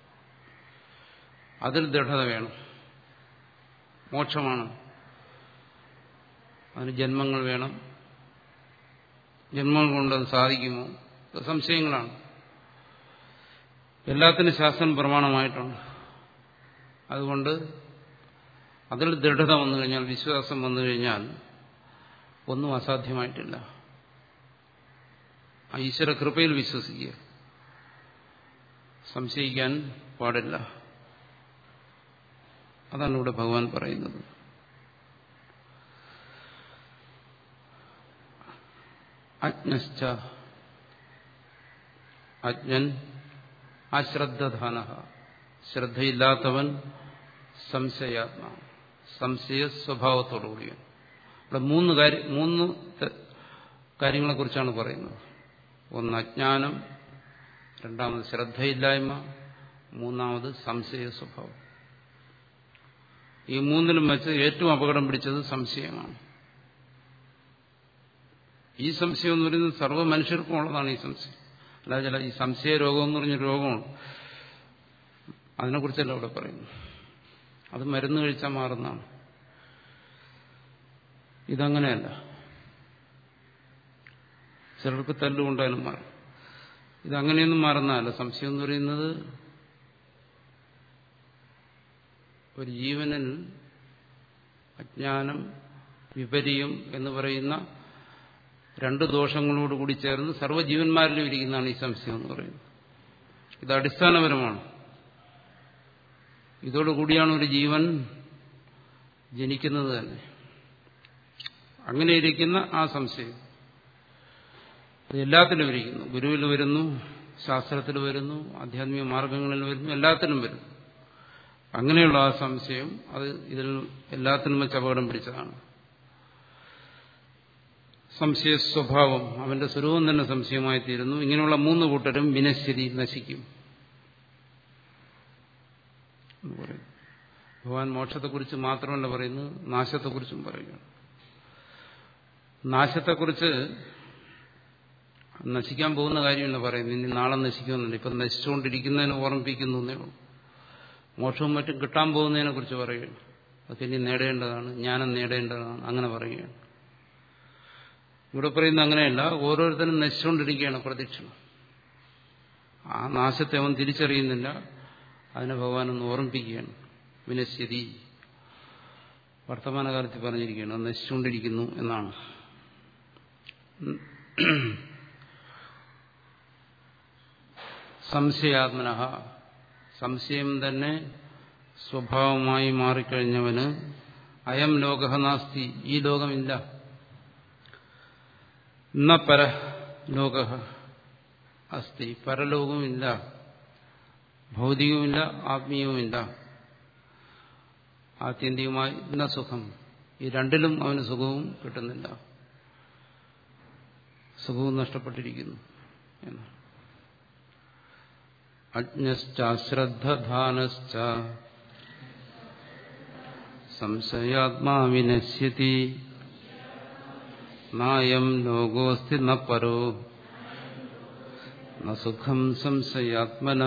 അതിൽ ദൃഢത വേണം മോക്ഷമാണ് അതിന് ജന്മങ്ങൾ വേണം ജന്മങ്ങൾ കൊണ്ട് അത് സാധിക്കുമോ സംശയങ്ങളാണ് എല്ലാത്തിനും ശാസ്ത്രം പ്രമാണമായിട്ടുണ്ട് അതുകൊണ്ട് അതിൽ ദൃഢത വന്നു കഴിഞ്ഞാൽ വിശ്വാസം വന്നു കഴിഞ്ഞാൽ ഒന്നും അസാധ്യമായിട്ടില്ല ഈശ്വര കൃപയിൽ വിശ്വസിക്കുക സംശയിക്കാൻ പാടില്ല അതാണ് ഇവിടെ ഭഗവാൻ പറയുന്നത് അജ്ഞശ്ച അജ്ഞൻ അശ്രദ്ധധാന ശ്രദ്ധയില്ലാത്തവൻ സംശയാത്മാ സംശയ സ്വഭാവത്തോടുകൂടിയാണ് ഇവിടെ മൂന്ന് കാര്യം മൂന്ന് കാര്യങ്ങളെക്കുറിച്ചാണ് പറയുന്നത് ഒന്ന് അജ്ഞാനം രണ്ടാമത് ശ്രദ്ധയില്ലായ്മ മൂന്നാമത് സംശയ സ്വഭാവം ഈ മൂന്നിലും വെച്ച് ഏറ്റവും അപകടം പിടിച്ചത് സംശയമാണ് ഈ സംശയം എന്ന് പറയുന്നത് സർവ്വ മനുഷ്യർക്കും ഉള്ളതാണ് ഈ സംശയം അല്ലാതെ ചില ഈ സംശയ രോഗം എന്ന് പറഞ്ഞ രോഗമാണ് അതിനെക്കുറിച്ചല്ല ഇവിടെ പറയുന്നു അത് മരുന്ന് കഴിച്ചാൽ മാറുന്നതാണ് ഇതങ്ങനെയല്ല ചിലർക്ക് തല്ലുകൊണ്ടായാലും മാറും ഇതങ്ങനെയൊന്നും മാറുന്നതല്ല സംശയം എന്ന് പറയുന്നത് ഒരു ജീവനിൽ അജ്ഞാനം വിപര്യം എന്ന് പറയുന്ന രണ്ട് ദോഷങ്ങളോട് കൂടി ചേർന്ന് സർവ്വജീവന്മാരിലും ഇരിക്കുന്നതാണ് ഈ സംശയം എന്ന് പറയുന്നത് ഇത് അടിസ്ഥാനപരമാണ് ഇതോടുകൂടിയാണ് ഒരു ജീവൻ ജനിക്കുന്നത് തന്നെ അങ്ങനെ ഇരിക്കുന്ന ആ സംശയം അത് എല്ലാത്തിലും ഇരിക്കുന്നു ഗുരുവിൽ വരുന്നു ശാസ്ത്രത്തിൽ വരുന്നു ആധ്യാത്മിക മാർഗങ്ങളിൽ വരുന്നു എല്ലാത്തിലും വരുന്നു അങ്ങനെയുള്ള ആ സംശയം അത് ഇതിൽ എല്ലാത്തിനും വെച്ച് അപകടം പിടിച്ചതാണ് സംശയ സ്വഭാവം അവന്റെ സ്വരൂപം തന്നെ സംശയമായി തീരുന്നു ഇങ്ങനെയുള്ള മൂന്ന് കൂട്ടരും വിനശ്ശരി നശിക്കും എന്ന് പറയും ഭഗവാൻ മോക്ഷത്തെക്കുറിച്ച് മാത്രമല്ല പറയുന്നത് നാശത്തെക്കുറിച്ചും പറയുകയാണ് നാശത്തെക്കുറിച്ച് നശിക്കാൻ പോകുന്ന കാര്യമല്ല പറയുന്നത് ഇനി നാളെ നശിക്കുമെന്നുണ്ട് ഇപ്പം നശിച്ചുകൊണ്ടിരിക്കുന്നതിന് ഓർമ്മിപ്പിക്കുന്നു എന്നേ ഉള്ളൂ മോക്ഷവും മറ്റും കിട്ടാൻ പോകുന്നതിനെ കുറിച്ച് പറയുകയാണ് അതൊക്കെ ഇനി നേടേണ്ടതാണ് ജ്ഞാനം നേടേണ്ടതാണ് അങ്ങനെ പറയുകയാണ് ഇവിടെ പറയുന്നത് അങ്ങനെയല്ല ഓരോരുത്തരും നശിച്ചുകൊണ്ടിരിക്കുകയാണ് പ്രദക്ഷിണം ആ നാശത്തെ അവൻ തിരിച്ചറിയുന്നില്ല അതിനെ ഭഗവാൻ ഒന്ന് ഓർമ്മിപ്പിക്കുകയാണ് വിനശ്യതി വർത്തമാനകാലത്ത് പറഞ്ഞിരിക്കുകയാണ് അത് നശിച്ചുകൊണ്ടിരിക്കുന്നു എന്നാണ് സംശയാത്മന സംശയം തന്നെ സ്വഭാവമായി മാറിക്കഴിഞ്ഞവന് അയം ലോക നാസ്തി ഈ ലോകമില്ല ന പര ലോക അസ്തി പരലോകവുമില്ല ഭൗതികവുമില്ല ആത്മീയവുമില്ല ആത്യന്തികമായി ന സുഖം ഈ രണ്ടിലും അവന് സുഖവും കിട്ടുന്നില്ല സുഖവും നഷ്ടപ്പെട്ടിരിക്കുന്നു എന്നാണ് അജ്ഞശ്ചാശ്രദ്ധാനശ്ച സംശയാത്മാ വിനശ്യതി നായം ലോകോസ്തി ന പരോ ന സുഖം സംശയാത്മന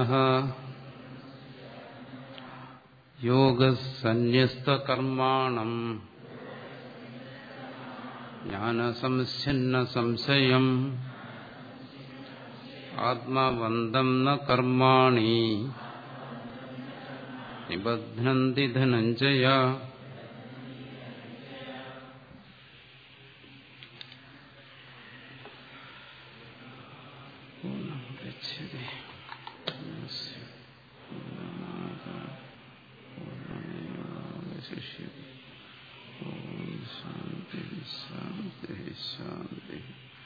യോഗസന്യസ്തകർമാണം ജ്ഞാനസംശന്ന സംശയം ആത്മവന്തം ന കർമാണി നിബധ്നന്തി ധനഞ്ജയ ഗച്ഛതി ശിഷ്യ ഓം ശാന്തി ശാന്തി ശാന്തി